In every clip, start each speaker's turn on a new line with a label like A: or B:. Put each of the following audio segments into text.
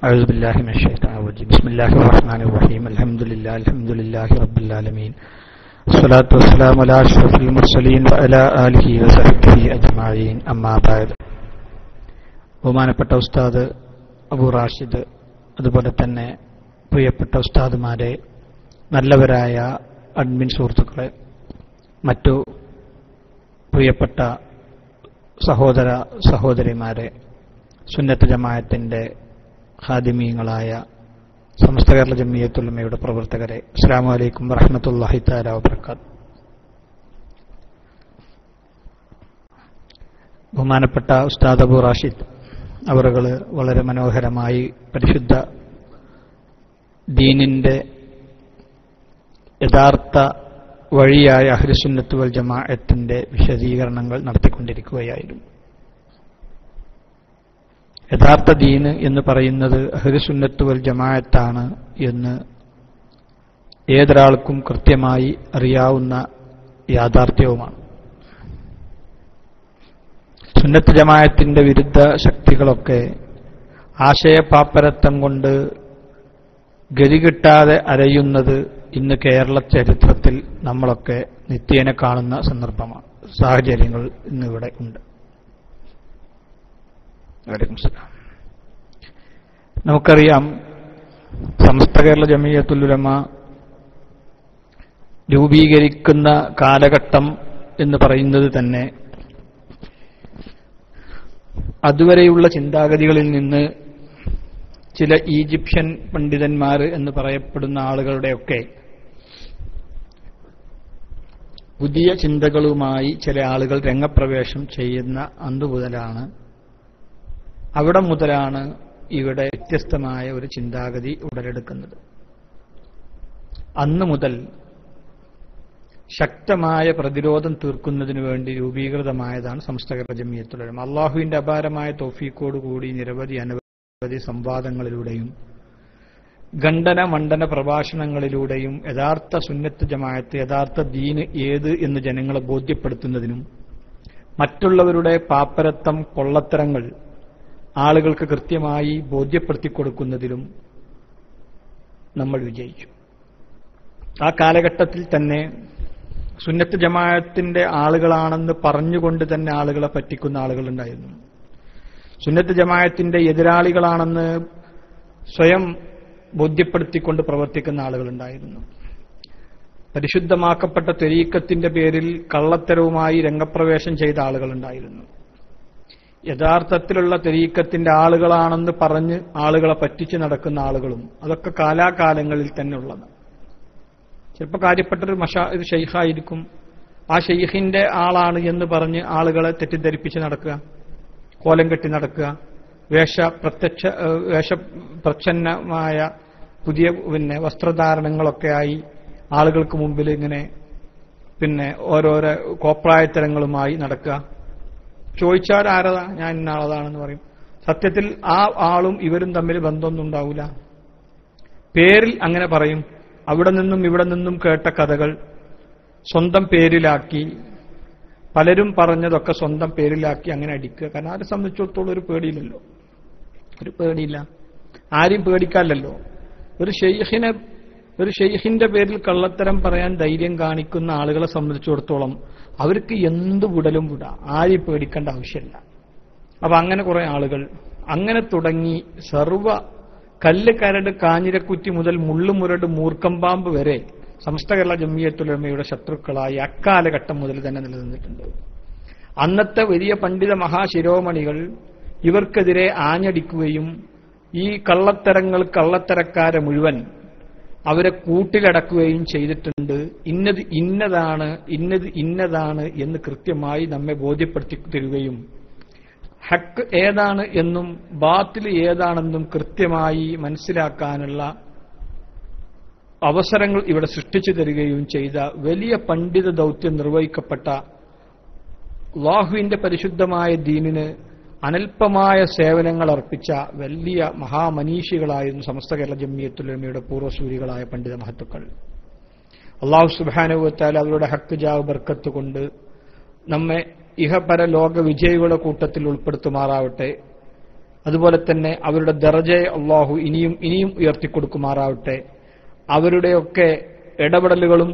A: أعوذ بالله من الشيطان الرجيم بسم الله الرحمن الرحيم الحمد لله الحمد لله رب العالمين الصلاة والسلام على أشرف المرسلين وعلى آله وصحبه أجمعين أما بعد ബഹുമാനപ്പെട്ട ഉസ്താദ് അബു റാഷിദ് അതുപോലെ തന്നെ പ്രിയപ്പെട്ട ഉസ്താദുമാരെ നല്ലവരായ അഡ്മിൻ സുഹൃത്തുക്കളെ മറ്റു പ്രിയപ്പെട്ട സഹോദര സഹോദരിമാരെ സുന്നത്ത് ജമായത്തിന്റെ ഖാദിമീങ്ങളായ സമസ്ത കേരള ജമിയത്തുലമയുടെ പ്രവർത്തകരെ അസ്സാം വലൈക്കും വറഹമത്തല്ലാഹി താല വബർക്കാത്ത് ബഹുമാനപ്പെട്ട ഉസ്താദ് അബു റാഷിദ് അവറുകൾ വളരെ മനോഹരമായി പരിശുദ്ധ ദീനിന്റെ യഥാർത്ഥ വഴിയായ അഹ്ലുസുന്നത്ത് വൽ ജമാഅത്തിന്റെ വിശദീകരണങ്ങൾ നടത്തിക്കൊണ്ടിരിക്കുകയായിരുന്നു യഥാർത്ഥ ദീന് എന്ന് പറയുന്നത് അഹ്ലുസുന്നത്ത് വൽ ജമാഅത്താണ് എന്ന് ഏതൊരാൾക്കും കൃത്യമായി അറിയാവുന്ന യാഥാർത്ഥ്യവുമാണ് സുന്നത്ത് ജമായത്തിന്റെ വിരുദ്ധ ശക്തികളൊക്കെ ആശയപാപ്പരത്വം കൊണ്ട് ഗതികിട്ടാതെ അരയുന്നത് ഇന്ന് കേരള ചരിത്രത്തിൽ നമ്മളൊക്കെ നിത്യേന കാണുന്ന സന്ദർഭമാണ് സാഹചര്യങ്ങൾ ഇന്നിവിടെ ഉണ്ട് വലൈക്കും സലാം നമുക്കറിയാം സമസ്ത കേരള ജമീയത്തുലുലമ രൂപീകരിക്കുന്ന കാലഘട്ടം എന്ന് പറയുന്നത് തന്നെ അതുവരെയുള്ള ചിന്താഗതികളിൽ നിന്ന് ചില ഈജിപ്ഷ്യൻ പണ്ഡിതന്മാർ എന്ന് പറയപ്പെടുന്ന ആളുകളുടെയൊക്കെ പുതിയ ചിന്തകളുമായി ചില ആളുകൾ രംഗപ്രവേശം ചെയ്യുന്ന അന്നു മുതലാണ് അവിടെ മുതലാണ് ഇവിടെ വ്യത്യസ്തമായ ഒരു ചിന്താഗതി ഉടലെടുക്കുന്നത് അന്നു മുതൽ ശക്തമായ പ്രതിരോധം തീർക്കുന്നതിനു വേണ്ടി രൂപീകൃതമായതാണ് സംസ്ഥകര ജമിയത്തുലം അള്ളാഹുവിന്റെ അപാരമായ തോഫീക്കോടുകൂടി നിരവധി അനവധി സംവാദങ്ങളിലൂടെയും ഖണ്ഡന മണ്ഡന പ്രഭാഷണങ്ങളിലൂടെയും യഥാർത്ഥ സുന്നത്ത് ജമായത്ത് യഥാർത്ഥ ദീന് ഏത് എന്ന് ജനങ്ങളെ ബോധ്യപ്പെടുത്തുന്നതിനും മറ്റുള്ളവരുടെ പാപ്പരത്വം കൊള്ളത്തരങ്ങൾ ആളുകൾക്ക് കൃത്യമായി ബോധ്യപ്പെടുത്തി കൊടുക്കുന്നതിലും നമ്മൾ വിജയിച്ചു ആ കാലഘട്ടത്തിൽ തന്നെ സുന്നത്ത് ജമാഅത്തിന്റെ ആളുകളാണെന്ന് പറഞ്ഞുകൊണ്ട് തന്നെ ആളുകളെ പറ്റിക്കുന്ന ആളുകളുണ്ടായിരുന്നു സുന്നത്ത് ജമാഅത്തിന്റെ എതിരാളികളാണെന്ന് സ്വയം ബോധ്യപ്പെടുത്തിക്കൊണ്ട് പ്രവർത്തിക്കുന്ന ആളുകളുണ്ടായിരുന്നു പരിശുദ്ധമാക്കപ്പെട്ട തെരീക്കത്തിന്റെ പേരിൽ കള്ളത്തരവുമായി രംഗപ്രവേശം ചെയ്ത ആളുകളുണ്ടായിരുന്നു യഥാർത്ഥത്തിലുള്ള തെരീക്കത്തിന്റെ ആളുകളാണെന്ന് പറഞ്ഞ് ആളുകളെ പറ്റിച്ച് നടക്കുന്ന ആളുകളും അതൊക്കെ കാലാകാലങ്ങളിൽ തന്നെ ഉള്ളതാണ് ചിലപ്പോൾ കാര്യപ്പെട്ടൊരു മഷാ ഒരു ഷെയ്ഖായിരിക്കും ആ ഷെയ്ഖിന്റെ ആളാണ് എന്ന് പറഞ്ഞ് ആളുകളെ തെറ്റിദ്ധരിപ്പിച്ച് നടക്കുക കോലം കെട്ടി നടക്കുക വേഷ പ്രത്യക്ഷ വേഷ പ്രച്ഛന്നമായ പുതിയ പിന്നെ വസ്ത്രധാരണങ്ങളൊക്കെ ആയി ആളുകൾക്ക് മുമ്പിൽ ഇങ്ങനെ പിന്നെ ഓരോരോ കോപ്രായത്തരങ്ങളുമായി നടക്കുക ചോദിച്ചാൽ ആരതാ ഞാൻ ഇന്ന ആളതാണെന്ന് പറയും സത്യത്തിൽ ആ ആളും ഇവരും തമ്മിൽ ബന്ധമൊന്നും ഉണ്ടാവില്ല പേരിൽ അങ്ങനെ പറയും അവിടെ നിന്നും ഇവിടെ നിന്നും കേട്ട കഥകൾ സ്വന്തം പേരിലാക്കി പലരും പറഞ്ഞതൊക്കെ സ്വന്തം പേരിലാക്കി അങ്ങനെ അടിക്കുക കാരണം ആരെ സംബന്ധിച്ചിടത്തോളം ഒരു പേടിയില്ലല്ലോ ഒരു പേടിയില്ല ആരെയും പേടിക്കാനല്ലോ ഒരു ഷെയ്ഖിനെ ഒരു ഷെയ്ഖിന്റെ പേരിൽ കള്ളത്തരം പറയാൻ ധൈര്യം കാണിക്കുന്ന ആളുകളെ സംബന്ധിച്ചിടത്തോളം അവർക്ക് എന്ത് വിടലും വിടാം ആരെയും പേടിക്കേണ്ട ആവശ്യമില്ല അപ്പൊ അങ്ങനെ കുറെ ആളുകൾ അങ്ങനെ തുടങ്ങി സർവ കല്ല് കരട് കാഞ്ഞിരക്കുറ്റി മുതൽ മുള്ളുമുരട് മൂർക്കമ്പാമ്പ് വരെ സമസ്ത കേരള ജമിയത്തുലമയുടെ ശത്രുക്കളായി അക്കാലഘട്ടം മുതൽ തന്നെ നിലനിന്നിട്ടുണ്ട് അന്നത്തെ വലിയ പണ്ഡിത മഹാശിരോമണികൾ ഇവർക്കെതിരെ ആഞ്ഞടിക്കുകയും ഈ കള്ളത്തരങ്ങൾ കള്ളത്തരക്കാരെ മുഴുവൻ അവരെ കൂട്ടിലടക്കുകയും ചെയ്തിട്ടുണ്ട് ഇന്നത് ഇന്നതാണ് ഇന്നത് ഇന്നതാണ് എന്ന് കൃത്യമായി നമ്മെ ബോധ്യപ്പെടുത്തി തരികയും ഹക്ക് ഏതാണ് എന്നും ബാത്തിൽ ഏതാണെന്നും കൃത്യമായി മനസ്സിലാക്കാനുള്ള അവസരങ്ങൾ ഇവിടെ സൃഷ്ടിച്ചു തരികയും ചെയ്ത വലിയ പണ്ഡിത ദൗത്യം നിർവഹിക്കപ്പെട്ട ലാഹുവിന്റെ പരിശുദ്ധമായ ദീനിന് അനൽപമായ സേവനങ്ങൾ അർപ്പിച്ച വലിയ മഹാമനീഷികളായിരുന്നു സമസ്ത കേരള ജമ്മിയത്തുലമയുടെ പൂർവ്വസൂരികളായ പണ്ഡിത മഹത്തുക്കൾ അള്ളാഹു സുബാനുവത്താൽ അവരുടെ ഹക്ക് ജാവ് ബർക്കത്ത് കൊണ്ട് നമ്മെ ഇഹപര ലോക വിജയികളുടെ കൂട്ടത്തിൽ ഉൾപ്പെടുത്തുമാറാവട്ടെ അതുപോലെ തന്നെ അവരുടെ ദർജയെ അള്ളാഹു ഇനിയും ഇനിയും ഉയർത്തിക്കൊടുക്കുമാറാവട്ടെ അവരുടെയൊക്കെ ഇടപെടലുകളും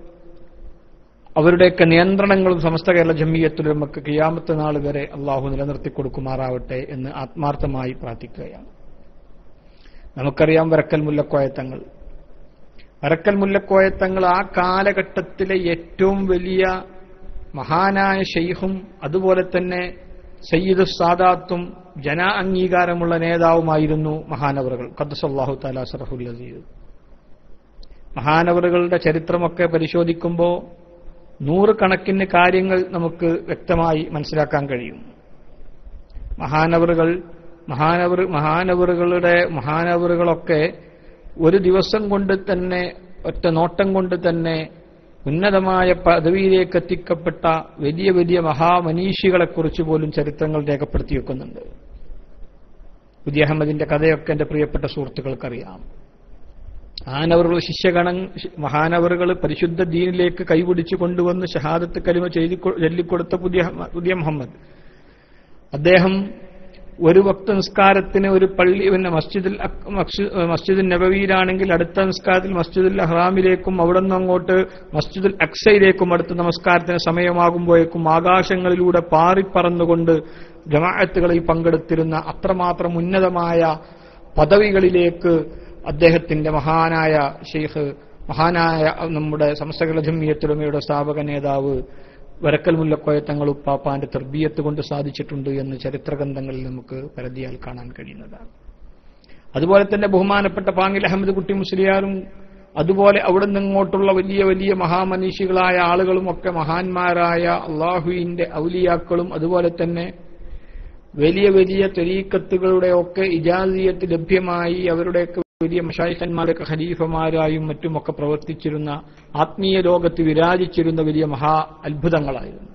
A: അവരുടെയൊക്കെ നിയന്ത്രണങ്ങളും സമസ്ത കേരള ജമ്മിയത്തുലമക്ക് കിയാമത്ത് നാൾ വരെ അള്ളാഹു നിലനിർത്തി കൊടുക്കുമാറാവട്ടെ എന്ന് ആത്മാർത്ഥമായി പ്രാർത്ഥിക്കുകയാണ് നമുക്കറിയാം വരക്കൽ മുല്ലക്കോയത്തങ്ങൾ വരക്കൽ മുല്ലക്കോയത്തങ്ങൾ ആ കാലഘട്ടത്തിലെ ഏറ്റവും വലിയ മഹാനായ ഷെയ്ഖും അതുപോലെ തന്നെ സയ്യിദ് സാദാത്തും ജന അംഗീകാരമുള്ള നേതാവുമായിരുന്നു മഹാനവറുകൾ ഖദ്സല്ലാഹു താല സറഫുൽ അസീദ് മഹാനവറുകളുടെ ചരിത്രമൊക്കെ പരിശോധിക്കുമ്പോൾ നൂറുകണക്കിന് കാര്യങ്ങൾ നമുക്ക് വ്യക്തമായി മനസ്സിലാക്കാൻ കഴിയും മഹാനവറുകൾ മഹാനവർ മഹാനവറുകളുടെ മഹാനവറുകളൊക്കെ ഒരു ദിവസം കൊണ്ട് തന്നെ ഒറ്റ നോട്ടം കൊണ്ട് തന്നെ ഉന്നതമായ പദവിയിലേക്ക് എത്തിക്കപ്പെട്ട വലിയ വലിയ മഹാമനീഷികളെക്കുറിച്ച് പോലും ചരിത്രങ്ങൾ രേഖപ്പെടുത്തി വെക്കുന്നുണ്ട് പുതിയ അഹമ്മദിന്റെ കഥയൊക്കെ എന്റെ പ്രിയപ്പെട്ട സുഹൃത്തുക്കൾക്കറിയാം മഹാനവറുകൾ ശിഷ്യഗണ മഹാനവറുകൾ പരിശുദ്ധ ദീനിലേക്ക് കൈപിടിച്ചു കൊണ്ടുവന്ന് ഷഹാദത്ത് കലിമ ചെയ്തി ചൊല്ലിക്കൊടുത്ത പുതിയ പുതിയ മുഹമ്മദ് അദ്ദേഹം ഒരു വക്ത നിസ്കാരത്തിന് ഒരു പള്ളി പിന്നെ മസ്ജിദുൽ മസ്ജിദുൽ നബവിയിലാണെങ്കിൽ അടുത്ത നിസ്കാരത്തിൽ മസ്ജിദുൽ അഹ്റാമിലേക്കും അവിടെ നിന്ന് അങ്ങോട്ട് മസ്ജിദുൽ അക്സയിലേക്കും അടുത്ത നമസ്കാരത്തിന് സമയമാകുമ്പോഴേക്കും ആകാശങ്ങളിലൂടെ പാറിപ്പറന്നുകൊണ്ട് ജമാഅത്തുകളിൽ പങ്കെടുത്തിരുന്ന അത്രമാത്രം ഉന്നതമായ പദവികളിലേക്ക് അദ്ദേഹത്തിന്റെ മഹാനായ ഷെയ്ഖ് മഹാനായ നമ്മുടെ സമസ്തകല ജമ്മിയത്തുലമയുടെ സ്ഥാപക നേതാവ് വരക്കൽ മുല്ലക്കോയ തങ്ങൾ ഉപ്പാപ്പാന്റെ തെർബീയത്ത് കൊണ്ട് സാധിച്ചിട്ടുണ്ട് എന്ന് ചരിത്രഗ്രന്ഥങ്ങളിൽ നമുക്ക് പരതിയാൽ കാണാൻ കഴിയുന്നതാണ് അതുപോലെ തന്നെ ബഹുമാനപ്പെട്ട പാങ്ങിൽ അഹമ്മദ് കുട്ടി മുസ്ലിയാരും അതുപോലെ അവിടെ നിന്നിങ്ങോട്ടുള്ള വലിയ വലിയ മഹാമനീഷികളായ ആളുകളും ഒക്കെ മഹാന്മാരായ അള്ളാഹുവിന്റെ ഔലിയാക്കളും അതുപോലെ തന്നെ വലിയ വലിയ തെരീക്കത്തുകളുടെ ഒക്കെ ഇജാസിയത്ത് ലഭ്യമായി അവരുടെയൊക്കെ വലിയ മഷായിഖന്മാരൊക്കെ ഖലീഫമാരായും മറ്റുമൊക്കെ പ്രവർത്തിച്ചിരുന്ന ആത്മീയ ലോകത്ത് വിരാജിച്ചിരുന്ന വലിയ മഹാ അത്ഭുതങ്ങളായിരുന്നു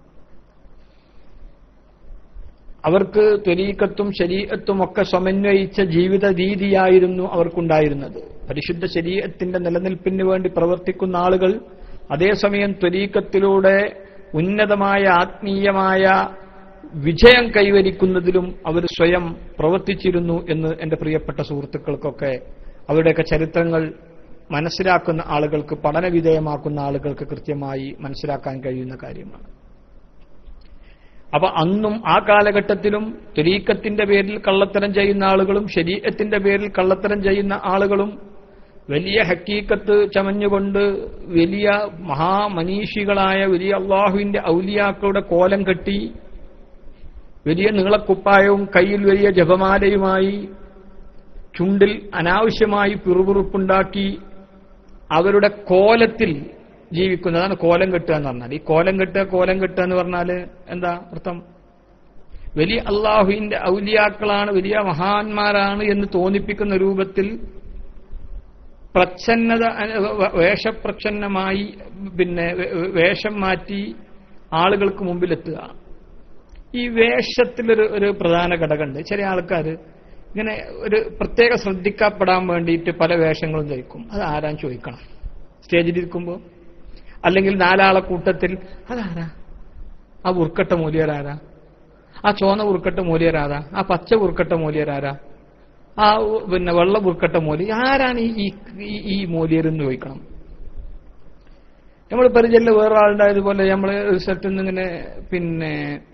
A: അവർക്ക് ത്വരീക്കത്തും ശരീരത്തും ഒക്കെ സമന്വയിച്ച ജീവിത രീതിയായിരുന്നു അവർക്കുണ്ടായിരുന്നത് പരിശുദ്ധ ശരീരത്തിന്റെ നിലനിൽപ്പിന് വേണ്ടി പ്രവർത്തിക്കുന്ന ആളുകൾ അതേസമയം ത്വരീക്കത്തിലൂടെ ഉന്നതമായ ആത്മീയമായ വിജയം കൈവരിക്കുന്നതിലും അവർ സ്വയം പ്രവർത്തിച്ചിരുന്നു എന്ന് എന്റെ പ്രിയപ്പെട്ട സുഹൃത്തുക്കൾക്കൊക്കെ അവരുടെയൊക്കെ ചരിത്രങ്ങൾ മനസ്സിലാക്കുന്ന ആളുകൾക്ക് പഠനവിധേയമാക്കുന്ന ആളുകൾക്ക് കൃത്യമായി മനസ്സിലാക്കാൻ കഴിയുന്ന കാര്യമാണ് അപ്പൊ അന്നും ആ കാലഘട്ടത്തിലും തുരീക്കത്തിന്റെ പേരിൽ കള്ളത്തരം ചെയ്യുന്ന ആളുകളും ശരീരത്തിന്റെ പേരിൽ കള്ളത്തരം ചെയ്യുന്ന ആളുകളും വലിയ ഹക്കീക്കത്ത് ചമഞ്ഞുകൊണ്ട് വലിയ മഹാമനീഷികളായ വലിയ അള്ളാഹുവിന്റെ ഔലിയാക്കളുടെ കോലം കെട്ടി വലിയ നീളക്കുപ്പായവും കയ്യിൽ വലിയ ജപമാലയുമായി ചുണ്ടിൽ അനാവശ്യമായി പിറുപിറുപ്പുണ്ടാക്കി അവരുടെ കോലത്തിൽ ജീവിക്കുന്നതാണ് കോലം കെട്ടുക എന്ന് പറഞ്ഞാൽ ഈ കോലം കെട്ടുക കോലം കെട്ടുക എന്ന് പറഞ്ഞാൽ എന്താ അർത്ഥം വലിയ അള്ളാഹുവിന്റെ ഔലിയാക്കളാണ് വലിയ മഹാന്മാരാണ് എന്ന് തോന്നിപ്പിക്കുന്ന രൂപത്തിൽ പ്രച്ഛന്നത വേഷപ്രച്ഛന്നമായി പിന്നെ വേഷം മാറ്റി ആളുകൾക്ക് മുമ്പിലെത്തുക ഈ വേഷത്തിലൊരു ഒരു പ്രധാന ഘടകമുണ്ട് ചില ആൾക്കാർ ഇങ്ങനെ ഒരു പ്രത്യേക ശ്രദ്ധിക്കപ്പെടാൻ വേണ്ടിയിട്ട് പല വേഷങ്ങളും ധരിക്കും അത് ആരാൻ ചോദിക്കണം സ്റ്റേജിലിരിക്കുമ്പോൾ അല്ലെങ്കിൽ നാലാളെ കൂട്ടത്തിൽ അതാരാ ആ ഉറുക്കട്ട മൂലിയരാരാ ആ ചോന്ന ഉറുക്കട്ട മൂലിയരാരാ ആ പച്ച ഉറുക്കട്ട മൂലിയരാരാ ആ പിന്നെ വെള്ള ഉറുക്കട്ട മൂലി ആരാണ് ഈ ഈ മൂലിയരെന്ന് ചോദിക്കണം നമ്മൾ പരിചയത്തിൽ വേറെ ആളുണ്ടായതുപോലെ നമ്മൾ ഒരു സ്ഥലത്ത് നിന്ന് ഇങ്ങനെ പിന്നെ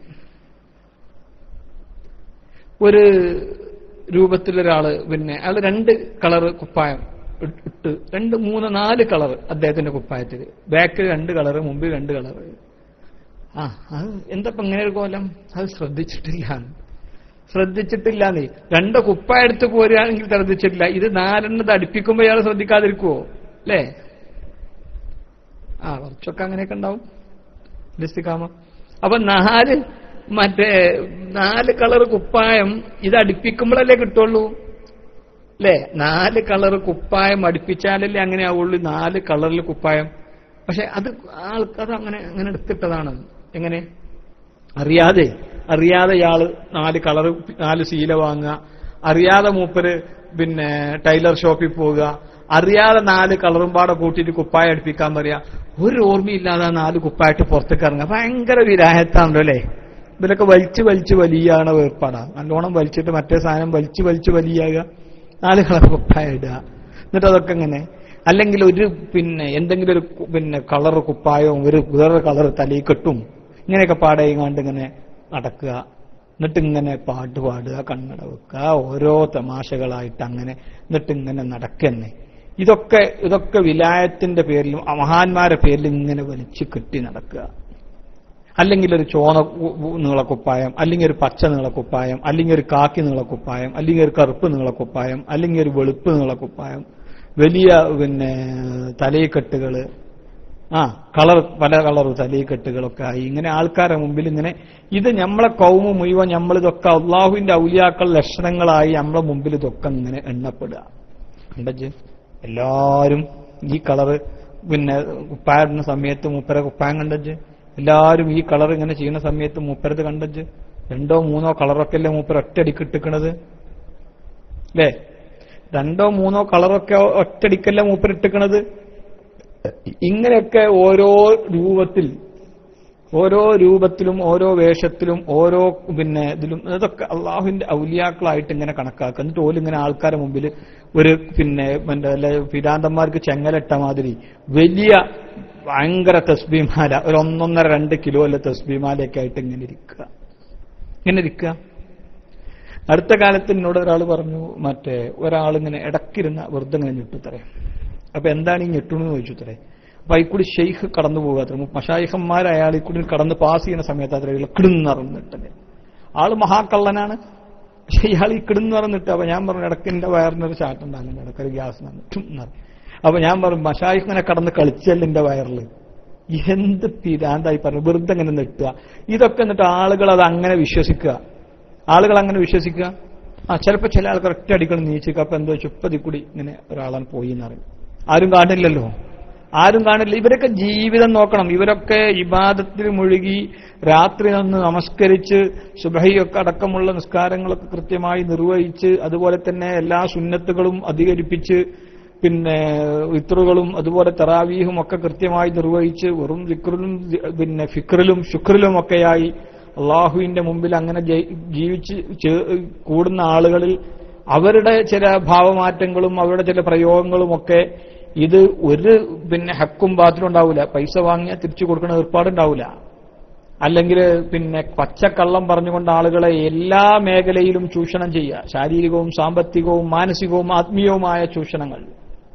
A: ഒരു രൂപത്തിലൊരാള് പിന്നെ അയാൾ രണ്ട് കളർ കുപ്പായം ഇട്ട് രണ്ട് മൂന്ന് നാല് കളർ അദ്ദേഹത്തിന്റെ കുപ്പായത്തിൽ ബാക്കിൽ രണ്ട് കളർ മുമ്പിൽ രണ്ട് കളർ ആ അത് എന്തപ്പോ ഇങ്ങനെ ഒരു കോലം അത് ശ്രദ്ധിച്ചിട്ടില്ല ശ്രദ്ധിച്ചിട്ടില്ല നീ രണ്ട് കുപ്പായ എടുത്ത് പോരുകയാണെങ്കിൽ ശ്രദ്ധിച്ചിട്ടില്ല ഇത് നാലെണ്ണത് അടുപ്പിക്കുമ്പോ ഇയാൾ ശ്രദ്ധിക്കാതിരിക്കുവോ അല്ലേ ആ കുറച്ചൊക്കെ അങ്ങനെയൊക്കെ ഉണ്ടാവും ലിസ്റ്റിക്കാമ അപ്പൊ നാല് മറ്റേ നാല് കളർ കുപ്പായം ഇത് അടുപ്പിക്കുമ്പോഴല്ലേ കിട്ടുള്ളൂ അല്ലേ നാല് കളർ കുപ്പായം അടുപ്പിച്ചാലല്ലേ അങ്ങനെ ആവുള്ളൂ നാല് കളറിൽ കുപ്പായം പക്ഷെ അത് ആൾക്കാർ അങ്ങനെ അങ്ങനെ എടുത്തിട്ടതാണ് എങ്ങനെ അറിയാതെ അറിയാതെ ഇയാള് നാല് കളർ നാല് ശീല വാങ്ങുക അറിയാതെ മൂപ്പര് പിന്നെ ടൈലർ ഷോപ്പിൽ പോവുക അറിയാതെ നാല് കളറും പാടെ കൂട്ടിയിട്ട് കുപ്പായ അടുപ്പിക്കാൻ പറയാ ഒരു ഓർമ്മയില്ലാതെ നാല് കുപ്പായിട്ട് പുറത്തേക്ക് ഇറങ്ങുക ഭയങ്കര വിരാഹത്താണല്ലോ അല്ലേ ഇതിലൊക്കെ വലിച്ചു വലിച്ചു വലിയാണ് വേർപ്പാടാ നല്ലോണം വലിച്ചിട്ട് മറ്റേ സാധനം വലിച്ചു വലിച്ചു വലിയാകുക നാല് കളർ കുപ്പായ ഇടുക എന്നിട്ട് അതൊക്കെ ഇങ്ങനെ അല്ലെങ്കിൽ ഒരു പിന്നെ എന്തെങ്കിലും ഒരു കു- പിന്നെ കളർ കുപ്പായവും ഒരു വേറൊരു കളർ തലയിൽ കെട്ടും ഇങ്ങനെയൊക്കെ പാടയങ്ങാണ്ട് ഇങ്ങനെ നടക്കുക എന്നിട്ട് ഇങ്ങനെ പാട്ട് പാടുക കണ്ണട വെക്കുക ഓരോ തമാശകളായിട്ട് അങ്ങനെ എന്നിട്ട് ഇങ്ങനെ നടക്കന്നെ ഇതൊക്കെ ഇതൊക്കെ വിലായത്തിന്റെ പേരിലും ആ മഹാന്മാരുടെ പേരിലും ഇങ്ങനെ വലിച്ചു കെട്ടി നടക്കുക അല്ലെങ്കിൽ ഒരു ചോണ കു- കു- നീളക്കുപ്പായം അല്ലെങ്കിൽ ഒരു പച്ച നീളക്കുപ്പായം അല്ലെങ്കിൽ ഒരു കാക്കി നീളക്കുപ്പായം അല്ലെങ്കിൽ ഒരു കറുപ്പ് നീളക്കുപ്പായം അല്ലെങ്കിൽ ഒരു വെളുപ്പ് നീളക്കുപ്പായം വലിയ പിന്നെ തലയിക്കെട്ടുകള് ആ കളർ പല കളർ തലയിക്കെട്ടുകളൊക്കെ ആയി ഇങ്ങനെ ആൾക്കാരുടെ മുമ്പിൽ ഇങ്ങനെ ഇത് നമ്മളെ കൗമ മുഴുവൻ നമ്മളിതൊക്കെ അള്ളാഹുവിന്റെ ഔലിയാക്കൾ ലക്ഷണങ്ങളായി നമ്മളെ മുമ്പിൽ ഇതൊക്കെ ഇങ്ങനെ എണ്ണപ്പെടുക കണ്ടജ് എല്ലാരും ഈ കളറ് പിന്നെ കുപ്പായിടുന്ന സമയത്ത് മൂപ്പര കുപ്പായം കണ്ടജ് എല്ലാരും ഈ കളർ ഇങ്ങനെ ചെയ്യുന്ന സമയത്ത് മൂപ്പരത് കണ്ടജ് രണ്ടോ മൂന്നോ കളറൊക്കെ അല്ലേ മൂപ്പര ഒറ്റയടിക്ക് ഇട്ടിക്കണത് അല്ലേ രണ്ടോ മൂന്നോ കളറൊക്കെ ഒറ്റടിക്കല്ല മൂപ്പർ ഇട്ടിക്കണത് ഇങ്ങനെയൊക്കെ ഓരോ രൂപത്തിൽ ഓരോ രൂപത്തിലും ഓരോ വേഷത്തിലും ഓരോ പിന്നെ ഇതിലും അതൊക്കെ അള്ളാഹുവിന്റെ ഔലിയാക്കളായിട്ട് ഇങ്ങനെ കണക്കാക്കുക എന്നിട്ട് ഓല് ഇങ്ങനെ ആൾക്കാരുടെ മുമ്പിൽ ഒരു പിന്നെ പിന്നെ അല്ലെ പിതാന്തന്മാർക്ക് ചെങ്ങലിട്ട മാതിരി വലിയ ഭയങ്കര തസ്ബിമാല ഒരു ഒന്നൊന്നര രണ്ട് കിലോ അല്ല തസ്ബിമാലയൊക്കെ ആയിട്ട് ഇങ്ങനെ ഇരിക്കുക ഇങ്ങനെ ഇരിക്കുക അടുത്ത കാലത്ത് എന്നോട് ഒരാൾ പറഞ്ഞു മറ്റേ ഒരാളിങ്ങനെ ഇടക്കിരുന്ന വെറുതെ ഇങ്ങനെ ഞെട്ടുത്തറേ അപ്പൊ എന്താണ് ഈ ഞെട്ടുണെന്ന് ചോദിച്ചു തരേ അപ്പൊ അതിൽ ഷെയ്ഖ് കടന്നു പോകാത്ര മഷായിഹന്മാർ അയാളിൽ കൂടി കടന്ന് പാസ് ചെയ്യുന്ന സമയത്ത് അത്ര കിടുന്നറിഞ്ഞിട്ടത് ആള് മഹാക്കള്ളനാണ് പക്ഷെ ഇയാൾ ഈ കിടുന്നറിഞ്ഞിട്ട് അപ്പൊ ഞാൻ പറഞ്ഞു ഇടയ്ക്ക് എന്റെ വയറിനൊരു ചാട്ടുണ്ടാകും ഇടയ്ക്കൊരു ഗ്യാസ് അപ്പൊ ഞാൻ പറഞ്ഞു മഷായിഖ് ഇങ്ങനെ കടന്ന് കളിച്ചല്ല എന്റെ വയറിൽ എന്ത് പിരാന്തായി പറഞ്ഞു വെറുതെ ഇങ്ങനെ നെട്ടുക ഇതൊക്കെ എന്നിട്ട് ആളുകൾ അത് അങ്ങനെ വിശ്വസിക്കുക ആളുകൾ അങ്ങനെ വിശ്വസിക്കുക ആ ചിലപ്പോ ചില ആൾക്കാർ ഒറ്റ അടികൾ നീച്ചിക്കുക അപ്പൊ എന്തോ ചുപ്പതി കൂടി ഇങ്ങനെ ഒരാളാണ് പോയി എന്നറിയും ആരും കാണില്ലല്ലോ ആരും കാണില്ല ഇവരൊക്കെ ജീവിതം നോക്കണം ഇവരൊക്കെ ഇബാദത്തിൽ മുഴുകി രാത്രി നിന്ന് നമസ്കരിച്ച് സുബഹിയൊക്കെ അടക്കമുള്ള നിസ്കാരങ്ങളൊക്കെ കൃത്യമായി നിർവഹിച്ച് അതുപോലെ തന്നെ എല്ലാ സുന്നത്തുകളും അധികരിപ്പിച്ച് പിന്നെ ഇത്രുകളും അതുപോലെ തെറാവീഹും ഒക്കെ കൃത്യമായി നിർവഹിച്ച് വെറും വിക്റിലും പിന്നെ ഫിക്റിലും ശുക്രിലും ഒക്കെയായി അള്ളാഹുവിന്റെ മുമ്പിൽ അങ്ങനെ ജയി- ജീവിച്ച് ചേ- കൂടുന്ന ആളുകളിൽ അവരുടെ ചില ഭാവമാറ്റങ്ങളും അവരുടെ ചില പ്രയോഗങ്ങളും ഒക്കെ ഇത് ഒരു പിന്നെ ഹക്കും ബാത്തിലും ഉണ്ടാവില്ല പൈസ വാങ്ങിയാൽ തിരിച്ചു കൊടുക്കുന്ന ഏർപ്പാടുണ്ടാവില്ല അല്ലെങ്കിൽ പിന്നെ പച്ചക്കള്ളം പറഞ്ഞുകൊണ്ട് ആളുകളെ എല്ലാ മേഖലയിലും ചൂഷണം ചെയ്യുക ശാരീരികവും സാമ്പത്തികവും മാനസികവും ആത്മീയവുമായ ചൂഷണങ്ങൾ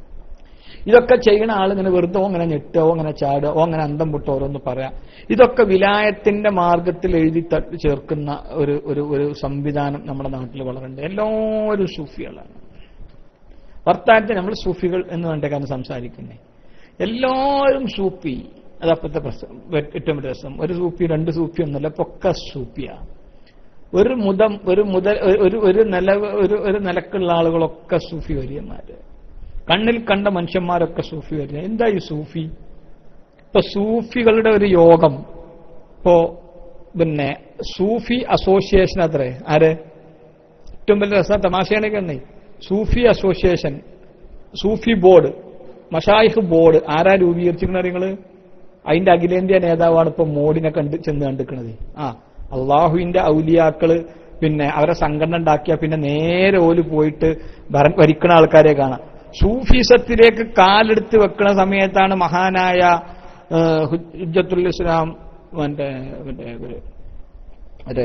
A: ഇതൊക്കെ ചെയ്യുന്ന ആളിങ്ങനെ വെറുതെ അങ്ങനെ ഞെട്ടോ അങ്ങനെ ചാടോ അങ്ങനെ അന്തം പൊട്ടോ ഓരോന്ന് പറയാം ഇതൊക്കെ വിലായത്തിന്റെ മാർഗത്തിൽ എഴുതി ത- ചേർക്കുന്ന ഒരു ഒരു ഒരു സംവിധാനം നമ്മുടെ നാട്ടിൽ വളരുന്നുണ്ട് എല്ലാവരും സൂഫികളാണ് വർത്താനത്തെ നമ്മൾ സൂഫികൾ എന്ന് വേണ്ടേക്കാണ് സംസാരിക്കുന്നത് എല്ലാവരും സൂപ്പി അതപ്പോഴത്തെ പ്രശ്നം ഏറ്റവും വലിയ രസം ഒരു സൂപ്പി രണ്ട് സൂപ്പി ഒന്നല്ല പൊക്ക സൂപ്പിയ ഒരു മുതം ഒരു മുതൽ ഒരു ഒരു നില ഒരു ഒരു നിലക്കുള്ള ആളുകളൊക്കെ സൂഫി വര്യന്മാര് കണ്ണിൽ കണ്ട മനുഷ്യന്മാരൊക്കെ സൂഫി വരിക എന്താ ഈ സൂഫി ഇപ്പൊ സൂഫികളുടെ ഒരു യോഗം ഇപ്പോ പിന്നെ സൂഫി അസോസിയേഷൻ അത്രേ ആര് ഏറ്റവും വലിയ രസം തമാശയാണൊക്കെ ഉണ്ടേ സൂഫി അസോസിയേഷൻ സൂഫി ബോർഡ് മഷായിഹ് ബോർഡ് ആരാ രൂപീകരിച്ചിരിക്കണ നിങ്ങള് അതിന്റെ അഖിലേന്ത്യാ നേതാവാണ് ഇപ്പൊ മോഡിനെ കണ്ട് ചെന്ന് കണ്ടിരിക്കണത് ആ അള്ളാഹുവിന്റെ ഔലിയാക്കള് പിന്നെ അവരെ സംഘടന ഉണ്ടാക്കിയ പിന്നെ നേരെ ഓല് പോയിട്ട് ഭര- ഭരിക്കണ ആൾക്കാരെ കാണാം സൂഫിസത്തിലേക്ക് കാലെടുത്ത് വെക്കുന്ന സമയത്താണ് മഹാനായ ആ, ഹുജ്- ഹുജ്ജത്തുൽ ഇസ്ലാം മറ്റേ മറ്റേ ഇവര് മറ്റേ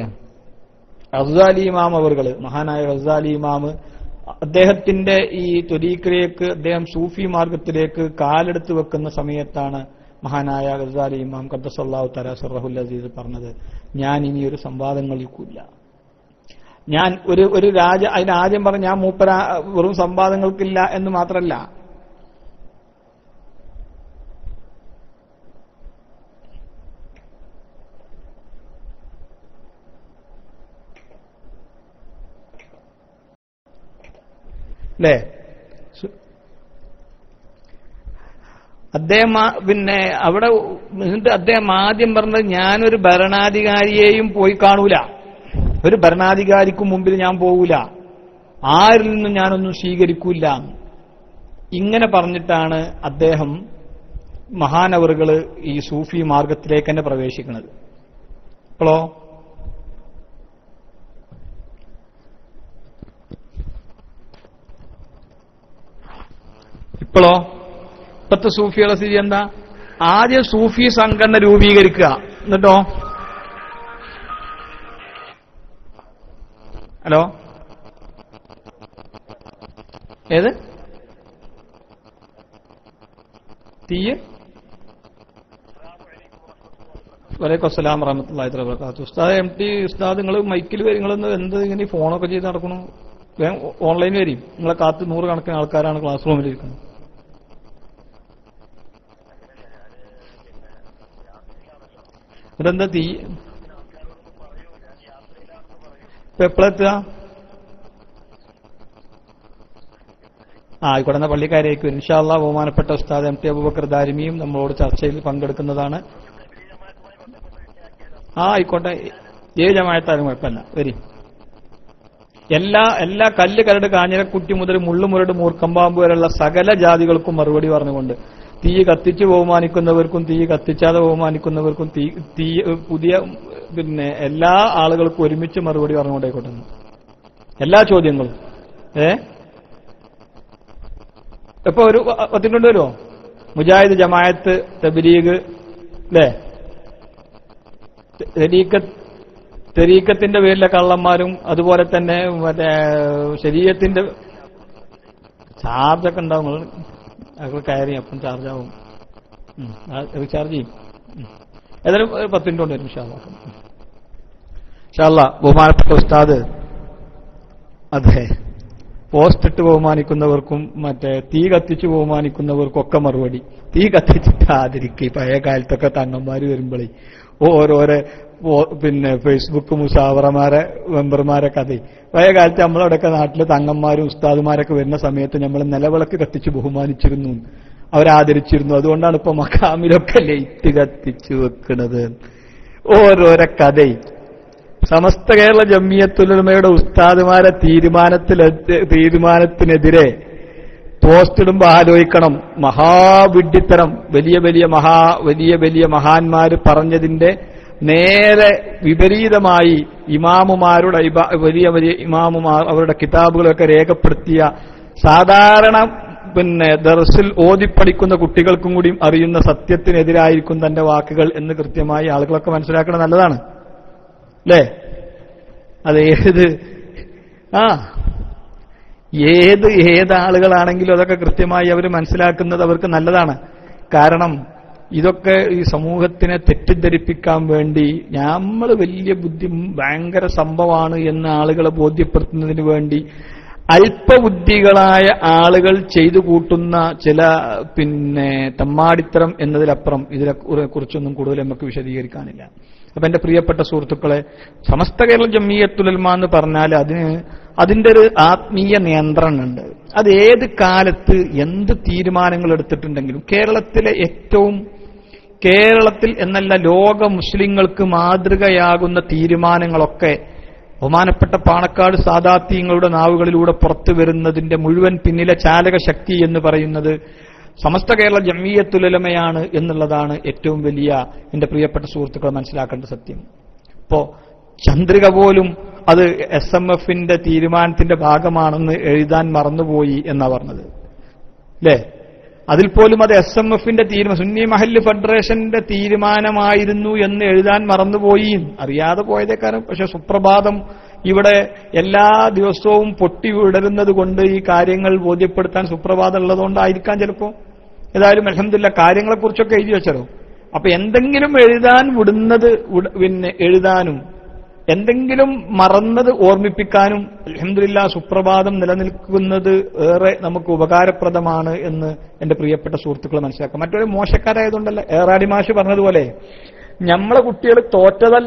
A: റസാലി ഇമാം അവർകള് മഹാനായ റസാലി ഇമാം അദ്ദേഹത്തിന്റെ ഈ തൊരീക്കിലേക്ക് അദ്ദേഹം സൂഫി മാർഗത്തിലേക്ക് കാലെടുത്ത് വെക്കുന്ന സമയത്താണ് മഹാനായ റസാലി ഇമാം ഖദ്ദസല്ലാഹു തലാസുറഹുൽ അസീസ് പറഞ്ഞത് ഞാൻ ഇനി ഒരു സംവാദങ്ങൾക്കില്ല ഞാൻ ഒരു ഒരു രാജ അതിന് ആദ്യം പറഞ്ഞ ഞാൻ മൂപ്പര വെറും സംവാദങ്ങൾക്കില്ല എന്ന് മാത്രമല്ല അല്ലേ സു- അദ്ദേഹം ആ- പിന്നെ അവിടെ എന്നിട്ട് അദ്ദേഹം ആദ്യം പറഞ്ഞത് ഞാനൊരു ഭരണാധികാരിയെയും പോയി കാണൂല ഒരു ഭരണാധികാരിക്കും മുമ്പിൽ ഞാൻ പോകൂല ആരിൽ നിന്നും ഞാനൊന്നും സ്വീകരിക്കൂല ഇങ്ങനെ പറഞ്ഞിട്ടാണ് അദ്ദേഹം മഹാനവറുകള് ഈ സൂഫി മാർഗത്തിലേക്ക് തന്നെ പ്രവേശിക്കുന്നത് ഇപ്പോഴോ ഇപ്പോഴോ ഇപ്പത്തെ സൂഫിയുടെ സ്ഥിതി എന്താ ആദ്യം സൂഫി സംഘടന രൂപീകരിക്കുക എന്നിട്ടോ ഹലോ ഏത് തീയ് വലൈക്കും അസ്സലാം വറഹമത്തല്ലാഹി വബറകാതുഹു ഉസ്താദ് എം ടി ഉസ്താദ് നിങ്ങൾ മൈക്കിൽ വരും നിങ്ങളൊന്ന് എന്ത് ഇങ്ങനെ ഈ ഫോണൊക്കെ ചെയ്ത് നടക്കണു വേഗം ഓൺലൈൻ വരും നിങ്ങളെ കാത്ത് നൂറുകണക്കിന് ആൾക്കാരാണ് ക്ലാസ് റൂമിൽ ഇരിക്കുന്നത് ഇതെന്താ തീ ഇപ്പൊ എപ്പോഴെത്തുക ആ ആയിക്കോട്ടെ എന്നാ പള്ളിക്കാരേക്ക് ഇൻഷാല്ല ബഹുമാനപ്പെട്ട ഉസ്താദ് എം ടി അബൂബക്കർ ദാരിമിയും നമ്മളോട് ചർച്ചയിൽ പങ്കെടുക്കുന്നതാണ് ആ ആയിക്കോട്ടെ ഏത് ജമായത്താലും കുഴപ്പമില്ല വരി എല്ലാ എല്ലാ കല്ല് കരട് കാഞ്ഞിരക്കുട്ടി മുതൽ മുള്ളുമുരട് മൂർക്കമ്പാമ്പ് വരെയുള്ള സകല ജാതികൾക്കും മറുപടി പറഞ്ഞുകൊണ്ട് തീ കത്തിച്ച് ബഹുമാനിക്കുന്നവർക്കും തീ കത്തിച്ചാതെ ബഹുമാനിക്കുന്നവർക്കും തീ തീ പുതിയ പിന്നെ എല്ലാ ആളുകൾക്കും ഒരുമിച്ച് മറുപടി പറഞ്ഞുകൊണ്ടേക്കോട്ടെ എല്ലാ ചോദ്യങ്ങളും ഏ ഇപ്പൊ ഒരു പത്തിട്ടുണ്ട് വരുമോ മുജാഹിദ് ജമായത്ത് തബലീഗ് അല്ലേ തെരീക്കത്ത് തെരീക്കത്തിന്റെ പേരിലെ കള്ളന്മാരും അതുപോലെ തന്നെ മറ്റേ ശരീരത്തിന്റെ ചാർജൊക്കെ ഉണ്ടാവും നിങ്ങൾ അതൊക്കെ കയറി അപ്പം ചാർജ് ആവും റീചാർജ് ചെയ്യും ഉം. ഏതായാലും ഒരു പത്ത് മിനിറ്റ് കൊണ്ട് വരും ഷാള്ള ഷാള്ള ബഹുമാനപ്പെട്ട ഉസ്താദ് അതെ പോസ്റ്റ് ഇട്ട് ബഹുമാനിക്കുന്നവർക്കും മറ്റേ തീ കത്തിച്ച് ബഹുമാനിക്കുന്നവർക്കും ഒക്കെ മറുപടി തീ കത്തിച്ചിട്ട് ആദരിക്കുക ഈ പഴയ കാലത്തൊക്കെ തങ്ങന്മാര് വരുമ്പോഴേ ഓരോരോ ഓ- പിന്നെ ഫേസ്ബുക്ക് മുസാവറമാരെ മെമ്പർമാരെ കഥ പഴയ കാലത്ത് നമ്മളവിടെയൊക്കെ നാട്ടിലെ തങ്ങന്മാരും ഉസ്താദുമാരൊക്കെ വരുന്ന സമയത്ത് നമ്മൾ നിലവിളക്ക് കത്തിച്ച് ബഹുമാനിച്ചിരുന്നു അവരാദരിച്ചിരുന്നു അതുകൊണ്ടാണ് ഇപ്പൊ മക്കാമിലൊക്കെ ലൈറ്റ് കത്തിച്ചു വെക്കുന്നത് ഓരോരോ കഥയും സമസ്ത കേരള ജമ്മിയത്തുലമയുടെ ഉസ്താദുമാരെ തീരുമാനത്തിൽ തീരുമാനത്തിനെതിരെ പോസ്റ്റ് ഇടുമ്പോ ആലോചിക്കണം മഹാവിഡ്ഢിത്തരം വലിയ വലിയ മഹാ വലിയ വലിയ മഹാന്മാര് പറഞ്ഞതിന്റെ നേരെ വിപരീതമായി ഇമാമുമാരുടെ ഇബ- വലിയ വലിയ ഇമാമുമാർ അവരുടെ കിതാബുകളൊക്കെ രേഖപ്പെടുത്തിയ സാധാരണ പിന്നെ ദർസിൽ ഓതിപ്പടിക്കുന്ന കുട്ടികൾക്കും കൂടി അറിയുന്ന സത്യത്തിനെതിരായിരിക്കും തന്റെ വാക്കുകൾ എന്ന് കൃത്യമായി ആളുകളൊക്കെ മനസ്സിലാക്കണം നല്ലതാണ് അല്ലേ അത് ഏത് ആ ഏത് ഏത് ആളുകളാണെങ്കിലും അതൊക്കെ കൃത്യമായി അവർ മനസ്സിലാക്കുന്നത് അവർക്ക് നല്ലതാണ് കാരണം ഇതൊക്കെ ഈ സമൂഹത്തിനെ തെറ്റിദ്ധരിപ്പിക്കാൻ വേണ്ടി നമ്മൾ വലിയ ബുദ്ധി ഭയങ്കര സംഭവമാണ് എന്ന് ആളുകളെ ബോധ്യപ്പെടുത്തുന്നതിന് വേണ്ടി അല്പബുദ്ധികളായ ആളുകൾ ചെയ്തു കൂട്ടുന്ന ചില പിന്നെ തമ്മാടിത്തരം എന്നതിലപ്പുറം ഇതിനെ കുറി- കുറിച്ചൊന്നും കൂടുതൽ നമുക്ക് വിശദീകരിക്കാനില്ല അപ്പൊ എന്റെ പ്രിയപ്പെട്ട സുഹൃത്തുക്കളെ സമസ്ത കേരള ജമ്മിയത്തുലൽമ എന്ന് പറഞ്ഞാൽ അതിന് അതിന്റെ ഒരു ആത്മീയ നിയന്ത്രണമുണ്ട് അത് ഏത് കാലത്ത് എന്ത് തീരുമാനങ്ങൾ എടുത്തിട്ടുണ്ടെങ്കിലും കേരളത്തിലെ ഏറ്റവും കേരളത്തിൽ എന്നല്ല ലോക മുസ്ലിങ്ങൾക്ക് മാതൃകയാകുന്ന തീരുമാനങ്ങളൊക്കെ ബഹുമാനപ്പെട്ട പാണക്കാട് സാദാത്യങ്ങളുടെ നാവുകളിലൂടെ പുറത്തു വരുന്നതിന്റെ മുഴുവൻ പിന്നിലെ ചാലക ശക്തി എന്ന് പറയുന്നത് സമസ്ത കേരള ജമീയത്തുലമയാണ് എന്നുള്ളതാണ് ഏറ്റവും വലിയ എന്റെ പ്രിയപ്പെട്ട സുഹൃത്തുക്കൾ മനസ്സിലാക്കേണ്ട സത്യം ഇപ്പോ ചന്ദ്രിക പോലും അത് എസ് എം എഫിന്റെ തീരുമാനത്തിന്റെ ഭാഗമാണെന്ന് എഴുതാൻ മറന്നുപോയി എന്നാ പറഞ്ഞത് അല്ലേ അതിൽ പോലും അത് എസ് എം എഫിന്റെ തീരുമാനം സുന്നി മഹല്ല് ഫെഡറേഷന്റെ തീരുമാനമായിരുന്നു എന്ന് എഴുതാൻ മറന്നുപോയി അറിയാതെ പോയതേക്കാരം പക്ഷെ സുപ്രഭാതം ഇവിടെ എല്ലാ ദിവസവും പൊട്ടി വിടരുന്നത് കൊണ്ട് ഈ കാര്യങ്ങൾ ബോധ്യപ്പെടുത്താൻ സുപ്രഭാതം ഉള്ളതുകൊണ്ടായിരിക്കാം ചിലപ്പോ ഏതായാലും അലഹമില്ല കാര്യങ്ങളെക്കുറിച്ചൊക്കെ എഴുതി വെച്ചല്ലോ അപ്പൊ എന്തെങ്കിലും എഴുതാൻ വിടുന്നത് വിട- പിന്നെ എഴുതാനും എന്തെങ്കിലും മറന്നത് ഓർമ്മിപ്പിക്കാനും അലഹമില്ല സുപ്രഭാതം നിലനിൽക്കുന്നത് ഏറെ നമുക്ക് ഉപകാരപ്രദമാണ് എന്ന് എന്റെ പ്രിയപ്പെട്ട സുഹൃത്തുക്കൾ മനസ്സിലാക്കാം മറ്റൊരു മോശക്കാരായതുകൊണ്ടല്ല ഏറാടി മാഷ് പറഞ്ഞതുപോലെ നമ്മളെ കുട്ടികൾ തോറ്റതല്ല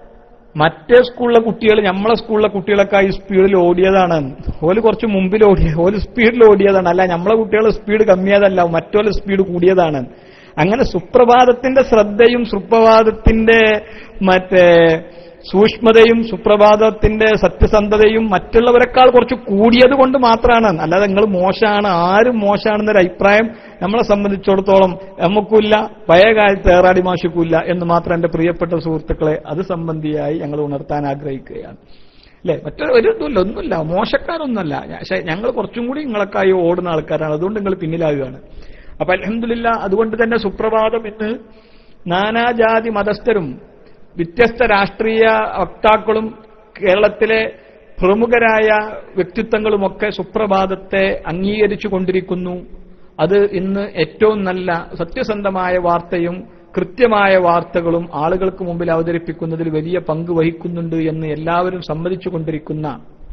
A: മറ്റേ സ്കൂളിലെ കുട്ടികൾ നമ്മളെ സ്കൂളിലെ കുട്ടികളൊക്കെ ഈ സ്പീഡിൽ ഓടിയതാണ് ഓല് കുറച്ച് മുമ്പിൽ ഓടിയ ഓല് സ്പീഡിൽ ഓടിയതാണ് അല്ല നമ്മളെ കുട്ടികളുടെ സ്പീഡ് കമ്മിയതല്ല മറ്റോലെ സ്പീഡ് കൂടിയതാണ് അങ്ങനെ സുപ്രഭാതത്തിന്റെ ശ്രദ്ധയും സുപ്രഭാതത്തിന്റെ മറ്റേ സൂക്ഷ്മതയും സുപ്രഭാതത്തിന്റെ സത്യസന്ധതയും മറ്റുള്ളവരെക്കാൾ കുറച്ച് കൂടിയത് കൊണ്ട് മാത്രമാണ് അല്ലാതെ നിങ്ങൾ മോശമാണ് ആരും മോശമാണെന്നൊരു അഭിപ്രായം നമ്മളെ സംബന്ധിച്ചിടത്തോളം നമുക്കില്ല പഴയ കാലത്ത് ഏറാടി മാഷിക്കില്ല എന്ന് മാത്രം എന്റെ പ്രിയപ്പെട്ട സുഹൃത്തുക്കളെ അത് സംബന്ധിയായി ഞങ്ങൾ ഉണർത്താൻ ആഗ്രഹിക്കുകയാണ് അല്ലെ മറ്റൊരു ഒരു ഇതുമില്ല ഒന്നുമില്ല മോശക്കാരൊന്നുമല്ല പക്ഷെ ഞങ്ങൾ കുറച്ചും കൂടി നിങ്ങളൊക്കായി ഓടുന്ന ആൾക്കാരാണ് അതുകൊണ്ട് നിങ്ങൾ പിന്നിലാകുകയാണ് അപ്പൊ അലഹമില്ല അതുകൊണ്ട് തന്നെ സുപ്രഭാതം ഇന്ന് നാനാജാതി മതസ്ഥരും വ്യത്യസ്ത രാഷ്ട്രീയ വക്താക്കളും കേരളത്തിലെ പ്രമുഖരായ വ്യക്തിത്വങ്ങളുമൊക്കെ സുപ്രഭാതത്തെ അംഗീകരിച്ചു കൊണ്ടിരിക്കുന്നു അത് ഇന്ന് ഏറ്റവും നല്ല സത്യസന്ധമായ വാർത്തയും കൃത്യമായ വാർത്തകളും ആളുകൾക്ക് മുമ്പിൽ അവതരിപ്പിക്കുന്നതിൽ വലിയ പങ്ക് വഹിക്കുന്നുണ്ട് എന്ന് എല്ലാവരും സമ്മതിച്ചു കൊണ്ടിരിക്കുന്ന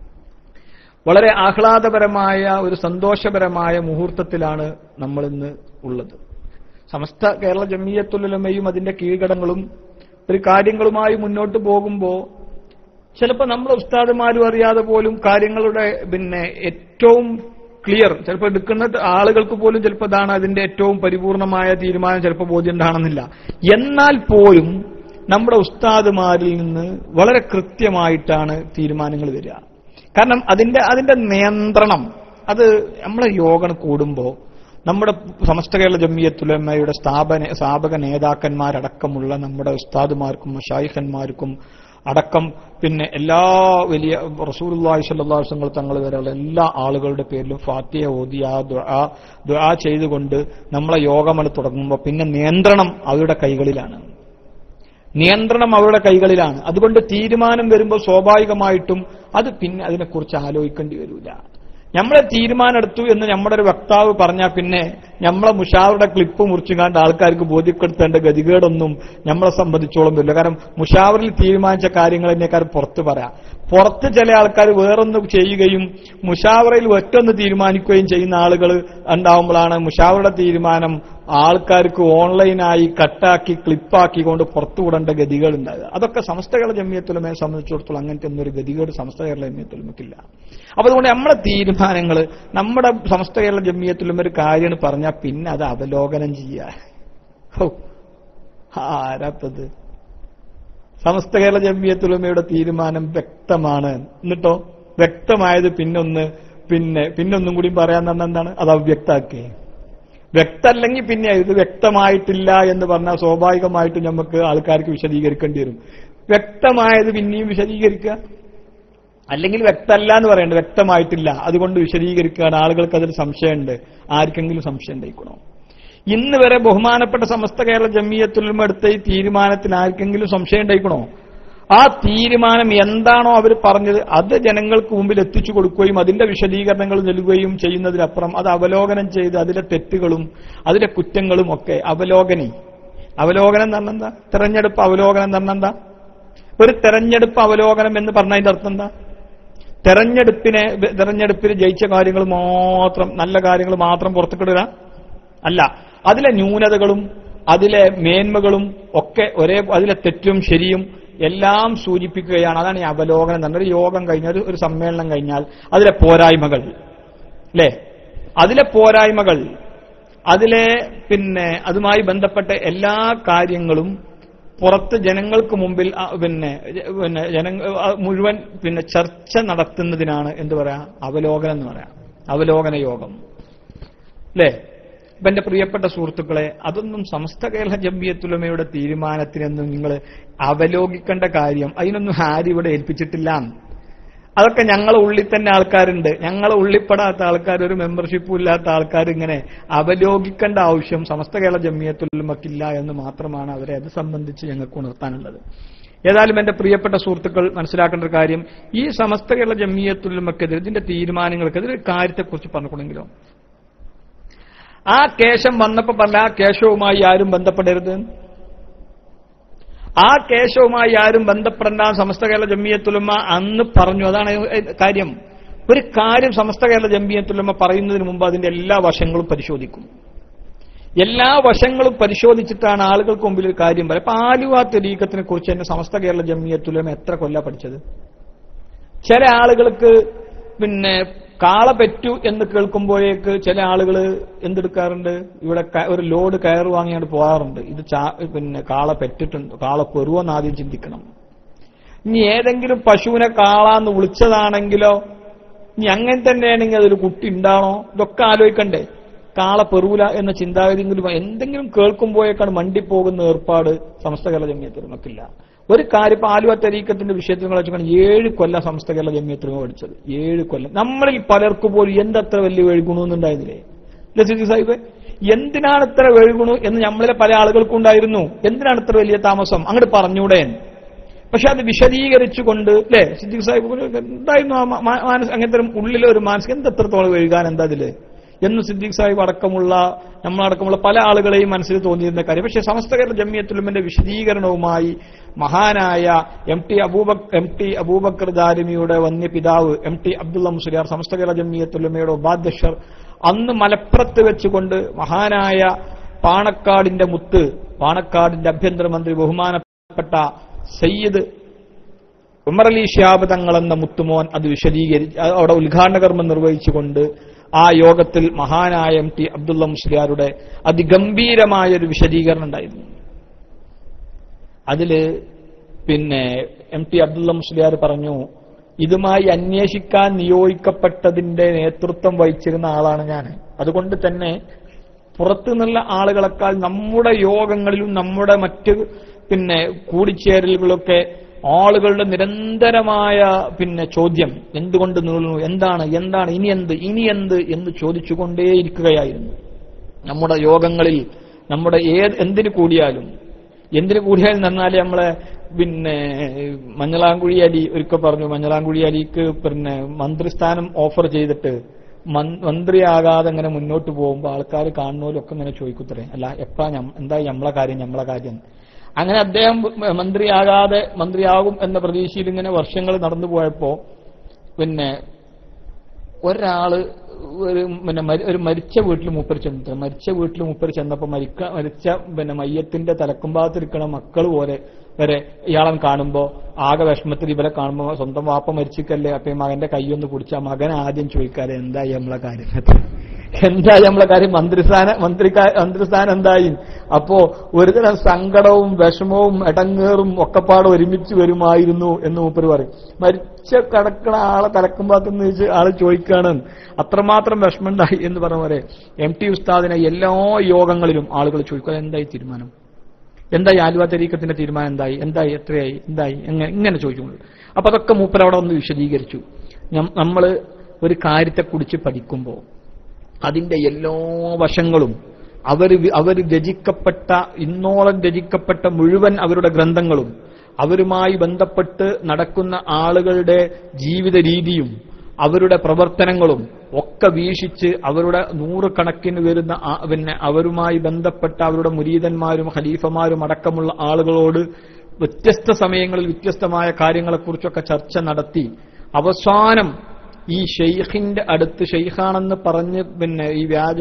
A: വളരെ ആഹ്ലാദപരമായ ഒരു സന്തോഷപരമായ മുഹൂർത്തത്തിലാണ് നമ്മൾ ഇന്ന് ഉള്ളത് സമസ്ത കേരള ജമീയത്തുലമയും അതിന്റെ കീഴ്ഘടങ്ങളും ഒരു കാര്യങ്ങളുമായി മുന്നോട്ട് പോകുമ്പോൾ ചിലപ്പോൾ നമ്മുടെ ഉസ്താദുമാരും അറിയാതെ പോലും കാര്യങ്ങളുടെ പിന്നെ ഏറ്റവും ക്ലിയർ ചിലപ്പോൾ എടുക്കുന്ന ആളുകൾക്ക് പോലും ചിലപ്പോൾ അതാണ് അതിന്റെ ഏറ്റവും പരിപൂർണമായ തീരുമാനം ചിലപ്പോൾ ബോധ്യം ഉണ്ടാകണമെന്നില്ല എന്നാൽ പോലും നമ്മുടെ ഉസ്താദുമാരിൽ നിന്ന് വളരെ കൃത്യമായിട്ടാണ് തീരുമാനങ്ങൾ വരിക കാരണം അതിന്റെ അതിന്റെ നിയന്ത്രണം അത് നമ്മളെ യോഗം കൂടുമ്പോൾ നമ്മുടെ സമസ്ത കേരള ജമ്മിയത്തുലമ്മയുടെ സ്ഥാപന സ്ഥാപക നേതാക്കന്മാരടക്കമുള്ള നമ്മുടെ ഉസ്താദുമാർക്കും ഷായിഖന്മാർക്കും അടക്കം പിന്നെ എല്ലാ വലിയ റസൂലുള്ളാഹി സ്വല്ലല്ലാഹു അലൈഹി വസല്ലം തങ്ങൾ വരെയുള്ള എല്ലാ ആളുകളുടെ പേരിലും ഫാത്തിയ ഓതി ആ ദുആ ദുആ ചെയ്തുകൊണ്ട് നമ്മളെ യോഗമണ് തുടങ്ങുമ്പോൾ പിന്നെ നിയന്ത്രണം അവരുടെ കൈകളിലാണ് നിയന്ത്രണം അവരുടെ കൈകളിലാണ് അതുകൊണ്ട് തീരുമാനം വരുമ്പോൾ സ്വാഭാവികമായിട്ടും അത് പിന്നെ അതിനെക്കുറിച്ച് ആലോചിക്കേണ്ടി വരില്ല നമ്മളെ തീരുമാനം എടുത്തു എന്ന് നമ്മുടെ ഒരു വക്താവ് പറഞ്ഞാൽ പിന്നെ നമ്മളെ മുഷാവറുടെ ക്ലിപ്പ് മുറിച്ചുകാണ്ട് ആൾക്കാർക്ക് ബോധ്യപ്പെടുത്തേണ്ട ഗതികേടൊന്നും നമ്മളെ സംബന്ധിച്ചോളം വരില്ല കാരണം മുഷാവറിൽ തീരുമാനിച്ച കാര്യങ്ങൾ എന്നെക്കാരും പുറത്ത് പറയാം പുറത്ത് ചില ആൾക്കാർ വേറൊന്ന് ചെയ്യുകയും മുഷാവറയിൽ ഒറ്റൊന്ന് തീരുമാനിക്കുകയും ചെയ്യുന്ന ആളുകൾ ഉണ്ടാവുമ്പോഴാണ് മുഷാവറുടെ തീരുമാനം ആൾക്കാർക്ക് ഓൺലൈനായി കട്ടാക്കി ക്ലിപ്പാക്കിക്കൊണ്ട് പുറത്തു വിടേണ്ട ഗതികൾ ഉണ്ടാകുക അതൊക്കെ സമസ്ത കേരള ജമ്മിയത്തുലമയെ സംബന്ധിച്ചിടത്തോളം അങ്ങനത്തെ ഒന്നും ഒരു ഗതികേട് സമസ്ത കേരള ജമ്മിയത്തുലമക്കില്ല അപ്പൊ അതുകൊണ്ട് നമ്മളെ തീരുമാനങ്ങൾ നമ്മുടെ സമസ്ത കേരള ജമ്മിയത്തുലമ ഒരു കാര്യമാണ് പറഞ്ഞാൽ പിന്നെ അത് അവലോകനം ചെയ്യുക ഹോ, ആരാപ്പത് സമസ്ത കേരള ജമ്മിയത്തുലമയുടെ തീരുമാനം വ്യക്തമാണ് എന്നിട്ടോ വ്യക്തമായത് പിന്നൊന്ന് പിന്നെ പിന്നൊന്നും കൂടി പറയാൻ തന്നെ എന്താണ് അത് അവ്യക്താക്കേ വ്യക്തമല്ലെങ്കിൽ പിന്നെ ഇത് വ്യക്തമായിട്ടില്ല എന്ന് പറഞ്ഞാൽ സ്വാഭാവികമായിട്ടും നമുക്ക് ആൾക്കാർക്ക് വിശദീകരിക്കേണ്ടി വരും വ്യക്തമായത് പിന്നെയും വിശദീകരിക്കുക അല്ലെങ്കിൽ വ്യക്തമല്ല എന്ന് പറയണ്ട വ്യക്തമായിട്ടില്ല അതുകൊണ്ട് വിശദീകരിക്കുകയാണ് ആളുകൾക്ക് അതിൽ സംശയമുണ്ട് ആർക്കെങ്കിലും സംശയം ഉണ്ടായിക്കണോ ഇന്ന് വരെ ബഹുമാനപ്പെട്ട സമസ്ത കേരള ജമ്മിയത്തുലും എടുത്ത ഈ തീരുമാനത്തിൽ ആർക്കെങ്കിലും സംശയം ഉണ്ടായിക്കണോ ആ തീരുമാനം എന്താണോ അവർ പറഞ്ഞത് അത് ജനങ്ങൾക്ക് മുമ്പിൽ എത്തിച്ചു കൊടുക്കുകയും അതിന്റെ വിശദീകരണങ്ങൾ നൽകുകയും ചെയ്യുന്നതിനപ്പുറം അത് അവലോകനം ചെയ്ത് അതിലെ തെറ്റുകളും അതിലെ കുറ്റങ്ങളും ഒക്കെ അവലോകനി അവലോകനം എന്ന് പറഞ്ഞാൽ എന്താ തെരഞ്ഞെടുപ്പ് അവലോകനം എന്ന് പറഞ്ഞാൽ എന്താ ഒരു തെരഞ്ഞെടുപ്പ് അവലോകനം എന്ന് പറഞ്ഞതിന്റെ അർത്ഥം എന്താ തെരഞ്ഞെടുപ്പിനെ തെരഞ്ഞെടുപ്പിൽ ജയിച്ച കാര്യങ്ങൾ മാത്രം നല്ല കാര്യങ്ങൾ മാത്രം പുറത്തുക്കിടുക അല്ല അതിലെ ന്യൂനതകളും അതിലെ മേന്മകളും ഒക്കെ ഒരേ അതിലെ തെറ്റും ശരിയും എല്ലാം സൂചിപ്പിക്കുകയാണ് അതാണ് ഈ അവലോകനം തന്നെ ഒരു യോഗം കഴിഞ്ഞ ഒരു ഒരു സമ്മേളനം കഴിഞ്ഞാൽ അതിലെ പോരായ്മകൾ അല്ലേ അതിലെ പോരായ്മകൾ അതിലെ പിന്നെ അതുമായി ബന്ധപ്പെട്ട എല്ലാ കാര്യങ്ങളും പുറത്ത് ജനങ്ങൾക്ക് മുമ്പിൽ ആ, പിന്നെ ജ- പിന്നെ ജനങ്ങൾ ആ, മുഴുവൻ പിന്നെ ചർച്ച നടത്തുന്നതിനാണ് എന്ത് പറയാ അവലോകനം എന്ന് പറയാം അവലോകന യോഗം അല്ലേ ഇപ്പൊ എന്റെ പ്രിയപ്പെട്ട സുഹൃത്തുക്കളെ അതൊന്നും സമസ്ത കേരള ജമ്മിയത്തുലമയുടെ തീരുമാനത്തിനൊന്നും നിങ്ങൾ അവലോകിക്കേണ്ട കാര്യം അതിനൊന്നും ആരും ഇവിടെ ഏൽപ്പിച്ചിട്ടില്ല അതൊക്കെ ഞങ്ങളെ ഉള്ളിൽ തന്നെ ആൾക്കാരുണ്ട് ഞങ്ങളെ ഉള്ളിപ്പെടാത്ത ആൾക്കാർ ഒരു മെമ്പർഷിപ്പും ഇല്ലാത്ത ആൾക്കാർ ഇങ്ങനെ അവലോകിക്കേണ്ട ആവശ്യം സമസ്ത കേരള ജമ്മിയത്തുലമക്കില്ല എന്ന് മാത്രമാണ് അവരെ അത് സംബന്ധിച്ച് ഞങ്ങൾക്ക് ഉണർത്താനുള്ളത് ഏതായാലും എന്റെ പ്രിയപ്പെട്ട സുഹൃത്തുക്കൾ മനസ്സിലാക്കേണ്ട ഒരു കാര്യം ഈ സമസ്ത കേരള ജമ്മിയത്തുലമക്കെതിരെ ഇതിന്റെ തീരുമാനങ്ങൾക്കെതിരെ ഒരു കാര്യത്തെക്കുറിച്ച് പറഞ്ഞുകൊണ്ടെങ്കിലോ ആ കേശം വന്നപ്പോ പറഞ്ഞ ആ കേശവുമായി ആരും ബന്ധപ്പെടരുത് ആ കേശവുമായി ആരും ബന്ധപ്പെടേണ്ട സമസ്ത കേരള ജമ്മിയത്തുലമ്മ അന്ന് പറഞ്ഞു അതാണ് കാര്യം ഒരു കാര്യം സമസ്ത കേരള ജമ്മിയത്തുലമ്മ പറയുന്നതിന് മുമ്പ് അതിന്റെ എല്ലാ വശങ്ങളും പരിശോധിക്കും എല്ലാ വശങ്ങളും പരിശോധിച്ചിട്ടാണ് ആളുകൾക്ക് മുമ്പിൽ ഒരു കാര്യം പറയാം അപ്പൊ ആലുവ തെരീക്കത്തിനെ കുറിച്ച് തന്നെ സമസ്ത കേരള ജമ്മിയത്തുലമ്മ എത്ര കൊല്ല പഠിച്ചത് ചില ആളുകൾക്ക് പിന്നെ കാള പെറ്റു എന്ന് കേൾക്കുമ്പോഴേക്ക് ചില ആളുകൾ എന്തെടുക്കാറുണ്ട് ഇവിടെ ക- ഒരു ലോഡ് കയർ വാങ്ങിയാണ് പോകാറുണ്ട് ഇത് ചാ- പിന്നെ കാള പെറ്റിട്ടുണ്ട് കാള പെറുവെന്ന് ആദ്യം ചിന്തിക്കണം ഇനി ഏതെങ്കിലും പശുവിനെ കാളാന്ന് വിളിച്ചതാണെങ്കിലോ ഇനി അങ്ങനെ തന്നെയാണെങ്കിൽ അതൊരു കുട്ടി ഉണ്ടാണോ ഇതൊക്കെ ആലോചിക്കണ്ടേ കാള പെറൂല എന്ന ചിന്താഗതിയെങ്കിലും എന്തെങ്കിലും കേൾക്കുമ്പോഴേക്കാണ് മണ്ടിപ്പോകുന്ന ഏർപ്പാട് സമസ്ത കേരള ജമ്മിയത്തിൽ നമുക്കില്ല ഒരു കാര്യം ഇപ്പൊ ആലുവ തരീക്കത്തിന്റെ വിഷയത്തിൽ നിങ്ങൾ വെച്ചാൽ ഏഴ് കൊല്ലം സമസ്ത കേരള ജമ്മിയത്തിലും പഠിച്ചത് ഏഴ് കൊല്ലം നമ്മളിൽ പലർക്കും പോലും എന്തത്ര വലിയ വെഴുകുണമെന്നുണ്ടായിരുന്നില്ലേ ലസിദ് സാഹിബ് എന്തിനാണ് ഇത്ര വെഴുകുണു എന്ന് നമ്മളിലെ പല ആളുകൾക്കും ഉണ്ടായിരുന്നു എന്തിനാണ് ഇത്ര വലിയ താമസം അങ്ങോട്ട് പറഞ്ഞൂടെ പക്ഷെ അത് വിശദീകരിച്ചുകൊണ്ട് അല്ലേ സിദ്ദിഖ് സാഹിബ് എന്തായിരുന്നു ആ മാ- മാ- മാനസ അങ്ങനത്തെ ഒരു ഉള്ളിലെ ഒരു മാനസിക എന്തെത്രത്തോളം എഴുകാൻ എന്താ അതില് എന്ന് സിദ്ദിഖ് സാഹിബ് അടക്കമുള്ള നമ്മളടക്കമുള്ള പല ആളുകളെയും മനസ്സിൽ തോന്നിയിരുന്ന കാര്യം പക്ഷേ സമസ്ത കേരള ജമ്മിയത്തുലുമിന്റെ വിശദീകരണവുമായി മഹാനായ എം ടി അബൂബക് എം ടി അബൂബക്കർ ദാരിമിയുടെ വന്യ പിതാവ് എം ടി അബ്ദുള്ള മുസ്ലിയാർ സമസ്ത കേരള ജമ്മിയത്തുലുമയുടെ ഉപാധ്യക്ഷർ അന്ന് മലപ്പുറത്ത് വെച്ചുകൊണ്ട് മഹാനായ പാണക്കാടിന്റെ മുത്ത് പാണക്കാടിന്റെ ആഭ്യന്തരമന്ത്രി ബഹുമാനപ്പെട്ട സയ്യിദ് ഉമർ അലി ഷിയാബ് തങ്ങൾ എന്ന മുത്തുമോൻ അത് വിശദീകരിച്ച് അത് അവിടെ ഉദ്ഘാടന കർമ്മം നിർവഹിച്ചുകൊണ്ട് ആ യോഗത്തിൽ മഹാനായ എം ടി അബ്ദുള്ള മുസ്ലിയാരുടെ അതിഗംഭീരമായ ഒരു വിശദീകരണം ഉണ്ടായിരുന്നു അതില് പിന്നെ എം ടി അബ്ദുള്ള മുസ്ലിയാർ പറഞ്ഞു ഇതുമായി അന്വേഷിക്കാൻ നിയോഗിക്കപ്പെട്ടതിന്റെ നേതൃത്വം വഹിച്ചിരുന്ന ആളാണ് ഞാൻ അതുകൊണ്ട് തന്നെ പുറത്തു നിന്നുള്ള ആളുകളെക്കാൾ നമ്മുടെ യോഗങ്ങളിലും നമ്മുടെ മറ്റ് പിന്നെ കൂടിച്ചേരലുകളൊക്കെ ആളുകളുടെ നിരന്തരമായ പിന്നെ ചോദ്യം എന്തുകൊണ്ട് നീളുന്നു എന്താണ് എന്താണ് ഇനി എന്ത് ഇനി എന്ത് എന്ന് ചോദിച്ചുകൊണ്ടേയിരിക്കുകയായിരുന്നു നമ്മുടെ യോഗങ്ങളിൽ നമ്മുടെ ഏത് എന്തിനു കൂടിയാലും എന്തിനു കൂടിയാലും നന്നാലേ നമ്മളെ പിന്നെ മഞ്ഞളാംകുഴി അലി ഒരിക്കൽ പറഞ്ഞു മഞ്ഞളാംകുഴി അലിക്ക് പിന്നെ മന്ത്രിസ്ഥാനം ഓഫർ ചെയ്തിട്ട് മൻ- മന്ത്രിയാകാതെ ഇങ്ങനെ മുന്നോട്ട് പോകുമ്പോൾ ആൾക്കാർ കാണുന്നവരൊക്കെ ഇങ്ങനെ ചോദിക്കുത്തരേ അല്ല എപ്പാ ഞം- എന്താ നമ്മളെ കാര്യം നമ്മളെ കാര്യം അങ്ങനെ അദ്ദേഹം മന്ത്രിയാകാതെ മന്ത്രിയാകും എന്ന പ്രതീക്ഷയിൽ ഇങ്ങനെ വർഷങ്ങൾ നടന്നു പോയപ്പോ പിന്നെ ഒരാള് ഒരു പിന്നെ മരി- ഒരു മരിച്ച വീട്ടിൽ മൂപ്പര് ചെന്നിട്ട് മരിച്ച വീട്ടിൽ മൂപ്പര് ചെന്നപ്പോ മരിക്ക മരിച്ച പിന്നെ മയ്യത്തിന്റെ തലക്കുംഭാഗത്തിരിക്കണ മക്കൾ പോലെ വരെ ഇയാളെ കാണുമ്പോ ആകെ വിഷമത്തിൽ ഇവരെ കാണുമ്പോ സ്വന്തം വാപ്പ മരിച്ചിക്കല്ലേ അപ്പൊ ഈ മകന്റെ കൈയൊന്ന് പിടിച്ച മകൻ ആദ്യം ചോദിക്കാതെ എന്തായി നമ്മളെ കാര്യം എന്തായി നമ്മളെ കാര്യം മന്ത്രിസ്ഥാന മന്ത്രി മന്ത്രിസ്ഥാനം എന്തായി അപ്പോ ഒരുതരം സങ്കടവും വിഷമവും ഇടങ്ങേറും ഒക്കെപ്പാട് ഒരുമിച്ച് വരുമായിരുന്നു എന്ന് മൂപ്പര് പറയും മരിച്ച കിടക്കണ ആളെ തലക്കുമ്പാത്തുനിന്ന് വെച്ച് ആള് ചോദിക്കാണ് അത്രമാത്രം വിഷമമുണ്ടായി എന്ന് പറഞ്ഞ പോലെ എം ടി ഉസ്താദിനെ എല്ലാ യോഗങ്ങളിലും ആളുകൾ ചോദിക്കുക എന്തായി തീരുമാനം എന്തായി ആലുവ തെരീക്കത്തിന്റെ തീരുമാനം എന്തായി എന്തായി എത്രയായി എന്തായി എങ്ങനെ ഇങ്ങനെ ചോദിച്ചുകൊണ്ട് അപ്പൊ അതൊക്കെ മൂപ്പർ അവിടെ ഒന്ന് വിശദീകരിച്ചു നമ്മൾ ഒരു കാര്യത്തെക്കുറിച്ച് പഠിക്കുമ്പോൾ അതിന്റെ എല്ലാ വശങ്ങളും അവർ അവർ രചിക്കപ്പെട്ട ഇന്നോളം രചിക്കപ്പെട്ട മുഴുവൻ അവരുടെ ഗ്രന്ഥങ്ങളും അവരുമായി ബന്ധപ്പെട്ട് നടക്കുന്ന ആളുകളുടെ ജീവിത രീതിയും അവരുടെ പ്രവർത്തനങ്ങളും ഒക്കെ വീക്ഷിച്ച് അവരുടെ നൂറുകണക്കിന് വരുന്ന ആ- പിന്നെ അവരുമായി ബന്ധപ്പെട്ട അവരുടെ മുരീതന്മാരും ഖലീഫമാരും അടക്കമുള്ള ആളുകളോട് വ്യത്യസ്ത സമയങ്ങളിൽ വ്യത്യസ്തമായ കാര്യങ്ങളെക്കുറിച്ചൊക്കെ ചർച്ച നടത്തി അവസാനം ഈ ഷെയ്ഖിന്റെ അടുത്ത് ഷെയ്ഖാണെന്ന് പറഞ്ഞ് പിന്നെ ഈ വ്യാജ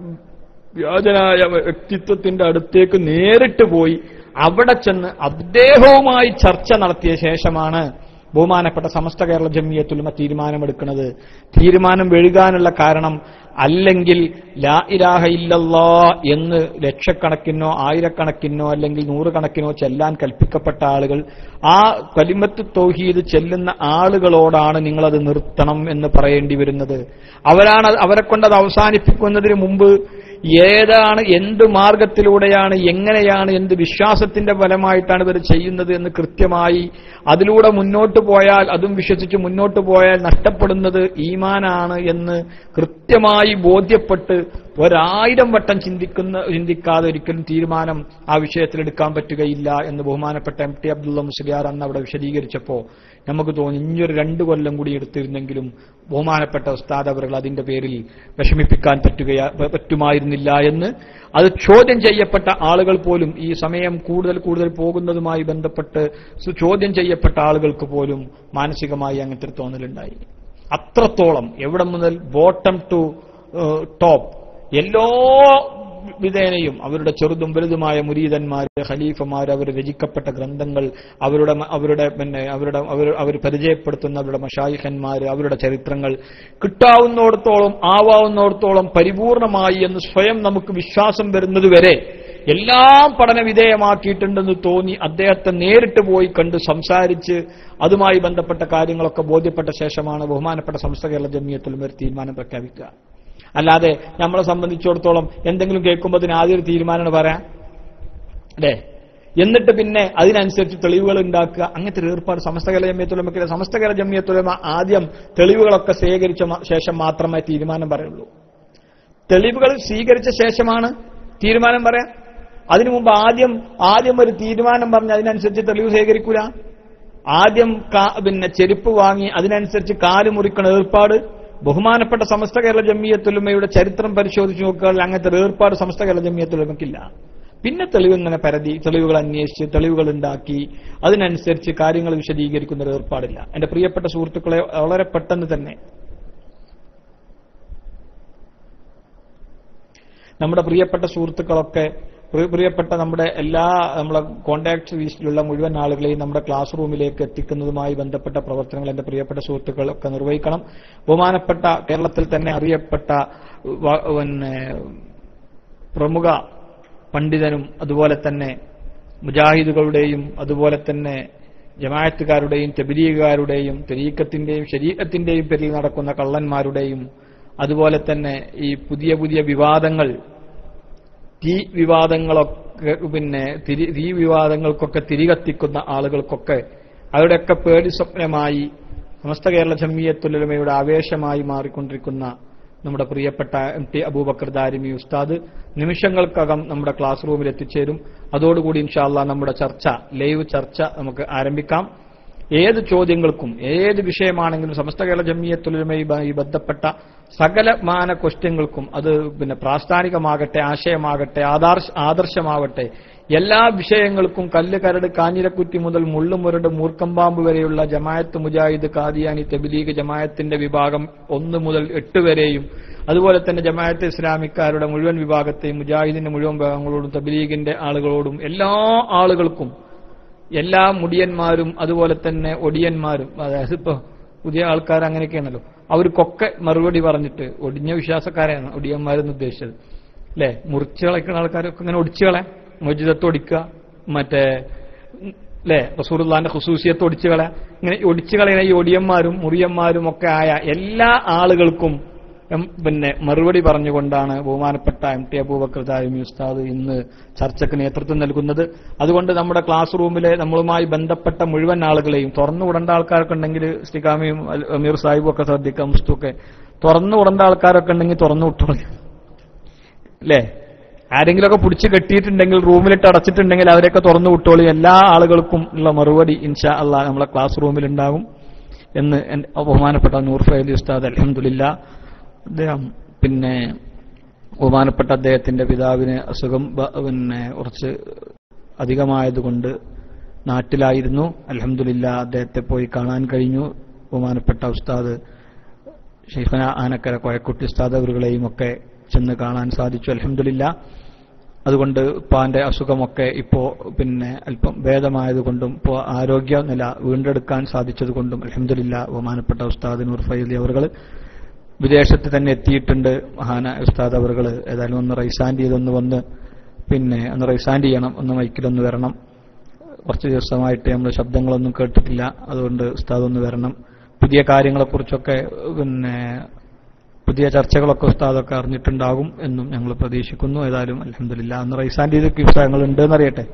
A: വ്യാജനായ വ്യക്തിത്വത്തിന്റെ അടുത്തേക്ക് നേരിട്ട് പോയി അവിടെ ചെന്ന് അദ്ദേഹവുമായി ചർച്ച നടത്തിയ ശേഷമാണ് ബഹുമാനപ്പെട്ട സമസ്ത കേരള ജമിയത്തുലുമ തീരുമാനമെടുക്കുന്നത് തീരുമാനം വെഴുകാനുള്ള കാരണം അല്ലെങ്കിൽ ലാ ഇലാഹ ഇല്ലല്ലാ എന്ന് ലക്ഷക്കണക്കിനോ ആയിരക്കണക്കിനോ അല്ലെങ്കിൽ നൂറുകണക്കിനോ ചെല്ലാൻ കൽപ്പിക്കപ്പെട്ട ആളുകൾ ആ കലിമത്ത് തൗഹീദ് ചെല്ലുന്ന ആളുകളോടാണ് നിങ്ങളത് നിർത്തണം എന്ന് പറയേണ്ടി വരുന്നത് അവരാണ് അവരെ കൊണ്ട് അത് അവസാനിപ്പിക്കുന്നതിന് മുമ്പ് ഏതാണ് എന്ത് മാർഗത്തിലൂടെയാണ് എങ്ങനെയാണ് എന്ത് വിശ്വാസത്തിന്റെ ഫലമായിട്ടാണ് ഇവർ ചെയ്യുന്നത് എന്ന് കൃത്യമായി അതിലൂടെ മുന്നോട്ട് പോയാൽ അതും വിശ്വസിച്ച് മുന്നോട്ട് പോയാൽ നഷ്ടപ്പെടുന്നത് ഈമാനാണ് എന്ന് കൃത്യമായി ബോധ്യപ്പെട്ട് ഒരായിരം വട്ടം ചിന്തിക്കുന്ന ചിന്തിക്കാതെ ഒരിക്കലും തീരുമാനം ആ വിഷയത്തിൽ എടുക്കാൻ പറ്റുകയില്ല എന്ന് ബഹുമാനപ്പെട്ട എം ടി അബ്ദുള്ള മുസ്ലിയാർ അന്ന് അവിടെ വിശദീകരിച്ചപ്പോ നമുക്ക് തോന്നി ഇനിയൊരു രണ്ടു കൊല്ലം കൂടി എടുത്തിരുന്നെങ്കിലും ബഹുമാനപ്പെട്ട ഉസ്താദ് അവർ അതിന്റെ പേരിൽ വിഷമിപ്പിക്കാൻ പറ്റുകയാ പറ്റുമായിരുന്നില്ല എന്ന് അത് ചോദ്യം ചെയ്യപ്പെട്ട ആളുകൾ പോലും ഈ സമയം കൂടുതൽ കൂടുതൽ പോകുന്നതുമായി ബന്ധപ്പെട്ട് സു- ചോദ്യം ചെയ്യപ്പെട്ട ആളുകൾക്ക് പോലും മാനസികമായി അങ്ങനത്തെ ഒരു തോന്നലുണ്ടായി അത്രത്തോളം എവിടെ മുതൽ ബോട്ടം ടു ടോപ്പ് എല്ലാ വിധേനയും അവരുടെ ചെറുതും വലുതുമായ മുരീതന്മാര് ഖലീഫമാർ അവർ രചിക്കപ്പെട്ട ഗ്രന്ഥങ്ങൾ അവരുടെ മ- അവരുടെ പിന്നെ അവരുടെ അവർ അവർ പരിചയപ്പെടുത്തുന്ന അവരുടെ മഷായിഖന്മാര് അവരുടെ ചരിത്രങ്ങൾ കിട്ടാവുന്നിടത്തോളം ആവാവുന്നിടത്തോളം പരിപൂർണമായി എന്ന് സ്വയം നമുക്ക് വിശ്വാസം വരുന്നത് വരെ എല്ലാം പഠന വിധേയമാക്കിയിട്ടുണ്ടെന്ന് തോന്നി അദ്ദേഹത്തെ നേരിട്ട് പോയി കണ്ട് സംസാരിച്ച് അതുമായി ബന്ധപ്പെട്ട കാര്യങ്ങളൊക്കെ ബോധ്യപ്പെട്ട ശേഷമാണ് ബഹുമാനപ്പെട്ട സംസ്ഥ കേരള ജമിയത്തിലും ഒരു തീരുമാനം പ്രഖ്യാപിക്കുക അല്ലാതെ നമ്മളെ സംബന്ധിച്ചിടത്തോളം എന്തെങ്കിലും കേൾക്കുമ്പോൾ അതിന് ആദ്യം ഒരു തീരുമാനമാണ് പറയാം അല്ലേ എന്നിട്ട് പിന്നെ അതിനനുസരിച്ച് തെളിവുകൾ ഉണ്ടാക്കുക അങ്ങനത്തെ ഒരു ഏർപ്പാട് സമസ്ത കേരള ജമ്മിയത്തുലമക്കില്ല സമസ്ത കേരള ജമ്മിയത്തുലമ ആദ്യം തെളിവുകളൊക്കെ ശേഖരിച്ച മ- ശേഷം മാത്രമേ തീരുമാനം പറയുള്ളൂ തെളിവുകൾ സ്വീകരിച്ച ശേഷമാണ് തീരുമാനം പറയാം അതിനു മുമ്പ് ആദ്യം ആദ്യം ഒരു തീരുമാനം പറഞ്ഞ് അതിനനുസരിച്ച് തെളിവ് ശേഖരിക്കൂല ആദ്യം കാ- പിന്നെ ചെരുപ്പ് വാങ്ങി അതിനനുസരിച്ച് കാല് മുറിക്കണ ഏർപ്പാട് ബഹുമാനപ്പെട്ട സമസ്ത കേരള ജമ്മിയത്തുലമയുടെ ചരിത്രം പരിശോധിച്ച് നോക്കുകയാണെങ്കിൽ അങ്ങനത്തെ ഒരു ഏർപ്പാട് സമസ്ത കേരള ജമ്മിയത്തുലമക്കില്ല പിന്നെ തെളിവ് ഇങ്ങനെ പരതി തെളിവുകൾ അന്വേഷിച്ച് തെളിവുകൾ ഉണ്ടാക്കി അതിനനുസരിച്ച് കാര്യങ്ങൾ വിശദീകരിക്കുന്ന ഒരു ഏർപ്പാടില്ല എന്റെ പ്രിയപ്പെട്ട സുഹൃത്തുക്കളെ വളരെ പെട്ടെന്ന് തന്നെ നമ്മുടെ പ്രിയപ്പെട്ട സുഹൃത്തുക്കളൊക്കെ പ്രിയ- പ്രിയപ്പെട്ട നമ്മുടെ എല്ലാ നമ്മളെ കോണ്ടാക്ട് ലിസ്റ്റിലുള്ള മുഴുവൻ ആളുകളെയും നമ്മുടെ ക്ലാസ് റൂമിലേക്ക് എത്തിക്കുന്നതുമായി ബന്ധപ്പെട്ട പ്രവർത്തനങ്ങൾ എന്റെ പ്രിയപ്പെട്ട സുഹൃത്തുക്കളൊക്കെ നിർവഹിക്കണം ബഹുമാനപ്പെട്ട കേരളത്തിൽ തന്നെ അറിയപ്പെട്ട വ- പിന്നെ പ്രമുഖ പണ്ഡിതനും അതുപോലെ തന്നെ മുജാഹിദുകളുടെയും അതുപോലെ തന്നെ ജമായത്തുകാരുടെയും തെബിലീഗുകാരുടെയും തെരീക്കത്തിന്റെയും ശരീരത്തിന്റെയും പേരിൽ നടക്കുന്ന കള്ളന്മാരുടെയും അതുപോലെ തന്നെ ഈ പുതിയ പുതിയ വിവാദങ്ങൾ തീ വിവാദങ്ങളൊക്കെ പിന്നെ തിരി തീ വിവാദങ്ങൾക്കൊക്കെ തിരികത്തിക്കുന്ന ആളുകൾക്കൊക്കെ അവരുടെയൊക്കെ പേടി സ്വപ്നമായി സമസ്ത കേരള ജമ്മിയത്തുലമയുടെ ആവേശമായി മാറിക്കൊണ്ടിരിക്കുന്ന നമ്മുടെ പ്രിയപ്പെട്ട എം ടി അബൂബക്കർ ദാരിമി ഉസ്താദ് നിമിഷങ്ങൾക്കകം നമ്മുടെ ക്ലാസ് റൂമിൽ എത്തിച്ചേരും അതോടുകൂടി ഇൻഷാല്ല നമ്മുടെ ചർച്ച ലൈവ് ചർച്ച നമുക്ക് ആരംഭിക്കാം ഏത് ചോദ്യങ്ങൾക്കും ഏത് വിഷയമാണെങ്കിലും സമസ്ത കേരള ജമ്മിയത്തുലമയുമായി ബന്ധപ്പെട്ട സകലമാന ക്വസ്റ്റ്യങ്ങൾക്കും അത് പിന്നെ പ്രാസ്ഥാനികമാകട്ടെ ആശയമാകട്ടെ ആദർശ ആദർശമാവട്ടെ എല്ലാ വിഷയങ്ങൾക്കും കല്ല് കരട് കാഞ്ഞിരക്കുറ്റി മുതൽ മുള്ളുമുരട് മൂർക്കമ്പാമ്പ് വരെയുള്ള ജമായത്ത് മുജാഹിദ് കാദിയാനി തെബിലീഗ് ജമായത്തിന്റെ വിഭാഗം ഒന്ന് മുതൽ എട്ട് വരെയും അതുപോലെ തന്നെ ജമായത്ത് ഇസ്ലാമിക്കാരുടെ മുഴുവൻ വിഭാഗത്തെയും മുജാഹിദിന്റെ മുഴുവൻ വിഭാഗങ്ങളോടും തബിലീഗിന്റെ ആളുകളോടും എല്ലാ ആളുകൾക്കും എല്ലാ മുടിയന്മാരും അതുപോലെ തന്നെ ഒടിയന്മാരും അതായത് ഇപ്പൊ പുതിയ ആൾക്കാർ അങ്ങനെയൊക്കെയാണല്ലോ അവർക്കൊക്കെ മറുപടി പറഞ്ഞിട്ട് ഒടിഞ്ഞ വിശ്വാസക്കാരെയാണ് ഒടിയന്മാരെന്ന് ഉദ്ദേശിച്ചത് അല്ലെ മുറിച്ച് കളയ്ക്കുന്ന ആൾക്കാരൊക്കെ ഇങ്ങനെ ഒടിച്ചു കളയാം മൊജിദത്ത് ഒടിക്കുക മറ്റേ അല്ലെ റസൂറുല്ലാന്റെ ഖുസൂസിയത്ത് ഒടിച്ചു കളയാം ഇങ്ങനെ ഒടിച്ചു കളയുന്ന ഈ ഒടിയന്മാരും മുറിയന്മാരും ഒക്കെ ആയ എല്ലാ ആളുകൾക്കും എം- പിന്നെ മറുപടി പറഞ്ഞുകൊണ്ടാണ് ബഹുമാനപ്പെട്ട എം ടി അബൂബക്കർ താരിമി ഉസ്താദ് ഇന്ന് ചർച്ചയ്ക്ക് നേതൃത്വം നൽകുന്നത് അതുകൊണ്ട് നമ്മുടെ ക്ലാസ് റൂമിലെ നമ്മളുമായി ബന്ധപ്പെട്ട മുഴുവൻ ആളുകളെയും തുറന്നു വിടേണ്ട ആൾക്കാരൊക്കെ ഉണ്ടെങ്കിൽ ശ്രീകാമിയും അൽ- അമീർ സാഹിബും ഒക്കെ ശ്രദ്ധിക്കാം മുസ്തുക്കെ തുറന്നു വിടേണ്ട ആൾക്കാരൊക്കെ ഉണ്ടെങ്കിൽ തുറന്നു വിട്ടോളി അല്ലേ ആരെങ്കിലുമൊക്കെ പിടിച്ച് കെട്ടിയിട്ടുണ്ടെങ്കിൽ റൂമിലിട്ട് അടച്ചിട്ടുണ്ടെങ്കിൽ അവരെയൊക്കെ തുറന്നു വിട്ടോളി എല്ലാ ആളുകൾക്കും ഉള്ള മറുപടി ഇൻഷാ അള്ളാ നമ്മളെ ക്ലാസ് റൂമിൽ ഉണ്ടാകും എന്ന് എൻ- ബഹുമാനപ്പെട്ട നൂർ ഫൈലി ഉസ്താദ് അലഹമില്ല അദ്ദേഹം പിന്നെ ബഹുമാനപ്പെട്ട അദ്ദേഹത്തിന്റെ പിതാവിന് അസുഖം ബ- പിന്നെ കുറച്ച് അധികമായതുകൊണ്ട് നാട്ടിലായിരുന്നു അലഹമില്ല അദ്ദേഹത്തെ പോയി കാണാൻ കഴിഞ്ഞു ബഹുമാനപ്പെട്ട ഉസ്താദ് ഷെയ്ഖന ആനക്കര കോയക്കുട്ടി ഉസ്താദ് അവരുകളെയും ഒക്കെ ചെന്ന് കാണാൻ സാധിച്ചു അലഹമില്ല അതുകൊണ്ട് ഉപ്പാന്റെ അസുഖമൊക്കെ ഇപ്പോ പിന്നെ അല്പം ഭേദമായതുകൊണ്ടും ഇപ്പോൾ ആരോഗ്യനില വീണ്ടെടുക്കാൻ സാധിച്ചതുകൊണ്ടും അലഹമില്ല ബഹുമാനപ്പെട്ട ഉസ്താദ് നൂർ ഫൈലി അവറുകൾ വിദേശത്ത് തന്നെ എത്തിയിട്ടുണ്ട് മഹാന ഉസ്താദ് അവറുകൾ ഏതായാലും ഒന്ന് റൈസാൻഡ് ചെയ്തൊന്ന് വന്ന് പിന്നെ ഒന്ന് റൈസാൻഡ് ചെയ്യണം ഒന്ന് മൈക്കിലൊന്ന് വരണം കുറച്ച് ദിവസമായിട്ട് നമ്മൾ ശബ്ദങ്ങളൊന്നും കേട്ടിട്ടില്ല അതുകൊണ്ട് ഉസ്താദ് ഒന്ന് വരണം പുതിയ കാര്യങ്ങളെക്കുറിച്ചൊക്കെ പിന്നെ പുതിയ ചർച്ചകളൊക്കെ ഉസ്താദൊക്കെ അറിഞ്ഞിട്ടുണ്ടാകും എന്നും ഞങ്ങൾ പ്രതീക്ഷിക്കുന്നു ഏതായാലും അലഹമില്ല അന്ന് റൈസാൻഡ് ചെയ്തൊക്കെ പുസ്തകങ്ങൾ ഉണ്ടെന്ന് അറിയട്ടെ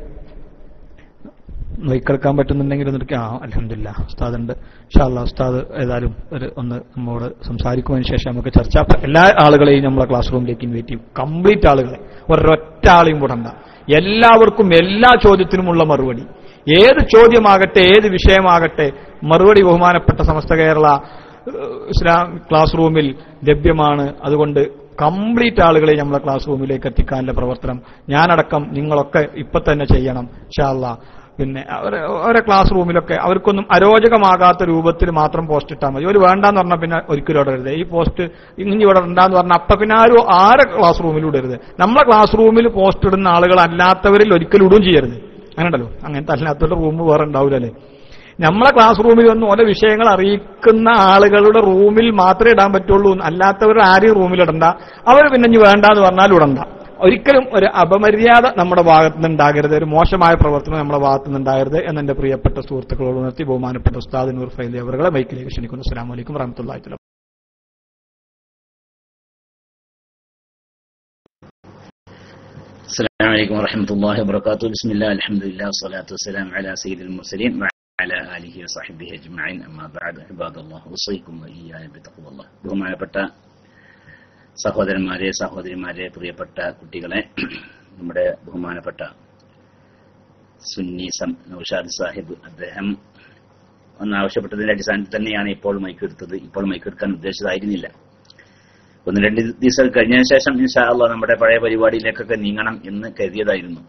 A: നോയിക്കെടുക്കാൻ പറ്റുന്നുണ്ടെങ്കിൽ ഒന്ന് ആ അലഹമില്ല ഉസ്താദ് ഉണ്ട് ഷാല്ല ഉസ്താദ് ഏതായാലും ഒരു ഒന്ന് നമ്മോട് സംസാരിക്കുന്നതിന് ശേഷം നമുക്ക് ചർച്ച അപ്പൊ എല്ലാ ആളുകളെയും നമ്മളെ ക്ലാസ് റൂമിലേക്ക് ഇൻവൈറ്റ് ചെയ്യും കംപ്ലീറ്റ് ആളുകളെ ഒരൊറ്റ ആളെയും വിടണ്ട എല്ലാവർക്കും എല്ലാ ചോദ്യത്തിനുമുള്ള മറുപടി ഏത് ചോദ്യമാകട്ടെ ഏത് വിഷയമാകട്ടെ മറുപടി ബഹുമാനപ്പെട്ട സമസ്ത കേരള ഏഹ്, ഇസ്ലാം ക്ലാസ് റൂമിൽ ലഭ്യമാണ് അതുകൊണ്ട് കംപ്ലീറ്റ് ആളുകളെ നമ്മളെ ക്ലാസ് റൂമിലേക്ക് എത്തിക്കാനുള്ള പ്രവർത്തനം ഞാനടക്കം നിങ്ങളൊക്കെ ഇപ്പൊ തന്നെ ചെയ്യണം ഷാല്ല പിന്നെ അവരെ അവരെ ക്ലാസ് റൂമിലൊക്കെ അവർക്കൊന്നും അരോചകമാകാത്ത രൂപത്തിൽ മാത്രം പോസ്റ്റ് ഇട്ടാൽ മതി ഒരു വേണ്ടാന്ന് പറഞ്ഞാൽ പിന്നെ ഒരിക്കലും ഇടരുത് ഈ പോസ്റ്റ് ഇങ്ങനെ ഇവിടെ ഉണ്ടാന്ന് പറഞ്ഞാൽ അപ്പൊ പിന്നെ ആരും ആരെ ക്ലാസ് റൂമിൽ ഇടരുത് നമ്മളെ ക്ലാസ് റൂമിൽ പോസ്റ്റ് ഇടുന്ന ആളുകൾ അല്ലാത്തവരിൽ ഒരിക്കലും ഇടുകയും ചെയ്യരുത് അങ്ങനെ ഉണ്ടല്ലോ അങ്ങനത്തെ അല്ലാത്തവരുടെ റൂം വേറെ ഉണ്ടാവില്ലല്ലേ നമ്മളെ ക്ലാസ് റൂമിൽ വന്ന് ഓരോ വിഷയങ്ങൾ അറിയിക്കുന്ന ആളുകളുടെ റൂമിൽ മാത്രമേ ഇടാൻ പറ്റുള്ളൂ അല്ലാത്തവർ ആരെയും റൂമിൽ ഇടണ്ട അവർ പിന്നെ ഇനി വേണ്ടാന്ന് പറഞ്ഞാൽ ഇടണ്ട ഒരിക്കലും ഒരു അപമര്യാദ നമ്മുടെ ഭാഗത്ത് നിന്ന് ഉണ്ടാകരുത് ഒരു മോശമായ പ്രവർത്തനം നമ്മുടെ ഭാഗത്ത് നിന്ന് ഉണ്ടാകരുത് എന്ന് എന്റെ പ്രിയപ്പെട്ട സുഹൃത്തുക്കളോട് ഉണർത്തി ബഹുമാനപ്പെട്ട ഉസ്താദ് നൂർ ഫൈലി അവരുടെ മൈക്കിലേക്ക് ക്ഷണിക്കുന്നു അസ്സാം വലൈക്കും വറഹമത്തല്ലാ
B: السلام عليكم ورحمة الله وبركاته بسم الله الحمد لله والصلاة والسلام على سيد المرسلين وعلى آله وصحبه أجمعين أما بعد عباد الله أوصيكم وإياي بتقوى الله ബഹുമാനപ്പെട്ട സഹോദരന്മാരെ സഹോദരിമാരെ പ്രിയപ്പെട്ട കുട്ടികളെ നമ്മുടെ ബഹുമാനപ്പെട്ട സുന്നി സം നൌഷാദ് സാഹിബ് അദ്ദേഹം ഒന്ന് ആവശ്യപ്പെട്ടതിന്റെ അടിസ്ഥാനത്തിൽ തന്നെയാണ് ഇപ്പോൾ മൈക്കെടുത്തത് ഇപ്പോൾ മൈക്കെടുക്കാൻ ഉദ്ദേശിച്ചതായിരുന്നില്ല ഒന്ന് രണ്ട് ദിവസം കഴിഞ്ഞതിന് ശേഷം ഇൻഷാ അള്ളാഹ് നമ്മുടെ പഴയ പരിപാടിയിലേക്കൊക്കെ നീങ്ങണം എന്ന് കരുതിയതായിരുന്നു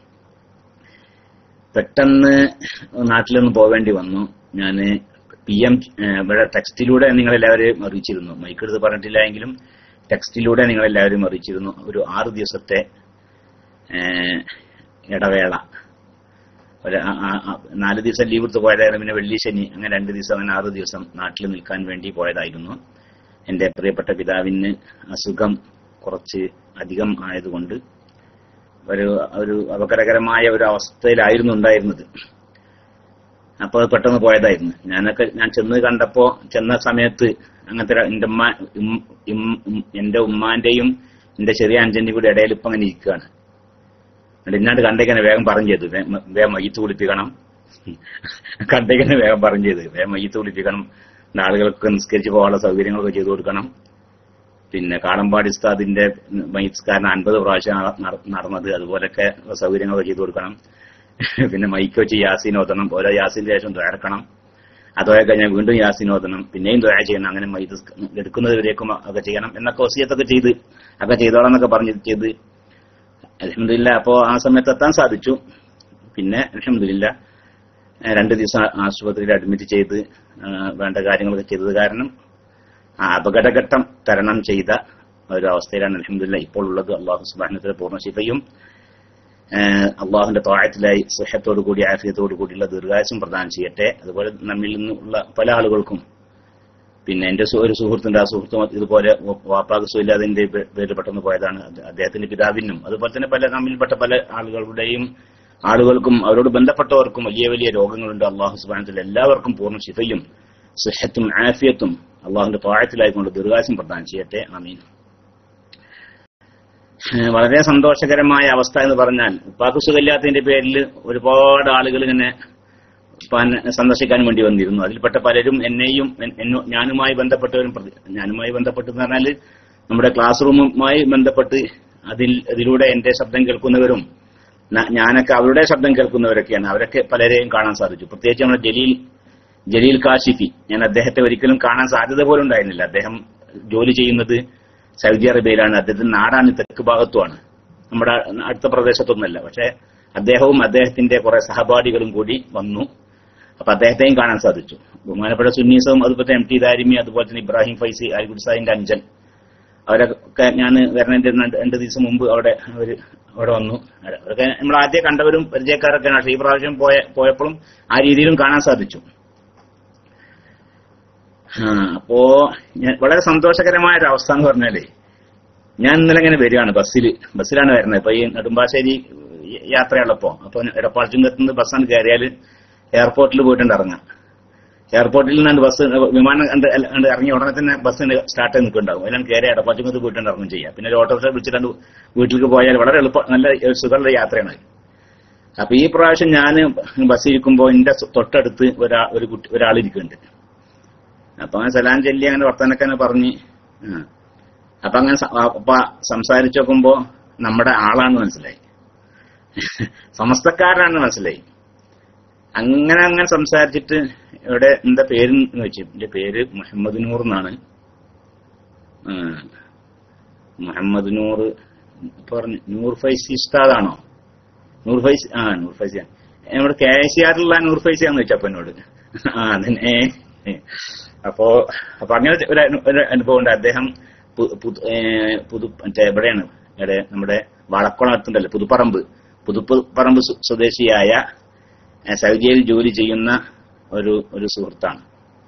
B: പെട്ടെന്ന് നാട്ടിലൊന്ന് പോവേണ്ടി വന്നു ഞാൻ പി എം ഇവിടെ ടെക്സ്റ്റിലൂടെ നിങ്ങളെല്ലാവരെയും അറിയിച്ചിരുന്നു മൈക്കെടുത്ത് പറഞ്ഞിട്ടില്ല എങ്കിലും ടെക്സ്റ്റിലൂടെ നിങ്ങളെല്ലാവരും അറിയിച്ചിരുന്നു ഒരു ആറ് ദിവസത്തെ ഏഹ്, ഇടവേള ഒരു ആ- ആ- ആ- നാല് ദിവസം ലീവ് എടുത്ത് പോയതായിരുന്നു പിന്നെ വെള്ളി ശനി അങ്ങനെ രണ്ട് ദിവസം അങ്ങനെ ആറ് ദിവസം നാട്ടിൽ നിൽക്കാൻ വേണ്ടി പോയതായിരുന്നു എന്റെ പ്രിയപ്പെട്ട പിതാവിന് അസുഖം കുറച്ച് അധികം ആയതുകൊണ്ട് ഒരു ഒരു അപകടകരമായ ഒരു അവസ്ഥയിലായിരുന്നു ഉണ്ടായിരുന്നത് അപ്പൊ അത് പെട്ടെന്ന് പോയതായിരുന്നു ഞാനൊക്കെ ഞാൻ ചെന്ന് കണ്ടപ്പോ ചെന്ന സമയത്ത് അങ്ങനത്തെ ഒരു- എന്റെ ഉമ്മ ഉം- ഉം- ഉം- എന്റെ ഉമ്മാന്റെയും എന്റെ ചെറിയ അഞ്ചന്റെയും കൂടി ഇടയിൽ ഇപ്പൊ അങ്ങനെ ഇരിക്കുകയാണ് എന്നിട്ട് ഇന്നാണ്ട് കണ്ടേക്കനെ വേഗം പറഞ്ഞു ചെയ്തു വേ- മ- വേഗം മയ്യത്ത് കുളിപ്പിക്കണം കണ്ടേക്കനെ വേഗം പറഞ്ഞു ചെയ്ത് വേഗം മയ്യത്ത് കുളിപ്പിക്കണം പിന്നെ ആളുകൾക്ക് നിസ്കരിച്ച് പോകാനുള്ള സൗകര്യങ്ങളൊക്കെ ചെയ്തു കൊടുക്കണം പിന്നെ കാളമ്പാടി ഉസ്താദിന്റെ മൈസ്കാരൻ അൻപത് പ്രാവശ്യം നട- നട- നടന്നത് അതുപോലൊക്കെ സൗകര്യങ്ങളൊക്കെ ചെയ്തു കൊടുക്കണം പിന്നെ മൈക്ക് വെച്ച് യാസീൻ ഓതണം ഓരോ യാസീന്റെ ശേഷം ദ്വയക്കണം അതൊക്കെ കഴിഞ്ഞാൽ വീണ്ടും യാസീൻ ഓതണം പിന്നെയും ദ്വയ ചെയ്യണം അങ്ങനെ മൈത് എടുക്കുന്നത് വരേക്കും ഒക്കെ ചെയ്യണം എന്നൊക്കെ വസിയത്തൊക്കെ ചെയ്ത് ഒക്കെ ചെയ്തോളാം എന്നൊക്കെ പറഞ്ഞ് ചെയ്ത് അലഹമില്ല അപ്പോ ആ സമയത്ത് എത്താൻ സാധിച്ചു പിന്നെ അലഹമില്ല രണ്ട് ദിവസം ആശുപത്രിയിൽ അഡ്മിറ്റ് ചെയ്ത് ആ, വേണ്ട കാര്യങ്ങളൊക്കെ ചെയ്തത് കാരണം ആ അപകടഘട്ടം തരണം ചെയ്ത ഒരു അവസ്ഥയിലാണ് അലഹമില്ല ഇപ്പോൾ ഉള്ളത് അള്ളാഹു സുബാനത്തിന്റെ പൂർണ്ണശിഫയും അള്ളാഹുന്റെ താഴത്തിലായി സുഹത്തോടു കൂടി ആഫിയത്തോടു കൂടിയുള്ള ദീർഘായുസം പ്രദാനം ചെയ്യട്ടെ അതുപോലെ നമ്മിൽ നിന്നുള്ള പല ആളുകൾക്കും പിന്നെ എന്റെ സു- ഒരു സുഹൃത്തുണ്ട് ആ സുഹൃത്തും ഇതുപോലെ വാപ്പാക്ക് സുല്ലാതിന്റെ പേര് പെട്ടെന്ന് പോയതാണ് അത് അദ്ദേഹത്തിന്റെ പിതാവിനും അതുപോലെ തന്നെ പല നമ്മിൽപ്പെട്ട പല ആളുകളുടെയും ആളുകൾക്കും അവരോട് ബന്ധപ്പെട്ടവർക്കും വലിയ വലിയ രോഗങ്ങളുണ്ട് അള്ളാഹു സുബാനത്തിൽ എല്ലാവർക്കും പൂർണ്ണ ശിഫയും സുഹത്തും ആഫിയത്തും അള്ളാഹുന്റെ താഴത്തിലായിക്കൊണ്ട് ദീർഘാസം പ്രദാനം ചെയ്യട്ടെ അമീൻ ഏഹ് വളരെ സന്തോഷകരമായ അവസ്ഥ എന്ന് പറഞ്ഞാൽ ഉപ്പാക്ക് സുഖമില്ലാത്തതിന്റെ പേരിൽ ഒരുപാട് ആളുകൾ ഇങ്ങനെ ഉപ്പാനെ സന്ദർശിക്കാൻ വേണ്ടി വന്നിരുന്നു അതിൽപ്പെട്ട പലരും എന്നെയും എൻ- എന്നോ- ഞാനുമായി ബന്ധപ്പെട്ടവരും പ്രതി- ഞാനുമായി ബന്ധപ്പെട്ട് എന്ന് പറഞ്ഞാൽ നമ്മുടെ ക്ലാസ് റൂമുമായി ബന്ധപ്പെട്ട് അതിൽ അതിലൂടെ എന്റെ ശബ്ദം കേൾക്കുന്നവരും ന- ഞാനൊക്കെ അവരുടെ ശബ്ദം കേൾക്കുന്നവരൊക്കെയാണ് അവരൊക്കെ പലരെയും കാണാൻ സാധിച്ചു പ്രത്യേകിച്ച് നമ്മുടെ ജലീൽ ജലീൽ കാശിഫി ഞാൻ അദ്ദേഹത്തെ ഒരിക്കലും കാണാൻ സാധ്യത പോലും ഉണ്ടായിരുന്നില്ല അദ്ദേഹം ജോലി ചെയ്യുന്നത് സൗദി അറേബ്യയിലാണ് അദ്ദേഹത്തിന്റെ നാടാണ് തെക്ക് ഭാഗത്തുമാണ് നമ്മുടെ അടുത്ത പ്രദേശത്തൊന്നുമല്ല പക്ഷെ അദ്ദേഹവും അദ്ദേഹത്തിന്റെ കുറെ സഹപാഠികളും കൂടി വന്നു അപ്പൊ അദ്ദേഹത്തെയും കാണാൻ സാധിച്ചു ബഹുമാനപ്പെട്ട സുന്നീസവും അതുപോലെ എം ടി ദാരിമി അതുപോലെ തന്നെ ഇബ്രാഹിം ഫൈസി അലിഗുഡ് സാഹിന്റെ അഞ്ചൻ അവരൊക്കെ ഞാൻ വരുന്നതിന്റെ രണ്ട് രണ്ട് ദിവസം മുമ്പ് അവിടെ അവര് അവിടെ വന്നു അവരൊക്കെ നമ്മൾ ആദ്യം കണ്ടവരും പരിചയക്കാരൊക്കെയാണ് പക്ഷേ ഈ പ്രാവശ്യം പോയ പോയപ്പോഴും ആ രീതിയിലും കാണാൻ സാധിച്ചു ആ, അപ്പോ ഞാൻ വളരെ സന്തോഷകരമായ ഒരു അവസ്ഥ എന്ന് പറഞ്ഞാലേ ഞാൻ ഇന്നലെ ഇങ്ങനെ വരികയാണ് ബസ്സിൽ ബസ്സിലാണ് വരുന്നത് ഇപ്പൊ ഈ നെടുമ്പാശ്ശേരി യാത്രയുള്ളപ്പോ അപ്പൊ എടപ്പാളച്ചുങ്കത്ത് നിന്ന് ബസ്സാണ് കയറിയാൽ എയർപോർട്ടിൽ പോയിട്ടുണ്ട് ഇറങ്ങാം എയർപോർട്ടിൽ നിന്ന് ബസ് വിമാനം കണ്ട് അല്ല, കണ്ട് ഇറങ്ങിയ ഉടനെ തന്നെ ബസ് സ്റ്റാർട്ട് ചെയ്ത് നിൽക്കുന്നുണ്ടാവും അതിലാണ് കയറി എടപ്പാളച്ചുങ്കത്ത് പോയിട്ടുണ്ട് ഇറങ്ങും ചെയ്യാം പിന്നെ ഒരു ഓട്ടോറിക്ഷ വിളിച്ചിട്ട് വീട്ടിലേക്ക് പോയാൽ വളരെ എളുപ്പം നല്ല ഒരു സുഖമുള്ള യാത്രയാണ് അപ്പൊ ഈ പ്രാവശ്യം ഞാൻ ബസ്സിൽ ഇരിക്കുമ്പോൾ എന്റെ തൊട്ടടുത്ത് ഒരാ ഒരു കുട്ടി ഒരാൾ ഇരിക്കുന്നുണ്ട് അപ്പൊ അങ്ങനെ സലാം ചൊല്ലി അങ്ങനെ വർത്തനൊക്കെ അങ്ങനെ പറഞ്ഞ് ആ. അപ്പൊ അങ്ങനെ സ- ആ, അപ്പൊ സംസാരിച്ചു നോക്കുമ്പോ നമ്മുടെ ആളാണ് മനസ്സിലായി സമസ്തക്കാരനാണ് മനസ്സിലായി അങ്ങനെ അങ്ങനെ സംസാരിച്ചിട്ട് ഇവിടെ എന്താ പേര് എന്ന് വെച്ചു എന്റെ പേര് മുഹമ്മദ് നൂർ എന്നാണ് ആ. മുഹമ്മദ് നൂർ പറഞ്ഞു നൂർ ഫൈസി ഉസ്താദാണോ നൂർ ഫൈസി ആ നൂർ ഫൈസി നമ്മുടെ കെ സി ആറിലുള്ള നൂർ ഫൈസിയാന്ന് വെച്ചപ്പോ എന്നോട് ആ അതന്നെ അപ്പോ അപ്പൊ അങ്ങനെ ഒരു അനു- ഒരു അനുഭവം ഉണ്ട് അദ്ദേഹം പു- പുതു- ഏ, പുതു മറ്റേ എവിടെയാണ് ഇവിടെ നമ്മുടെ വളക്കുളം അടുത്തുണ്ടല്ലോ പുതുപ്പറമ്പ് പുതുപ്പറമ്പ് സ്വ- സ്വദേശിയായ ഏ, സൗദിയിൽ ജോലി ചെയ്യുന്ന ഒരു ഒരു സുഹൃത്താണ്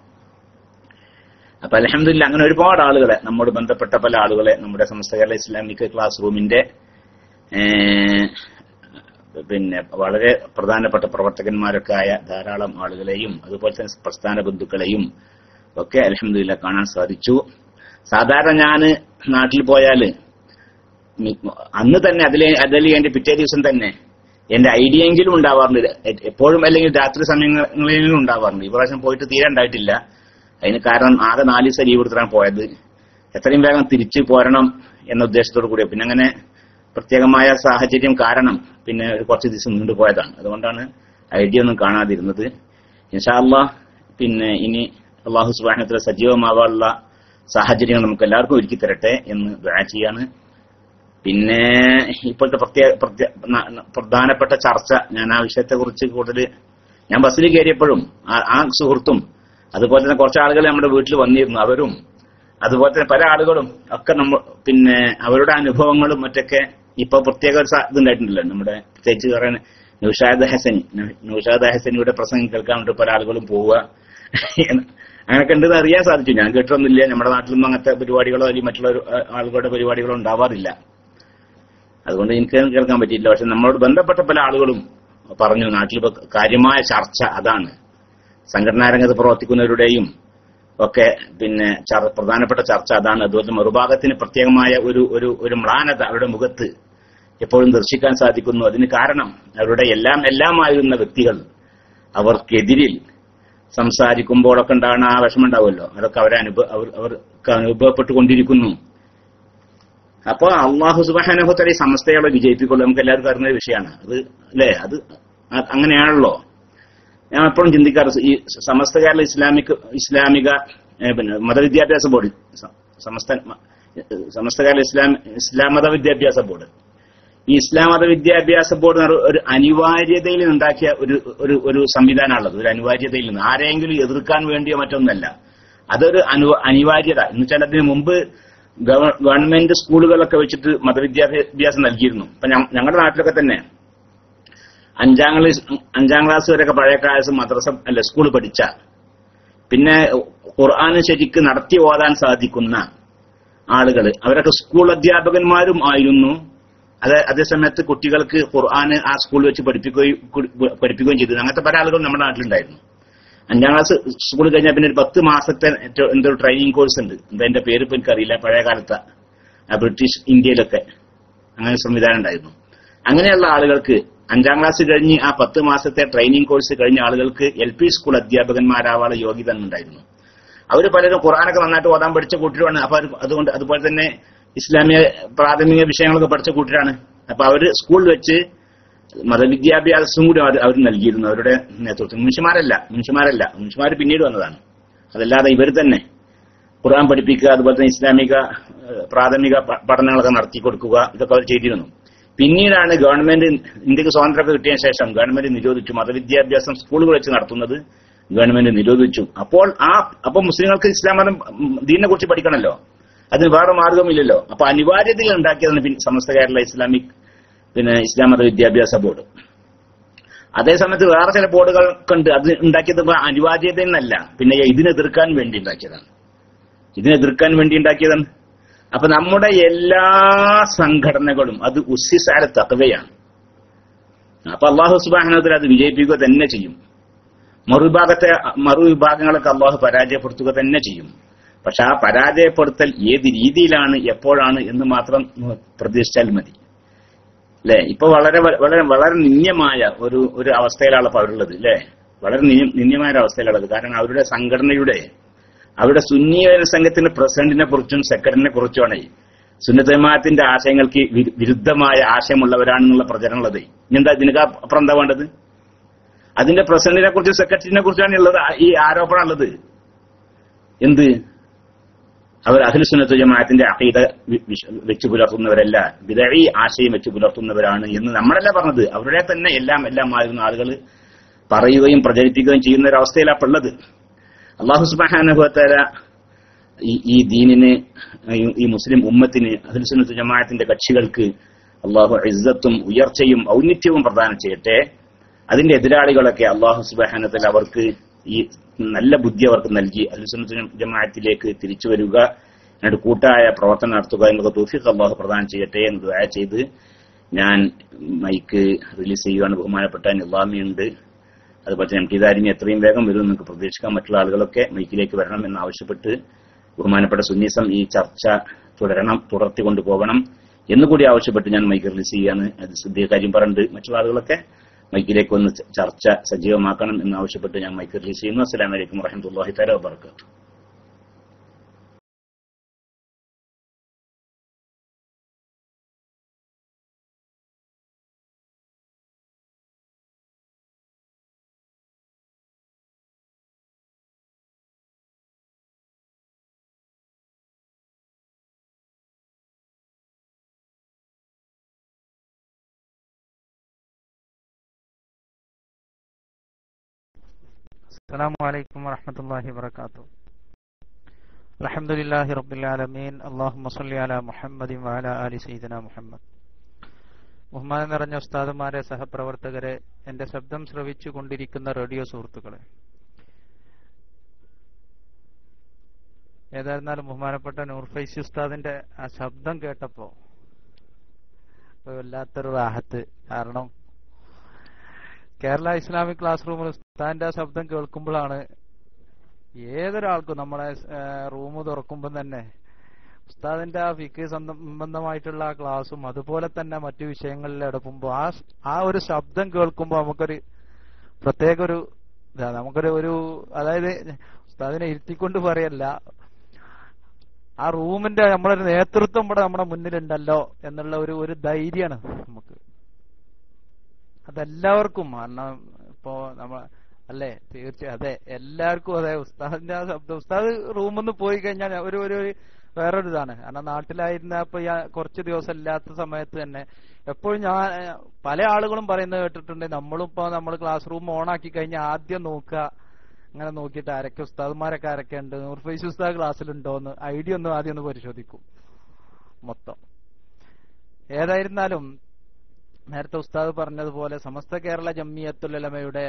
B: അപ്പൊ അലഹമില്ല അങ്ങനെ ഒരുപാട് ആളുകളെ നമ്മോട് ബന്ധപ്പെട്ട പല ആളുകളെ നമ്മുടെ സമസ്ത കേരള ഇസ്ലാമിക് ക്ലാസ് റൂമിന്റെ ഏ, പിന്നെ വളരെ പ്രധാനപ്പെട്ട പ്രവർത്തകന്മാരൊക്കെ ആയ ധാരാളം ആളുകളെയും അതുപോലെ തന്നെ പ്രസ്ഥാന ബന്ധുക്കളെയും ഒക്കെ അലഹമില്ല കാണാൻ സാധിച്ചു സാധാരണ ഞാൻ നാട്ടിൽ പോയാല് മി- അന്ന് തന്നെ അതിലെ അതിൽ എന്റെ പിറ്റേ ദിവസം തന്നെ എന്റെ ഐഡിയ എങ്കിലും ഉണ്ടാവാറുണ്ട് എ- എപ്പോഴും അല്ലെങ്കിൽ രാത്രി സമയങ്ങളിലും ഉണ്ടാവാറുണ്ട് ഈ പ്രാവശ്യം പോയിട്ട് തീരെ ഉണ്ടായിട്ടില്ല അതിന് കാരണം ആകെ നാല് ദിവസം ലീവ് എടുത്തിട്ടാണ് പോയത് എത്രയും വേഗം തിരിച്ചു പോരണം എന്ന ഉദ്ദേശത്തോടു കൂടി പിന്നെ അങ്ങനെ പ്രത്യേകമായ സാഹചര്യം കാരണം പിന്നെ ഒരു കുറച്ച് ദിവസം നീണ്ടുപോയതാണ് അതുകൊണ്ടാണ് ഐഡിയ ഒന്നും കാണാതിരുന്നത് ഇൻഷാല്ല പിന്നെ ഇനി അള്ളാഹു സുബാനത്തിൽ സജീവമാവാനുള്ള സാഹചര്യങ്ങൾ നമുക്ക് എല്ലാവർക്കും ഒരുക്കി തരട്ടെ എന്ന് ദുആ ചെയ്യാണ് പിന്നെ ഇപ്പോഴത്തെ പ്രത്യേക പ്രത്യേക ന- ന- പ്രധാനപ്പെട്ട ചർച്ച ഞാൻ ആ വിഷയത്തെ കുറിച്ച് കൂടുതൽ ഞാൻ ബസ്സിൽ കയറിയപ്പോഴും ആ- ആ സുഹൃത്തും അതുപോലെ തന്നെ കുറച്ച് ആളുകൾ നമ്മുടെ വീട്ടിൽ വന്നിരുന്നു അവരും അതുപോലെ തന്നെ പല ആളുകളും ഒക്കെ നമ്മ പിന്നെ അവരുടെ അനുഭവങ്ങളും മറ്റൊക്കെ ഇപ്പൊ പ്രത്യേക ഒരു സ- ഇതുണ്ടായിട്ടുണ്ടല്ലോ നമ്മുടെ പ്രത്യേകിച്ച് പറയാൻ നൗഷാദ് ഹസനി നൗ- നൗഷാദ് ഹസനിയുടെ പ്രസംഗം കേൾക്കാൻ വേണ്ടി പല ആളുകളും പോവുക അങ്ങനെയൊക്കെ ഉണ്ടെന്ന് അറിയാൻ സാധിച്ചു ഞാൻ കേട്ടൊന്നുമില്ല നമ്മുടെ നാട്ടിലൊന്നും അങ്ങനത്തെ പരിപാടികളോ അല്ലെങ്കിൽ മറ്റുള്ള ഒരു, ആ, ആളുകളുടെ പരിപാടികളോ ഉണ്ടാവാറില്ല അതുകൊണ്ട് എനിക്ക് കേൾക്കാൻ പറ്റിയില്ല പക്ഷെ നമ്മളോട് ബന്ധപ്പെട്ട പല ആളുകളും പറഞ്ഞു നാട്ടിൽ ഇപ്പൊ കാര്യമായ ചർച്ച അതാണ് സംഘടനാ രംഗത്ത് പ്രവർത്തിക്കുന്നവരുടെയും ഒക്കെ പിന്നെ ചർ- പ്രധാനപ്പെട്ട ചർച്ച അതാണ് അതുപോലെ മറുഭാഗത്തിന് പ്രത്യേകമായ ഒരു ഒരു ഒരു മ്ലാനത അവരുടെ മുഖത്ത് എപ്പോഴും ദർശിക്കാൻ സാധിക്കുന്നു അതിന് കാരണം അവരുടെ എല്ലാം എല്ലാമായിരുന്ന വ്യക്തികൾ അവർക്കെതിരിൽ സംസാരിക്കുമ്പോഴൊക്കെ ഉണ്ടാകുന്ന ആ വിഷമം ഉണ്ടാവുമല്ലോ അതൊക്കെ അവരെ അനുഭവ അവർ അവർക്ക് അനുഭവപ്പെട്ടുകൊണ്ടിരിക്കുന്നു അപ്പൊ അള്ളാഹു സുബാനഹുത്തല ഈ സമസ്തകളെ വിജയിപ്പിക്കുള്ളൂ നമുക്ക് എല്ലാവർക്കും അറിയുന്ന ഒരു വിഷയമാണ് അത് അല്ലേ അത് അ- അങ്ങനെയാണല്ലോ ഞാൻ എപ്പോഴും ചിന്തിക്കാറ് ഈ സമസ്ത കേരള ഇസ്ലാമിക് ഇസ്ലാമിക ഏ, പിന്നെ മതവിദ്യാഭ്യാസ ബോർഡ് സ- സമസ്ത മ- സമസ്ത കേരള ഇസ്ലാം ഇസ്ലാം മത വിദ്യാഭ്യാസ ബോർഡ് ഈ ഇസ്ലാം മത വിദ്യാഭ്യാസ ബോർഡ് എന്ന് പറഞ്ഞ ഒരു അനിവാര്യതയിൽ നിന്നുണ്ടാക്കിയ ഒരു ഒരു ഒരു സംവിധാനമാണുള്ളത് ഒരു അനിവാര്യതയിൽ നിന്ന് ആരെങ്കിലും എതിർക്കാൻ വേണ്ടിയോ മറ്റൊന്നല്ല അതൊരു അനു അനിവാര്യത എന്ന് വെച്ചാൽ അതിന് മുമ്പ് ഗവ- ഗവൺമെന്റ് സ്കൂളുകളൊക്കെ വെച്ചിട്ട് മതവിദ്യാഭ്യാസം നൽകിയിരുന്നു ഇപ്പൊ ഞ- ഞങ്ങളുടെ നാട്ടിലൊക്കെ തന്നെ അഞ്ചാം ക്ലാസ് അഞ്ചാം ക്ലാസ് വരെയൊക്കെ പഴയ കാലത്ത് മദ്രസ അല്ല സ്കൂൾ പഠിച്ച പിന്നെ ഖുർആൻ ശരിക്ക് നടത്തി ഓതാൻ സാധിക്കുന്ന ആളുകൾ അവരൊക്കെ സ്കൂൾ അധ്യാപകന്മാരും ആയിരുന്നു അത് അതേസമയത്ത് കുട്ടികൾക്ക് ഖുർആൻ ആ സ്കൂളിൽ വെച്ച് പഠിപ്പിക്കുകയും കു- പഠിപ്പിക്കുകയും ചെയ്തു അങ്ങനത്തെ പല ആളുകളും നമ്മുടെ നാട്ടിലുണ്ടായിരുന്നു അഞ്ചാം ക്ലാസ് സ്കൂൾ കഴിഞ്ഞാൽ പിന്നെ ഒരു പത്ത് മാസത്തെ ഏറ്റവും എന്തോ ട്രെയിനിങ് കോഴ്സ് ഉണ്ട് എന്താ എന്റെ പേര് ഇപ്പൊ എനിക്കറിയില്ല പഴയ കാലത്ത് ആ ബ്രിട്ടീഷ് ഇന്ത്യയിലൊക്കെ അങ്ങനെ സംവിധാനം ഉണ്ടായിരുന്നു അങ്ങനെയുള്ള ആളുകൾക്ക് അഞ്ചാം ക്ലാസ് കഴിഞ്ഞ് ആ പത്ത് മാസത്തെ ട്രെയിനിങ് കോഴ്സ് കഴിഞ്ഞ ആളുകൾക്ക് എൽ പി സ്കൂൾ അധ്യാപകന്മാരാവാനുള്ള യോഗ്യത ഉണ്ടായിരുന്നു അവർ പലരും ഖുറാനൊക്കെ നന്നായിട്ട് ഓതാൻ പഠിച്ച കൂട്ടരാണ് അപ്പൊ അത് അതുകൊണ്ട് അതുപോലെ തന്നെ ഇസ്ലാമിക പ്രാഥമിക വിഷയങ്ങളൊക്കെ പഠിച്ച കൂട്ടരാണ് അപ്പൊ അവര് സ്കൂളിൽ വെച്ച് മതവിദ്യാഭ്യാസം കൂടി അവർ അവർ നൽകിയിരുന്നു അവരുടെ നേതൃത്വം മനുഷ്യന്മാരല്ല മനുഷ്യന്മാരല്ല മനുഷ്യന്മാർ പിന്നീട് വന്നതാണ് അതല്ലാതെ ഇവർ തന്നെ ഖുർആൻ പഠിപ്പിക്കുക അതുപോലെ തന്നെ ഇസ്ലാമിക ഏഹ്, പ്രാഥമിക പ- പഠനങ്ങളൊക്കെ നടത്തി കൊടുക്കുക ഇതൊക്കെ അവർ ചെയ്തിരുന്നു പിന്നീടാണ് ഗവൺമെന്റ് ഇന്ത്യക്ക് സ്വാതന്ത്ര്യമൊക്കെ കിട്ടിയ ശേഷം ഗവൺമെന്റ് നിരോധിച്ചു മതവിദ്യാഭ്യാസം സ്കൂളുകൾ വെച്ച് നടത്തുന്നത് ഗവൺമെന്റ് നിരോധിച്ചു അപ്പോൾ ആ അപ്പൊ മുസ്ലിങ്ങൾക്ക് ഇസ്ലാം മതം ഉം, ദീനിനെ കുറിച്ച് പഠിക്കണമല്ലോ അതിന് വേറെ മാർഗമില്ലല്ലോ അപ്പൊ അനിവാര്യതയിൽ ഉണ്ടാക്കിയതാണ് പിൻ- സമസ്ത കേരള ഇസ്ലാമിക് പിന്നെ ഇസ്ലാം മത വിദ്യാഭ്യാസ ബോർഡ് അതേസമയത്ത് വേറെ ചില ബോർഡുകൾ ഉണ്ട് അത് ഉണ്ടാക്കിയത് ഇപ്പൊ അനിവാര്യത എന്നല്ല പിന്നെ ഇതിനെതിർക്കാൻ വേണ്ടി ഉണ്ടാക്കിയതാണ് ഇതിനെതിർക്കാൻ വേണ്ടി ഉണ്ടാക്കിയതാണ് അപ്പൊ നമ്മുടെ എല്ലാ സംഘടനകളും അത് ഉസ്സിസാര തകവയാണ് അപ്പൊ അള്ളാഹു സുബാഹനത്തിൽ അത് വിജയിപ്പിക്കുക തന്നെ ചെയ്യും മറുവിഭാഗത്തെ മറുവിഭാഗങ്ങളൊക്കെ അള്ളാഹു പരാജയപ്പെടുത്തുക തന്നെ ചെയ്യും പക്ഷെ ആ പരാജയപ്പെടുത്തൽ ഏത് രീതിയിലാണ് എപ്പോഴാണ് എന്ന് മാത്രം പ്രതീക്ഷിച്ചാൽ മതി അല്ലെ ഇപ്പൊ വളരെ വ- വളരെ വളരെ നിന്ദ്യമായ ഒരു ഒരു അവസ്ഥയിലാണ് ഇപ്പൊ അവരുള്ളത് അല്ലെ വളരെ നിന്ദ്യ- നിന്ദ്യമായ ഒരു അവസ്ഥയിലുള്ളത് കാരണം അവരുടെ സംഘടനയുടെ അവരുടെ സുന്നി സംഘത്തിന്റെ പ്രസിഡന്റിനെ കുറിച്ചും സെക്രട്ടറിനെ കുറിച്ചുമാണ് ഈ സുന്നത്ത് ജമാഅത്തിന്റെ ആശയങ്ങൾക്ക് വി- വിരുദ്ധമായ ആശയമുള്ളവരാണെന്നുള്ള പ്രചരണമുള്ളത് ഇനി എന്താ ഇതിനൊക്കെ അപ്പുറം എന്താ വേണ്ടത് അതിന്റെ പ്രസിഡന്റിനെ കുറിച്ചും സെക്രട്ടറിനെ കുറിച്ചാണ് ഉള്ളത് ഈ ആരോപണം ഉള്ളത് എന്ത് അവർ അഖിൽസുന്നത്ത് ജമാഅത്തിന്റെ അഖീദ വി- വിശ- വെച്ച് പുലർത്തുന്നവരല്ല വിതഴി ആശയം വെച്ച് പുലർത്തുന്നവരാണ് എന്ന് നമ്മളല്ല പറഞ്ഞത് അവരുടെ തന്നെ എല്ലാം എല്ലാം ആയിരുന്ന ആളുകൾ പറയുകയും പ്രചരിപ്പിക്കുകയും ചെയ്യുന്ന ഒരു അവസ്ഥയിലാണ് ഉള്ളത് അള്ളാഹു സുബാനുഭവത്തര ഈ ഈ ദീനിന് ഈ- ഈ മുസ്ലിം ഉമ്മത്തിന് അഖിൽസുന്നത്ത് ജമാഅത്തിന്റെ കക്ഷികൾക്ക് അള്ളാഹു ഇസ്സത്തും ഉയർച്ചയും ഔന്നിത്യവും പ്രദാനം ചെയ്യട്ടെ അതിന്റെ എതിരാളികളൊക്കെ അള്ളാഹു സുബാനത്തിൽ അവർക്ക് ഈ നല്ല ബുദ്ധി അവർക്ക് നൽകി അൽസുന്നത്ത് ജമാഅത്തിലേക്ക് തിരിച്ചു വരിക എന്നിട്ട് കൂട്ടായ പ്രവർത്തനം നടത്തുക എന്നുള്ള തൗഫീഖ് അള്ളാഹു പ്രദാനം ചെയ്യട്ടെ എന്ന് ദുആ ചെയ്ത് ഞാൻ മൈക്ക് റിലീസ് ചെയ്യുകയാണ് ബഹുമാനപ്പെട്ട നിലാമിയുണ്ട് അതുപോലെ തന്നെ എം ടി ദാരിമി എത്രയും വേഗം വരും നിങ്ങൾക്ക് പ്രതീക്ഷിക്കാൻ മറ്റുള്ള ആളുകളൊക്കെ മൈക്കിലേക്ക് വരണം എന്ന് ആവശ്യപ്പെട്ട് ബഹുമാനപ്പെട്ട സുന്നീസം ഈ ചർച്ച തുടരണം തുടർത്തി കൊണ്ടുപോകണം എന്നുകൂടി ആവശ്യപ്പെട്ട് ഞാൻ മൈക്ക് റിലീസ് ചെയ്യാണ് അത് ശ്രദ്ധീയ കാര്യം പറഞ്ഞിട്ട് മറ്റു ആളുകളൊക്കെ മൈക്കിലേക്ക് ഒന്ന് ചർച്ച സജീവമാക്കണം എന്ന് ആവശ്യപ്പെട്ട് ഞാൻ മൈക്ക് റിലീസ് ചെയ്യുന്നു അസ്സലാമു അലൈക്കും വറഹമത്തല്ലാഹി തആല വബറകാതുഹു
C: السلام عليكم ورحمة الله وبركاته الحمد لله رب العالمين اللهم صل على محمد وعلى آل سيدنا മുഹമ്മദ് ബഹുമാനം നിറഞ്ഞ ഉസ്താദുമാരെ സഹപ്രവർത്തകരെ എന്റെ ശബ്ദം ശ്രവിച്ചു കൊണ്ടിരിക്കുന്ന റേഡിയോ സുഹൃത്തുക്കളെ ഏതായിരുന്നാലും ബഹുമാനപ്പെട്ട നൂർഫൈസി ഉസ്താദിന്റെ ആ ശബ്ദം കേട്ടപ്പോ ഒരു വല്ലാത്തൊരു റാഹത്ത് കാരണം കേരള ഇസ്ലാമിക് ക്ലാസ് റൂമിൽ ഉസ്താദിന്റെ ആ ശബ്ദം കേൾക്കുമ്പോഴാണ് ഏതൊരാൾക്കും നമ്മളെ റൂം തുറക്കുമ്പോൾ തന്നെ ഉസ്താദിന്റെ ആ ഫിക്ക് സംബന്ധമായിട്ടുള്ള ആ ക്ലാസ്സും അതുപോലെ തന്നെ മറ്റു വിഷയങ്ങളിൽ എടുക്കുമ്പോൾ ആ ആ ഒരു ശബ്ദം കേൾക്കുമ്പോൾ നമുക്കൊരു പ്രത്യേക ഒരു ഇതാ നമുക്കൊരു ഒരു അതായത് ഉസ്താദിനെ ഇരുത്തിക്കൊണ്ട് പറയല്ല ആ റൂമിന്റെ നമ്മളൊരു നേതൃത്വം ഇവിടെ നമ്മുടെ മുന്നിലുണ്ടല്ലോ എന്നുള്ള ഒരു ഒരു ധൈര്യമാണ് നമുക്ക് അതെല്ലാവർക്കും കാരണം ഇപ്പോ നമ്മ അല്ലേ തീർച്ചയായും അതെ എല്ലാവർക്കും അതെ ഉസ്താദിന്റെ ആ ശബ്ദം ഉസ്താദ് റൂമിൽ നിന്ന് പോയി കഴിഞ്ഞാൽ ഒരു ഒരു വേറൊരു ഇതാണ് കാരണം നാട്ടിലായിരുന്നപ്പോ കുറച്ച് ദിവസം ഇല്ലാത്ത സമയത്ത് തന്നെ എപ്പോഴും ഞാൻ പല ആളുകളും പറയുന്നത് കേട്ടിട്ടുണ്ട് നമ്മളും ഇപ്പൊ നമ്മൾ ക്ലാസ് റൂം ഓൺ ആക്കി കഴിഞ്ഞാൽ ആദ്യം നോക്കുക അങ്ങനെ നോക്കിയിട്ട് ആരൊക്കെ ഉസ്താദ്മാരൊക്കെ ആരൊക്കെ ഉണ്ട് നൂർഫൈസ് ഉസ്താദ് ക്ലാസ്സിലുണ്ടോന്ന് ഐഡിയ ഒന്ന് ആദ്യം ഒന്ന് പരിശോധിക്കും മൊത്തം ഏതായിരുന്നാലും നേരത്തെ ഉസ്താദ് പറഞ്ഞതുപോലെ സമസ്ത കേരള ജമ്മിയത്തുലമയുടെ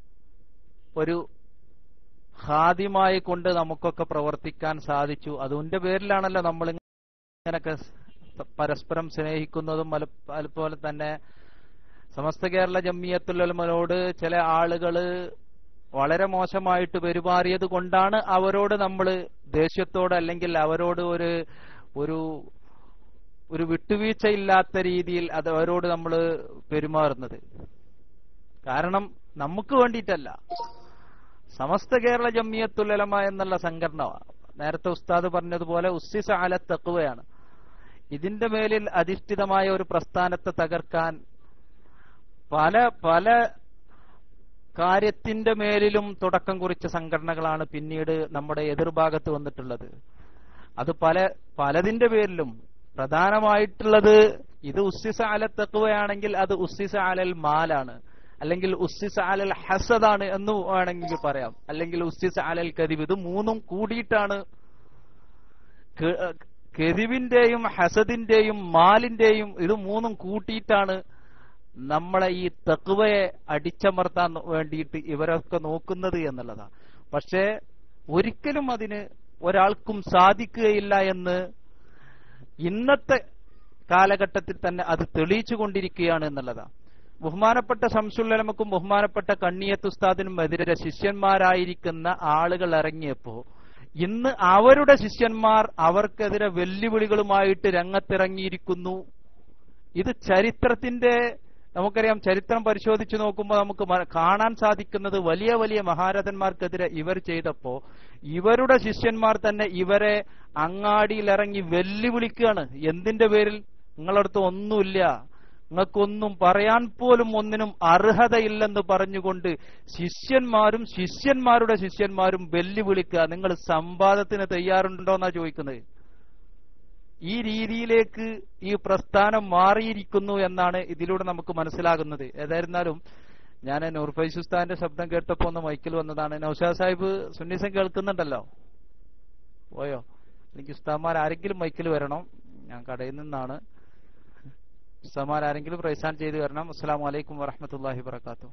C: ഒരു ഹാദ്യമായി കൊണ്ട് നമുക്കൊക്കെ പ്രവർത്തിക്കാൻ സാധിച്ചു അതിന്റെ പേരിലാണല്ലോ നമ്മൾ ഇങ്ങനൊക്കെ പരസ്പരം സ്നേഹിക്കുന്നതും അതുപോലെ തന്നെ സമസ്ത കേരള ജമ്മിയത്തുലമനോട് ചില ആളുകള് വളരെ മോശമായിട്ട് പെരുമാറിയത് കൊണ്ടാണ് അവരോട് നമ്മൾ ദേഷ്യത്തോട് അല്ലെങ്കിൽ അവരോട് ഒരു ഒരു ഒരു വിട്ടുവീഴ്ചയില്ലാത്ത രീതിയിൽ അത് അവരോട് നമ്മൾ പെരുമാറുന്നത് കാരണം നമുക്ക് വേണ്ടിയിട്ടല്ല സമസ്ത കേരള ജമ്മിയത്തുലമ എന്നുള്ള സംഘടന നേരത്തെ ഉസ്താദ് പറഞ്ഞതുപോലെ ഉസ്സിസ അല തക്കുവയാണ് ഇതിന്റെ മേലിൽ അധിഷ്ഠിതമായ ഒരു പ്രസ്ഥാനത്തെ തകർക്കാൻ പല പല കാര്യത്തിന്റെ മേലിലും തുടക്കം കുറിച്ച സംഘടനകളാണ് പിന്നീട് നമ്മുടെ എതിർഭാഗത്ത് വന്നിട്ടുള്ളത് അത് പല പലതിന്റെ പേരിലും പ്രധാനമായിട്ടുള്ളത് ഇത് ഉസ്സിസ അല തക്കുവയാണെങ്കിൽ അത് ഉസ്സിസ അലൽ മാലാണ് അല്ലെങ്കിൽ ഉസ്സിസ അലൽ ഹസദാണ് എന്ന് വേണമെങ്കിൽ പറയാം അല്ലെങ്കിൽ ഉസ്സിസ അലൽ കദിബ് ഇത് മൂന്നും കൂടിയിട്ടാണ് കെതിവിന്റെയും ഹസദിന്റെയും മാലിന്റെയും ഇത് മൂന്നും കൂട്ടിയിട്ടാണ് നമ്മളെ ഈ തക്കുവയെ അടിച്ചമർത്താൻ വേണ്ടിയിട്ട് ഇവരൊക്കെ നോക്കുന്നത് എന്നുള്ളതാണ് പക്ഷേ ഒരിക്കലും അതിന് ഒരാൾക്കും സാധിക്കുകയില്ല എന്ന് ഇന്നത്തെ കാലഘട്ടത്തിൽ തന്നെ അത് തെളിയിച്ചു കൊണ്ടിരിക്കുകയാണ് എന്നുള്ളതാണ് ബഹുമാനപ്പെട്ട ശംസുല്ലമക്കും ബഹുമാനപ്പെട്ട കണ്ണിയത്ത് ഉസ്താദിനും എതിരെ ശിഷ്യന്മാരായിരിക്കുന്ന ആളുകൾ ഇറങ്ങിയപ്പോ ഇന്ന് അവരുടെ ശിഷ്യന്മാർ അവർക്കെതിരെ വെല്ലുവിളികളുമായിട്ട് രംഗത്തിറങ്ങിയിരിക്കുന്നു ഇത് ചരിത്രത്തിന്റെ നമുക്കറിയാം ചരിത്രം പരിശോധിച്ചു നോക്കുമ്പോൾ നമുക്ക് കാണാൻ സാധിക്കുന്നത് വലിയ വലിയ മഹാരഥന്മാർക്കെതിരെ ഇവർ ചെയ്തപ്പോ ഇവരുടെ ശിഷ്യന്മാർ തന്നെ ഇവരെ അങ്ങാടിയിലിറങ്ങി വെല്ലുവിളിക്കുകയാണ് എന്തിന്റെ പേരിൽ നിങ്ങളടുത്ത് ഒന്നുമില്ല നിങ്ങൾക്കൊന്നും പറയാൻ പോലും ഒന്നിനും അർഹതയില്ലെന്ന് പറഞ്ഞുകൊണ്ട് ശിഷ്യന്മാരും ശിഷ്യന്മാരുടെ ശിഷ്യന്മാരും വെല്ലുവിളിക്കുക നിങ്ങൾ സംവാദത്തിന് തയ്യാറുണ്ടോ എന്നാ ചോദിക്കുന്നത് ഈ രീതിയിലേക്ക് ഈ പ്രസ്ഥാനം മാറിയിരിക്കുന്നു എന്നാണ് ഇതിലൂടെ നമുക്ക് മനസ്സിലാകുന്നത് ഏതായിരുന്നാലും ഞാൻ നൂർഫൈസ് ഉസ്താന്റെ ശബ്ദം കേട്ടപ്പോ ഒന്ന് മൈക്കിൽ വന്നതാണ് നൌഷാദ് സാഹിബ് സുന്നീസം കേൾക്കുന്നുണ്ടല്ലോ പോയോ എനിക്ക് ഉസ്താന്മാർ ആരെങ്കിലും മൈക്കിൽ വരണം ഞാൻ കടയിൽ നിന്നാണ് ഉസ്താന്മാർ ആരെങ്കിലും പ്രൈസാൻ ചെയ്തു വരണം അസ്സാം വലൈക്കും വറഹമത്തല്ലാഹി വർക്കാത്തു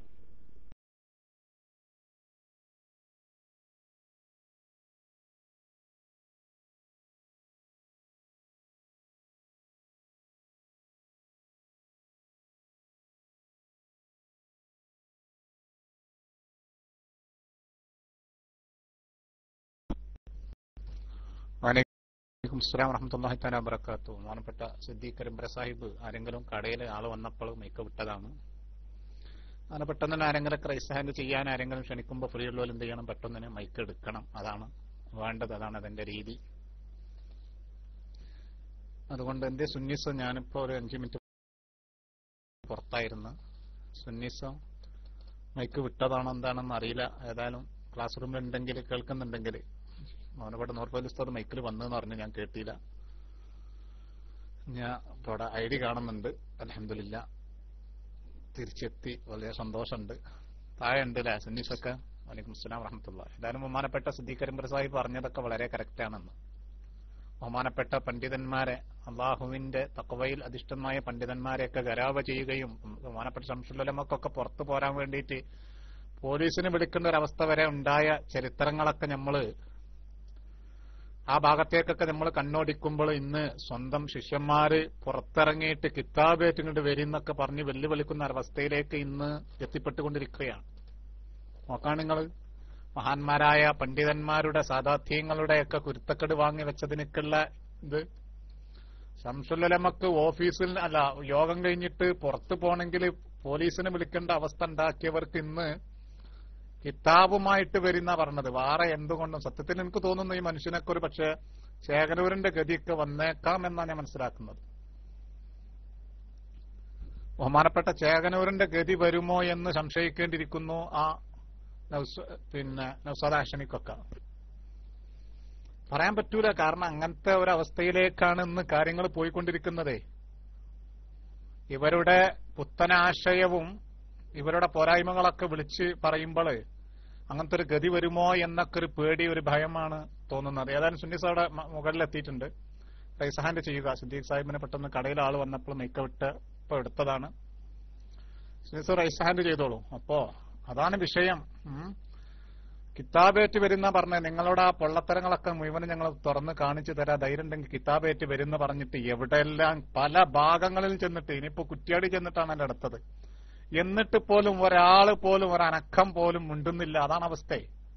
D: വലൈക്കും അസ്സലാം വറഹമത്തല്ലാഹി തആല വബറകാത്തു ബഹുമാനപ്പെട്ട സിദ്ദീഖ് കരിമ്പര സാഹിബ് ആരെങ്കിലും കടയിൽ ആള് വന്നപ്പോൾ മൈക്ക് വിട്ടതാണ് അങ്ങനെ പെട്ടെന്ന് തന്നെ ആരെങ്കിലും ക്രൈസ് ഹാൻഡ് ചെയ്യാൻ ആരെങ്കിലും ക്ഷണിക്കുമ്പോൾ ഫ്രീ ഉള്ളവർ എന്ത് ചെയ്യണം പെട്ടെന്ന് തന്നെ മൈക്ക് എടുക്കണം അതാണ് വേണ്ടത് അതാണ് അതിന്റെ രീതി അതുകൊണ്ട് എന്റെ സുന്നീസ് ഞാനിപ്പോ ഒരു അഞ്ചു മിനിറ്റ് പുറത്തായിരുന്നു സുന്നീസ് മൈക്ക് വിട്ടതാണോ എന്താണെന്ന് അറിയില്ല ഏതായാലും ക്ലാസ് റൂമിൽ ഉണ്ടെങ്കിൽ കേൾക്കുന്നുണ്ടെങ്കിൽ മോനപ്പെട്ട നോർത്ത് ഉസ്താദ് മൈക്കിൽ വന്നെന്ന് പറഞ്ഞു ഞാൻ കേട്ടില്ല ഞാൻ ഇവിടെ ഐ ഡി കാണുന്നുണ്ട് അലഹമില്ല തിരിച്ചെത്തി വളരെ സന്തോഷമുണ്ട് താഴെ ഉണ്ട് അല്ലേ സുന്നീസൊക്കെ വലൈക്കും അസ്സലാം വറഹമത്തുള്ള ഏതായാലും ബഹുമാനപ്പെട്ട സിദ്ദീഖ് സാഹിബ് പറഞ്ഞതൊക്കെ വളരെ കറക്റ്റ് ആണെന്ന് ബഹുമാനപ്പെട്ട പണ്ഡിതന്മാരെ അള്ളാഹുവിന്റെ തക്കവയിൽ അധിഷ്ഠമായ പണ്ഡിതന്മാരെയൊക്കെ ഗരാവ ചെയ്യുകയും ബഹുമാനപ്പെട്ട ശംസുലമക്കൊക്കെ പുറത്തു പോരാൻ വേണ്ടിയിട്ട് പോലീസിന് വിളിക്കേണ്ട ഒരു അവസ്ഥ വരെ ഉണ്ടായ ചരിത്രങ്ങളൊക്കെ നമ്മള് ആ ഭാഗത്തേക്കൊക്കെ നമ്മൾ കണ്ണോടിക്കുമ്പോൾ ഇന്ന് സ്വന്തം ശിഷ്യന്മാര് പുറത്തിറങ്ങിയിട്ട് കിതാബേറ്റ് ഇങ്ങോട്ട് വരുന്നൊക്കെ പറഞ്ഞ് വെല്ലുവിളിക്കുന്ന അവസ്ഥയിലേക്ക് ഇന്ന് എത്തിപ്പെട്ടുകൊണ്ടിരിക്കുകയാണ് നോക്കാൻ നിങ്ങൾ മഹാന്മാരായ പണ്ഡിതന്മാരുടെ സാധാധ്യങ്ങളുടെയൊക്കെ കുരുത്തക്കെട് വാങ്ങി വെച്ചതിനൊക്കെയുള്ള ഇത് ശംസുലമക്ക് ഓഫീസിൽ അല്ല യോഗം കഴിഞ്ഞിട്ട് പുറത്തു പോണെങ്കിൽ പോലീസിനെ വിളിക്കേണ്ട അവസ്ഥ ഉണ്ടാക്കിയവർക്ക് ഇന്ന് കിതാബുമായിട്ട് വരുന്ന പറഞ്ഞത് വേറെ എന്തുകൊണ്ടും സത്യത്തിൽ എനിക്ക് തോന്നുന്നു ഈ മനുഷ്യനൊക്കെ ഒരു പക്ഷേ ശേഖരൂരിന്റെ ഗതിയൊക്കെ വന്നേക്കാം എന്നാണ് ഞാൻ മനസ്സിലാക്കുന്നത് ബഹുമാനപ്പെട്ട ചേകനൂരിന്റെ ഗതി വരുമോ എന്ന് സംശയിക്കേണ്ടിയിരിക്കുന്നു ആ നൗസ- പിന്നെ നൗസാദ് ആഷണിക്കൊക്കെ പറയാൻ പറ്റൂല കാരണം അങ്ങനത്തെ ഒരു അവസ്ഥയിലേക്കാണ് ഇന്ന് കാര്യങ്ങൾ പോയിക്കൊണ്ടിരിക്കുന്നതേ ഇവരുടെ പുത്തനാശയവും ഇവരുടെ പോരായ്മകളൊക്കെ വിളിച്ച് പറയുമ്പോൾ അങ്ങനത്തെ ഒരു ഗതി വരുമോ എന്നൊക്കെ ഒരു പേടി ഒരു ഭയമാണ് തോന്നുന്നത് ഏതായാലും സുന്നീസ് അവിടെ മ- മുകളിലെത്തിയിട്ടുണ്ട് റൈസഹാൻഡ് ചെയ്യുക സിദ്ദീഖ് സാഹിബിനെ പെട്ടെന്ന് കടയിൽ ആള് വന്നപ്പോൾ മേക്ക വിട്ട് ഇപ്പൊ എടുത്തതാണ് സുന്നീസ് റൈസഹാൻഡ് ചെയ്തോളൂ അപ്പോ അതാണ് വിഷയം ഉം. കിതാബേറ്റ് വരുന്ന പറഞ്ഞ നിങ്ങളുടെ ആ പൊള്ളത്തരങ്ങളൊക്കെ മുഴുവനും ഞങ്ങൾ തുറന്ന് കാണിച്ചു തരാം ധൈര്യം ഉണ്ടെങ്കിൽ കിതാബേറ്റ് വരുന്ന പറഞ്ഞിട്ട് എവിടെയെല്ലാം പല ഭാഗങ്ങളിൽ ചെന്നിട്ട് ഇനിയിപ്പോ കുറ്റ്യാടി ചെന്നിട്ടാണ് എന്റെ അടുത്തത് എന്നിട്ട് പോലും ഒരാള് പോലും ഒരനക്കം പോലും മുണ്ടുന്നില്ല അതാണ് അവസ്ഥ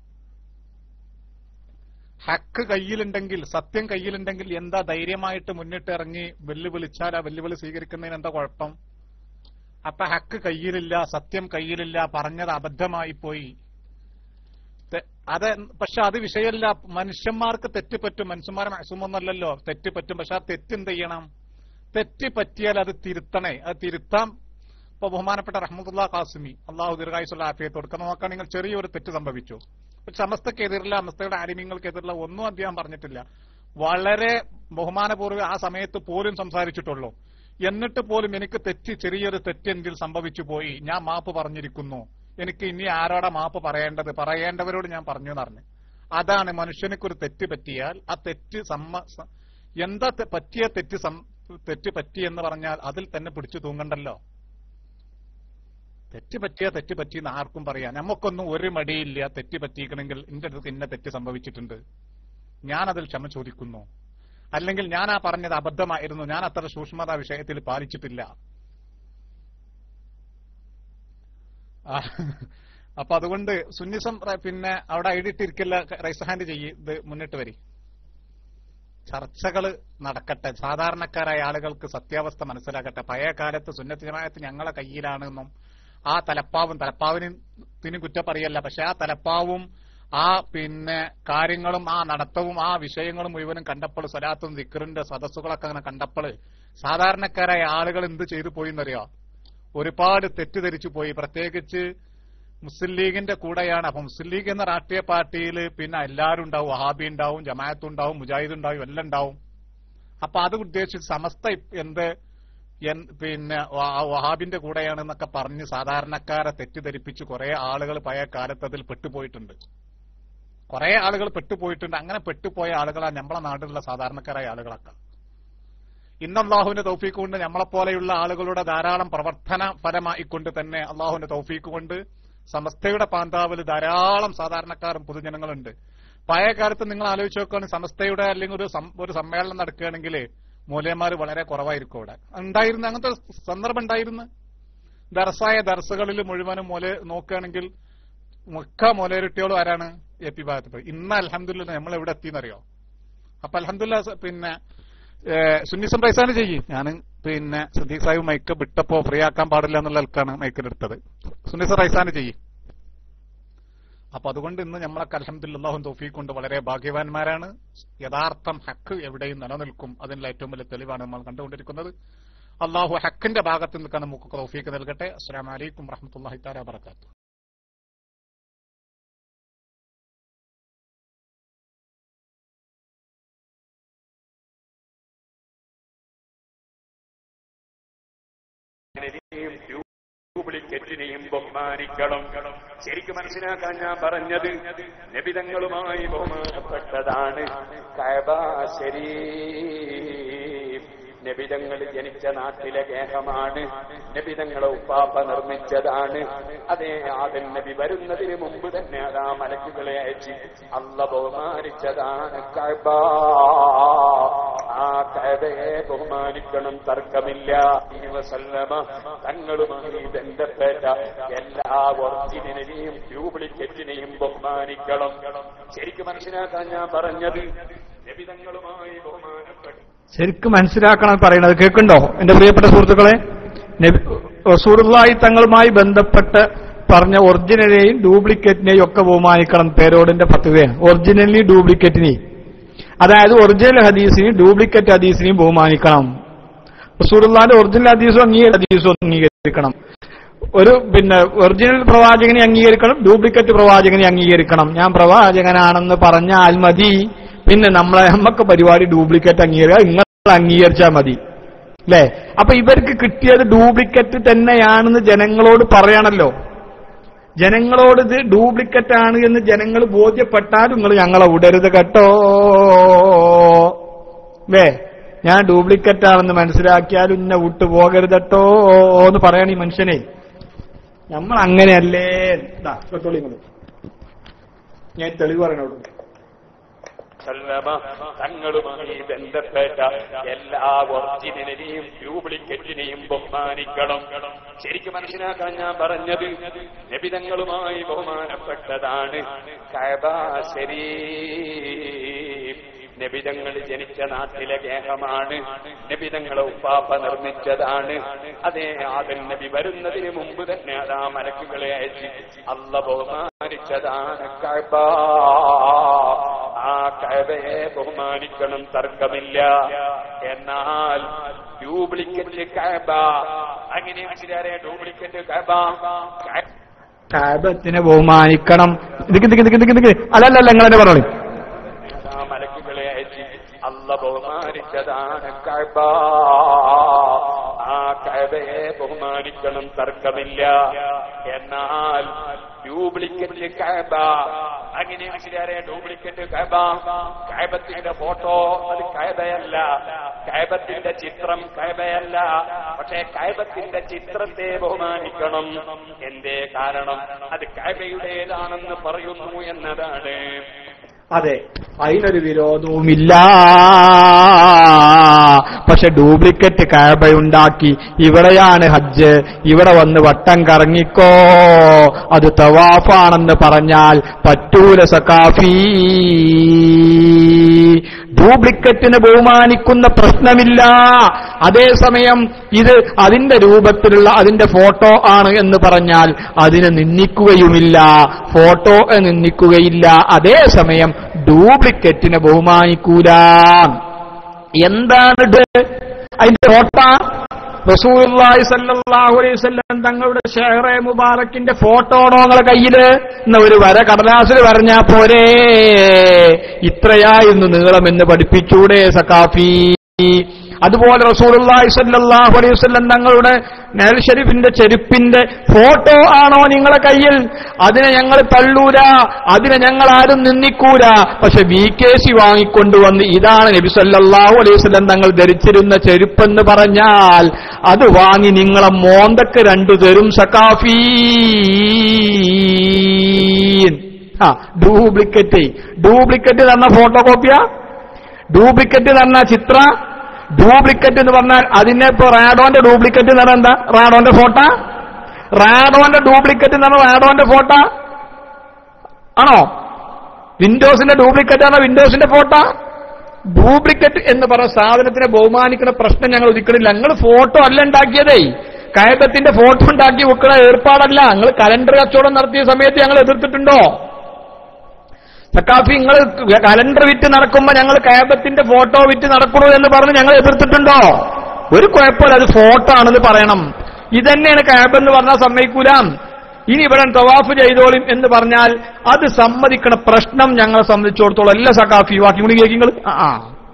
D: ഹക്ക് കയ്യിലുണ്ടെങ്കിൽ സത്യം കയ്യിലുണ്ടെങ്കിൽ എന്താ ധൈര്യമായിട്ട് മുന്നിട്ട് ഇറങ്ങി വെല്ലുവിളിച്ചാൽ ആ വെല്ലുവിളി സ്വീകരിക്കുന്നതിന് എന്താ കുഴപ്പം അപ്പൊ ഹക്ക് കയ്യിലില്ല സത്യം കയ്യിലില്ല പറഞ്ഞത് അബദ്ധമായി പോയി തെ- അത് പക്ഷെ അത് വിഷയമല്ല മനുഷ്യന്മാർക്ക് തെറ്റ് പറ്റും മനുഷ്യന്മാരെ മാക്സിമൊന്നല്ലല്ലോ തെറ്റ് പറ്റും പക്ഷെ ആ തെറ്റ് എന്ത് ചെയ്യണം തെറ്റ് പറ്റിയാൽ അത് തിരുത്തണേ അത് തിരുത്താം ഇപ്പൊ ബഹുമാനപ്പെട്ട റഹ്മത്തുള്ള കാസിമി അള്ളാഹു ദീർഘായുസുള്ള ആഫിയത്ത് കൊടുക്കുന്ന നോക്കാൻ നിങ്ങൾ ചെറിയൊരു തെറ്റ് സംഭവിച്ചു പക്ഷെ സമസ്തക്കെതിരില്ല അമസ്തയുടെ ആരിമ്യങ്ങൾക്കെതിരില്ല ഒന്നും അദ്ദേഹം പറഞ്ഞിട്ടില്ല വളരെ ബഹുമാനപൂർവ്വം ആ സമയത്ത് പോലും സംസാരിച്ചിട്ടുള്ളൂ എന്നിട്ട് പോലും എനിക്ക് തെറ്റ് ചെറിയൊരു തെറ്റ് എന്നിൽ സംഭവിച്ചു പോയി ഞാൻ മാപ്പ് പറഞ്ഞിരിക്കുന്നു എനിക്ക് ഇനി ആരോടാ മാപ്പ് പറയേണ്ടത് പറയേണ്ടവരോട് ഞാൻ പറഞ്ഞു എന്നറിഞ്ഞു അതാണ് മനുഷ്യനക്കൊരു തെറ്റ് പറ്റിയാൽ ആ തെറ്റ് സമ്മ സ- എന്താ തെ- പറ്റിയ തെറ്റ് സം- തെറ്റ് പറ്റി എന്ന് പറഞ്ഞാൽ അതിൽ തന്നെ പിടിച്ചു തൂങ്ങണ്ടല്ലോ തെറ്റ് പറ്റിയ തെറ്റ് പറ്റിയെന്ന് ആർക്കും പറയാം നമുക്കൊന്നും ഒരു മടിയില്ല തെറ്റ് പറ്റിയിക്കണമെങ്കിൽ എന്റെ അടുത്ത് ഇന്ന തെറ്റ് സംഭവിച്ചിട്ടുണ്ട് ഞാൻ അതിൽ ക്ഷമ ചോദിക്കുന്നു അല്ലെങ്കിൽ ഞാൻ ആ പറഞ്ഞത് അബദ്ധമായിരുന്നു ഞാൻ അത്ര സൂക്ഷ്മത ആ വിഷയത്തിൽ പാലിച്ചിട്ടില്ല ആ, അപ്പൊ അതുകൊണ്ട് സുന്നിസം റ- പിന്നെ അവിടെ ഐഡിട്ടിരിക്കില്ല റൈസ് ഹാൻഡ് ചെയ്യ് ഇത് മുന്നിട്ട് വരി ചർച്ചകൾ നടക്കട്ടെ സാധാരണക്കാരായ ആളുകൾക്ക് സത്യാവസ്ഥ മനസ്സിലാക്കട്ടെ പഴയ കാലത്ത് സുന്നത്ത് ജമാഅത്ത് ഞങ്ങളെ കയ്യിലാണെന്നും ആ തലപ്പാവും തലപ്പാവിന് ത്തിന് കുറ്റം പറയല്ല പക്ഷെ ആ തലപ്പാവും ആ പിന്നെ കാര്യങ്ങളും ആ നടത്തവും ആ വിഷയങ്ങളും മുഴുവനും കണ്ടപ്പോൾ സലാത്തും ദിക്കറിന്റെ സദസ്സുകളൊക്കെ അങ്ങനെ കണ്ടപ്പോൾ സാധാരണക്കാരായ ആളുകൾ എന്ത് ചെയ്തു പോയി എന്നറിയോ ഒരുപാട് തെറ്റിദ്ധരിച്ചു പോയി പ്രത്യേകിച്ച് മുസ്ലിം ലീഗിന്റെ കൂടെയാണ് അപ്പൊ മുസ്ലിം ലീഗ് എന്ന രാഷ്ട്രീയ പാർട്ടിയിൽ പിന്നെ എല്ലാവരും ഉണ്ടാവും വഹാബി ഉണ്ടാവും ജമാഅത്ത് ഉണ്ടാവും മുജാഹിദ് ഉണ്ടാവും എല്ലാം ഉണ്ടാവും അപ്പൊ അത് ഉദ്ദേശിച്ച് സമസ്ത ഇപ് എന്ത് എൻ- പിന്നെ വ- വഹാബിന്റെ കൂടെയാണെന്നൊക്കെ പറഞ്ഞ് സാധാരണക്കാരെ തെറ്റിദ്ധരിപ്പിച്ച് കുറെ ആളുകൾ പഴയ കാലത്ത് അതിൽ പെട്ടുപോയിട്ടുണ്ട് കുറെ ആളുകൾ പെട്ടുപോയിട്ടുണ്ട് അങ്ങനെ പെട്ടുപോയ ആളുകളാണ് നമ്മളെ നാട്ടിലുള്ള സാധാരണക്കാരായ ആളുകളൊക്കെ ഇന്ന് അള്ളാഹുവിന്റെ തൗഫീക്ക് കൊണ്ട് നമ്മളെപ്പോലെയുള്ള ആളുകളുടെ ധാരാളം പ്രവർത്തന ഫലമായിക്കൊണ്ട് തന്നെ അള്ളാഹുവിന്റെ തൗഫീക്ക് കൊണ്ട് സമസ്തയുടെ പാന്താവിൽ ധാരാളം സാധാരണക്കാരും പൊതുജനങ്ങളുണ്ട് പഴയ കാലത്ത് നിങ്ങൾ ആലോചിച്ച് നോക്കുകയാണെങ്കിൽ സമസ്തയുടെ അല്ലെങ്കിൽ ഒരു സം- ഒരു സമ്മേളനം നടക്കുകയാണെങ്കിൽ മൂലയന്മാർ വളരെ കുറവായിരിക്കും അവിടെ ഉണ്ടായിരുന്നു അങ്ങനത്തെ ഒരു സന്ദർഭം ഉണ്ടായിരുന്നു ദർസായ ദർസുകളിൽ മുഴുവനും മൂല നോക്കുകയാണെങ്കിൽ മുക്ക മൂലയിരുട്ടിയോളും ആരാണ് എ പി ഭാഗത്ത് ഇന്ന് അലഹമില്ല നമ്മൾ എവിടെ എത്തിയെന്നറിയോ അപ്പൊ അലഹമില്ല പിന്നെ ഏഹ്, സുന്നി സംപ്രൈസാണ് ചെയ്യും ഞാൻ പിന്നെ സദീഖ് സാഹിബ് മൈക്ക് വിട്ടപ്പോ ഫ്രീ ആക്കാൻ പാടില്ല എന്നുള്ള ആൾക്കാണ് മൈക്കിനെടുത്തത് സുന്നി റൈസാന് ചെയ്യും അപ്പൊ അതുകൊണ്ട് ഇന്ന് നമ്മളൊക്കെ അലഹമുല്ലാഹും തോഫീഖ് കൊണ്ട് വളരെ ഭാഗ്യവാന്മാരാണ് യഥാർത്ഥം ഹക്ക് എവിടെയും നിലനിൽക്കും അതിനുള്ള ഏറ്റവും വലിയ തെളിവാണ് നമ്മൾ കണ്ടുകൊണ്ടിരിക്കുന്നത് അള്ളാഹു ഹക്കിന്റെ ഭാഗത്ത് നിൽക്കാൻ നമുക്ക് തോഫീക്ക് നൽകട്ടെ അസ്സാം വലൈക്കും വറഹമത്തല്ലാഹി താല വർക്കാത്തു
E: നെയും ഡ്യൂപ്ലിക്കറ്റിനെയും ബഹുമാനിക്കണം ശരിക്കും മനസ്സിലാക്കാൻ ഞാൻ പറഞ്ഞത് നബിതങ്ങളുമായി ബഹുമാനപ്പെട്ടതാണ് കഅബ ശരീഫ് നബിതങ്ങൾ ജനിച്ച നാട്ടിലെ ഗേഹമാണ് നബിതങ്ങളെ ഉപ്പാപ്പ നിർമ്മിച്ചതാണ് അതേ ആദൻ നബി വരുന്നതിന് മുമ്പ് തന്നെ അതാ മലക്കുകളെ അയച്ച് അല്ല ബഹുമാനിച്ചതാണ് കഅബ ആ കഅബയെ ബഹുമാനിക്കണം തർക്കമില്ല ഈ വസല്ലമ തങ്ങളുമായി ബന്ധപ്പെട്ട എല്ലാ ഒറിജിനലിനെയും ഡ്യൂപ്ലിക്കറ്റിനെയും ബഹുമാനിക്കണം ശരിക്കും മനസ്സിലാക്കാൻ ഞാൻ പറഞ്ഞത് നബിതങ്ങളുമായി ബഹുമാനപ്പെട്ട
A: ശരിക്കും മനസ്സിലാക്കണം പറയുന്നത് കേൾക്കുണ്ടോ എന്റെ പ്രിയപ്പെട്ട സുഹൃത്തുക്കളെ നബി- റസൂലുള്ളാഹി തങ്ങളുമായി ബന്ധപ്പെട്ട് പറഞ്ഞ ഒറിജിനലിനെയും ഡ്യൂപ്ലിക്കേറ്റിനെയും ഒക്കെ ബഹുമാനിക്കണം പേരോടിന്റെ പത്തുകയാണ് ഒറിജിനലിനെയും ഡ്യൂപ്ലിക്കേറ്റിനെയും അതായത് ഒറിജിനൽ ഹദീസിനെയും ഡ്യൂപ്ലിക്കേറ്റ് ഹദീസിനെയും ബഹുമാനിക്കണം റസൂലുള്ളാഹിന്റെ ഒറിജിനൽ ഹദീസും അംഗീകരി ഹദീസും അംഗീകരിക്കണം ഒരു പിന്നെ ഒറിജിനൽ പ്രവാചകനെ അംഗീകരിക്കണം ഡ്യൂപ്ലിക്കേറ്റ് പ്രവാചകനെ അംഗീകരിക്കണം ഞാൻ പ്രവാചകനാണെന്ന് പറഞ്ഞാൽ മതി പിന്നെ നമ്മളെ നമുക്ക് പരിപാടി ഡ്യൂപ്ലിക്കേറ്റ് അംഗീകരിക്കുക നിങ്ങൾ അംഗീകരിച്ചാൽ മതി അല്ലേ അപ്പൊ ഇവർക്ക് കിട്ടിയത് ഡ്യൂപ്ലിക്കേറ്റ് തന്നെയാണെന്ന് ജനങ്ങളോട് പറയണല്ലോ ജനങ്ങളോട് ഇത് ഡ്യൂപ്ലിക്കേറ്റ് ആണ് എന്ന് ജനങ്ങൾ ബോധ്യപ്പെട്ടാൽ നിങ്ങൾ ഞങ്ങളെ വിടരുത് കേട്ടോ അല്ലേ ഞാൻ ഡ്യൂപ്ലിക്കേറ്റ് ആണെന്ന് മനസ്സിലാക്കിയാൽ ഇന്നെ വിട്ടു പോകരുതട്ടോ എന്ന് പറയണ ഈ മനുഷ്യനെ നമ്മൾ അങ്ങനെയല്ലേ ഇതാ, കേട്ടോളി ഇങ്ങള്. ഞാൻ തെളിവ് പറയണോളൂ
E: സല്ലമ തങ്ങളുമായി ബന്ധപ്പെട്ട എല്ലാ ഒറിജിനലിനെയും ഡ്യൂപ്ലിക്കറ്റിനെയും ബഹുമാനിക്കണം ശരിക്കും മനസ്സിലാക്കാൻ ഞാൻ പറഞ്ഞത് നബിതങ്ങളുമായി ബഹുമാനപ്പെട്ടതാണ് കഅബ ശരീഫ് നബിതങ്ങൾ ജനിച്ച നാട്ടിലെ ഗേഹമാണ് നബിതങ്ങളെ ഉപ്പാപ്പ നിർമ്മിച്ചതാണ് അതേ ആദൻ നബി വരുന്നതിന് മുമ്പ് തന്നെ അതാ മലക്കുകളെ അയച്ച് അല്ല ബഹുമാനിച്ചതാണ് കഅബ ആ കഅബയെ ബഹുമാനിക്കണം തർക്കമില്ല എന്നാൽ ഡ്യൂപ്ലിക്കറ്റ് കഅബ അങ്ങനെ മനസ്സിലാരെ ഡ്യൂപ്ലിക്കറ്റ് കഅബ കഅ-
A: കാബത്തിനെ ബഹുമാനിക്കണം ദിക്ക് ദിക്ക് ദിക്ക് ദിക്ക് ദിക്ക് അല്ലല്ല നിങ്ങൾ തന്നെ പറഞ്ഞോളി
E: ആ മലക്കുകളെ അയച്ച് അല്ല ബഹുമാനിച്ചതാണ് കഅബ ആ കഅബയെ ബഹുമാനിക്കണം തർക്കമില്ല എന്നാൽ ഡ്യൂപ്ലിക്കറ്റ് കഅബ അങ്ങനെ മനസ്സിലാരെ ഡ്യൂപ്ലിക്കറ്റ് കഅബ കഅബത്തിന്റെ ഫോട്ടോ അത് കഅബയല്ല കഅബത്തിന്റെ ചിത്രം കഅബയല്ല പക്ഷേ കഅബത്തിന്റെ ചിത്രത്തെ ബഹുമാനിക്കണം എന്തേ കാരണം അത് കഅബയുടേതാണെന്ന് പറയുന്നു എന്നതാണ്
A: അതെ അതിനൊരു വിരോധവുമില്ല പക്ഷെ ഡ്യൂപ്ലിക്കറ്റ് കാബയുണ്ടാക്കി ഇവിടെയാണ് ഹജ്ജ് ഇവിടെ വന്ന് വട്ടം കറങ്ങിക്കോ അത് തവാഫാണെന്ന് പറഞ്ഞാൽ പറ്റൂല സക്കാഫി ഡ്യൂപ്ലിക്കറ്റിനെ ബഹുമാനിക്കുന്ന പ്രശ്നമില്ല അതേസമയം ഇത് അതിന്റെ രൂപത്തിലുള്ള അതിന്റെ ഫോട്ടോ ആണ് എന്ന് പറഞ്ഞാൽ അതിനെ നിന്ദിക്കുകയുമില്ല ഫോട്ടോ നിന്ദിക്കുകയില്ല അതേസമയം ഡ്യൂപ്ലിക്കറ്റിനെ ബഹുമാനിക്കൂല എന്താണ് ഇത്? അതിന്റെ ഫോട്ടോ റസൂലുള്ളാഹി സല്ലല്ലാഹു അലൈഹി വസല്ലം തങ്ങളുടെ ഷെഹറെ മുബാറക്കിന്റെ ഫോട്ടോ ആണോ നിങ്ങളെ കയ്യില് എന്ന ഒരു വര കടലാസിൽ പറഞ്ഞാ പോരേ ഇത്രയായിരുന്നു നീളമെന്ന് പഠിപ്പിച്ചൂടെ സക്കാഫി അതുപോലെ റസൂലുള്ളാഹി സ്വല്ലല്ലാഹു അലൈഹി വസല്ലം തങ്ങളുടെ നഹൽ ഷരീഫിന്റെ ചെരുപ്പിന്റെ ഫോട്ടോ ആണോ നിങ്ങളെ കയ്യിൽ അതിനെ ഞങ്ങൾ തള്ളൂല അതിനെ ഞങ്ങൾ ആരും നിന്ദിക്കൂല പക്ഷെ വി കെ സി വാങ്ങിക്കൊണ്ടുവന്ന് ഇതാണ് നബി സല്ലല്ലാഹു അലൈഹി വസല്ലം തങ്ങൾ ധരിച്ചിരുന്ന ചെരുപ്പെന്ന് പറഞ്ഞാൽ അത് വാങ്ങി നിങ്ങളെ മോന്തക്ക് രണ്ടു തരും സക്കാഫീ ആ ഡ്യൂപ്ലിക്കറ്റ് ഡ്യൂപ്ലിക്കറ്റ് തന്ന ഫോട്ടോ കോപ്പിയാ ഡ്യൂപ്ലിക്കറ്റ് തന്ന ചിത്ര ഡ്യൂപ്ലിക്കറ്റ് എന്ന് പറഞ്ഞാൽ അതിനെ ഇപ്പൊ റാഡോന്റെ ഡ്യൂപ്ലിക്കറ്റ് എന്ന് പറഞ്ഞാൽ എന്താ റാഡോന്റെ ഫോട്ടോ റാഡോന്റെ ഡ്യൂപ്ലിക്കറ്റ് എന്ന് പറഞ്ഞാൽ റാഡോന്റെ ഫോട്ടോ ആണോ വിൻഡോസിന്റെ ഡ്യൂപ്ലിക്കറ്റ് ആണ് വിൻഡോസിന്റെ ഫോട്ടോ ഡ്യൂപ്ലിക്കറ്റ് എന്ന് പറഞ്ഞ സാധനത്തിനെ ബഹുമാനിക്കുന്ന പ്രശ്നം ഞങ്ങൾ ഒതുക്കണില്ല ഞങ്ങൾ ഫോട്ടോ അല്ല ഉണ്ടാക്കിയതേ കയബത്തിന്റെ ഫോട്ടോ ഉണ്ടാക്കി വെക്കുന്ന ഏർപ്പാടല്ല ഞങ്ങൾ കലണ്ടർ കച്ചവടം നടത്തിയ സമയത്ത് ഞങ്ങൾ എതിർത്തിട്ടുണ്ടോ സക്കാഫി നിങ്ങൾ കലണ്ടർ വിറ്റ് നടക്കുമ്പോ ഞങ്ങൾ കയബത്തിന്റെ ഫോട്ടോ വിറ്റ് നടക്കണു എന്ന് പറഞ്ഞ് ഞങ്ങൾ എതിർത്തിട്ടുണ്ടോ ഒരു കുഴപ്പമില്ല അത് ഫോട്ടോ ആണെന്ന് പറയണം ഇതന്നെയാണ് കയബ് എന്ന് പറഞ്ഞാൽ സമ്മതിക്കൂല ഇനി ഇവിടെ തവാഫ് ചെയ്തോളും എന്ന് പറഞ്ഞാൽ അത് സമ്മതിക്കണ പ്രശ്നം ഞങ്ങളെ സംബന്ധിച്ചിടത്തോളം എല്ലാ സക്കാഫി ബാക്കി കൂടി കേൾക്കിങ്ങൾ ആ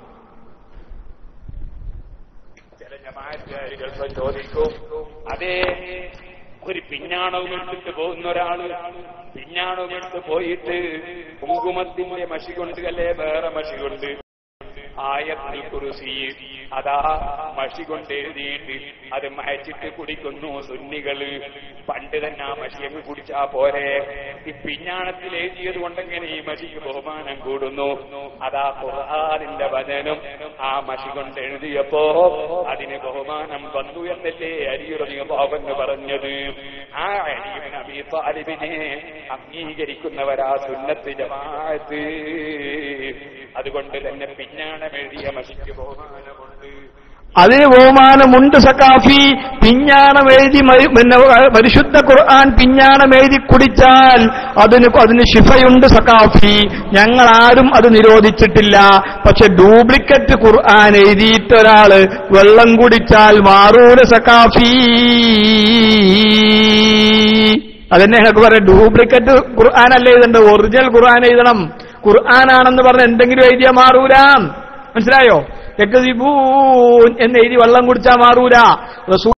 E: ചില ജമാഅത്തുകാർ ചിലപ്പോ ചോദിക്കും അതേ ഒരു പിഞ്ഞാണവും എടുത്തിട്ട് പോകുന്ന ഒരാള് പിഞ്ഞാണവും എടുത്ത് പോയിട്ട് കുങ്കുമത്തിന്റെ മഷി കൊണ്ട് അല്ലേ വേറെ മഷി കൊണ്ട് ആയത്തിൽ കുറിസി അതാ മഷി കൊണ്ട് എഴുതിയിട്ട് അത് മയച്ചിട്ട് കുടിക്കുന്നു സുന്നികള് പണ്ട് തന്നെ ആ മഷി അങ്ങ് കുടിച്ചാ പോരെ ഈ പിഞ്ഞാണത്തിൽ എഴുതിയത് കൊണ്ടെങ്ങനെ ഈ മഷിക്ക് ബഹുമാനം കൂടുന്നു അതാ ഖുർആാനിന്റെ വചനം ആ മഷി കൊണ്ട് എഴുതിയപ്പോ അതിന് ബഹുമാനം വന്നു എന്നല്ലേ അരിയുറങ്ങിയപ്പോവെന്ന് പറഞ്ഞത് ആ അരിയുവിന് അബീ താലിബിനെ അംഗീകരിക്കുന്നവരാ സുന്നത്ത് ജമാഅത്ത് അതുകൊണ്ട് തന്നെ പിഞ്ഞാണം എഴുതിയ മഷിക്ക് ബഹുമാനമുണ്ട്
A: അതിന് ബഹുമാനമുണ്ട് സക്കാഫി പിഞ്ഞാണം എഴുതി മരി- പിന്നെ പരിശുദ്ധ ഖുർആൻ പിഞ്ഞാണം എഴുതി കുടിച്ചാൽ അതിന് അതിന് ശിഫയുണ്ട് സക്കാഫി ഞങ്ങൾ ആരും അത് നിരോധിച്ചിട്ടില്ല പക്ഷെ ഡ്യൂപ്ലിക്കറ്റ് ഖുർആൻ എഴുതിയിട്ട് ഒരാള് വെള്ളം കുടിച്ചാൽ മാറൂല സക്കാഫി അതന്നെ ഞങ്ങൾക്ക് പറയാം ഡ്യൂപ്ലിക്കറ്റ് ഖുർആൻ അല്ല എഴുതേണ്ടത് ഒറിജിനൽ ഖുർആൻ എഴുതണം ഖുർആനാണെന്ന് പറഞ്ഞ് എന്തെങ്കിലും എഴുതിയാൽ മാറൂല മനസ്സിലായോ യക്തിബൂൻ എന്ന് എഴുതി വെള്ളം കുടിച്ചാൽ മാറൂല റസൂ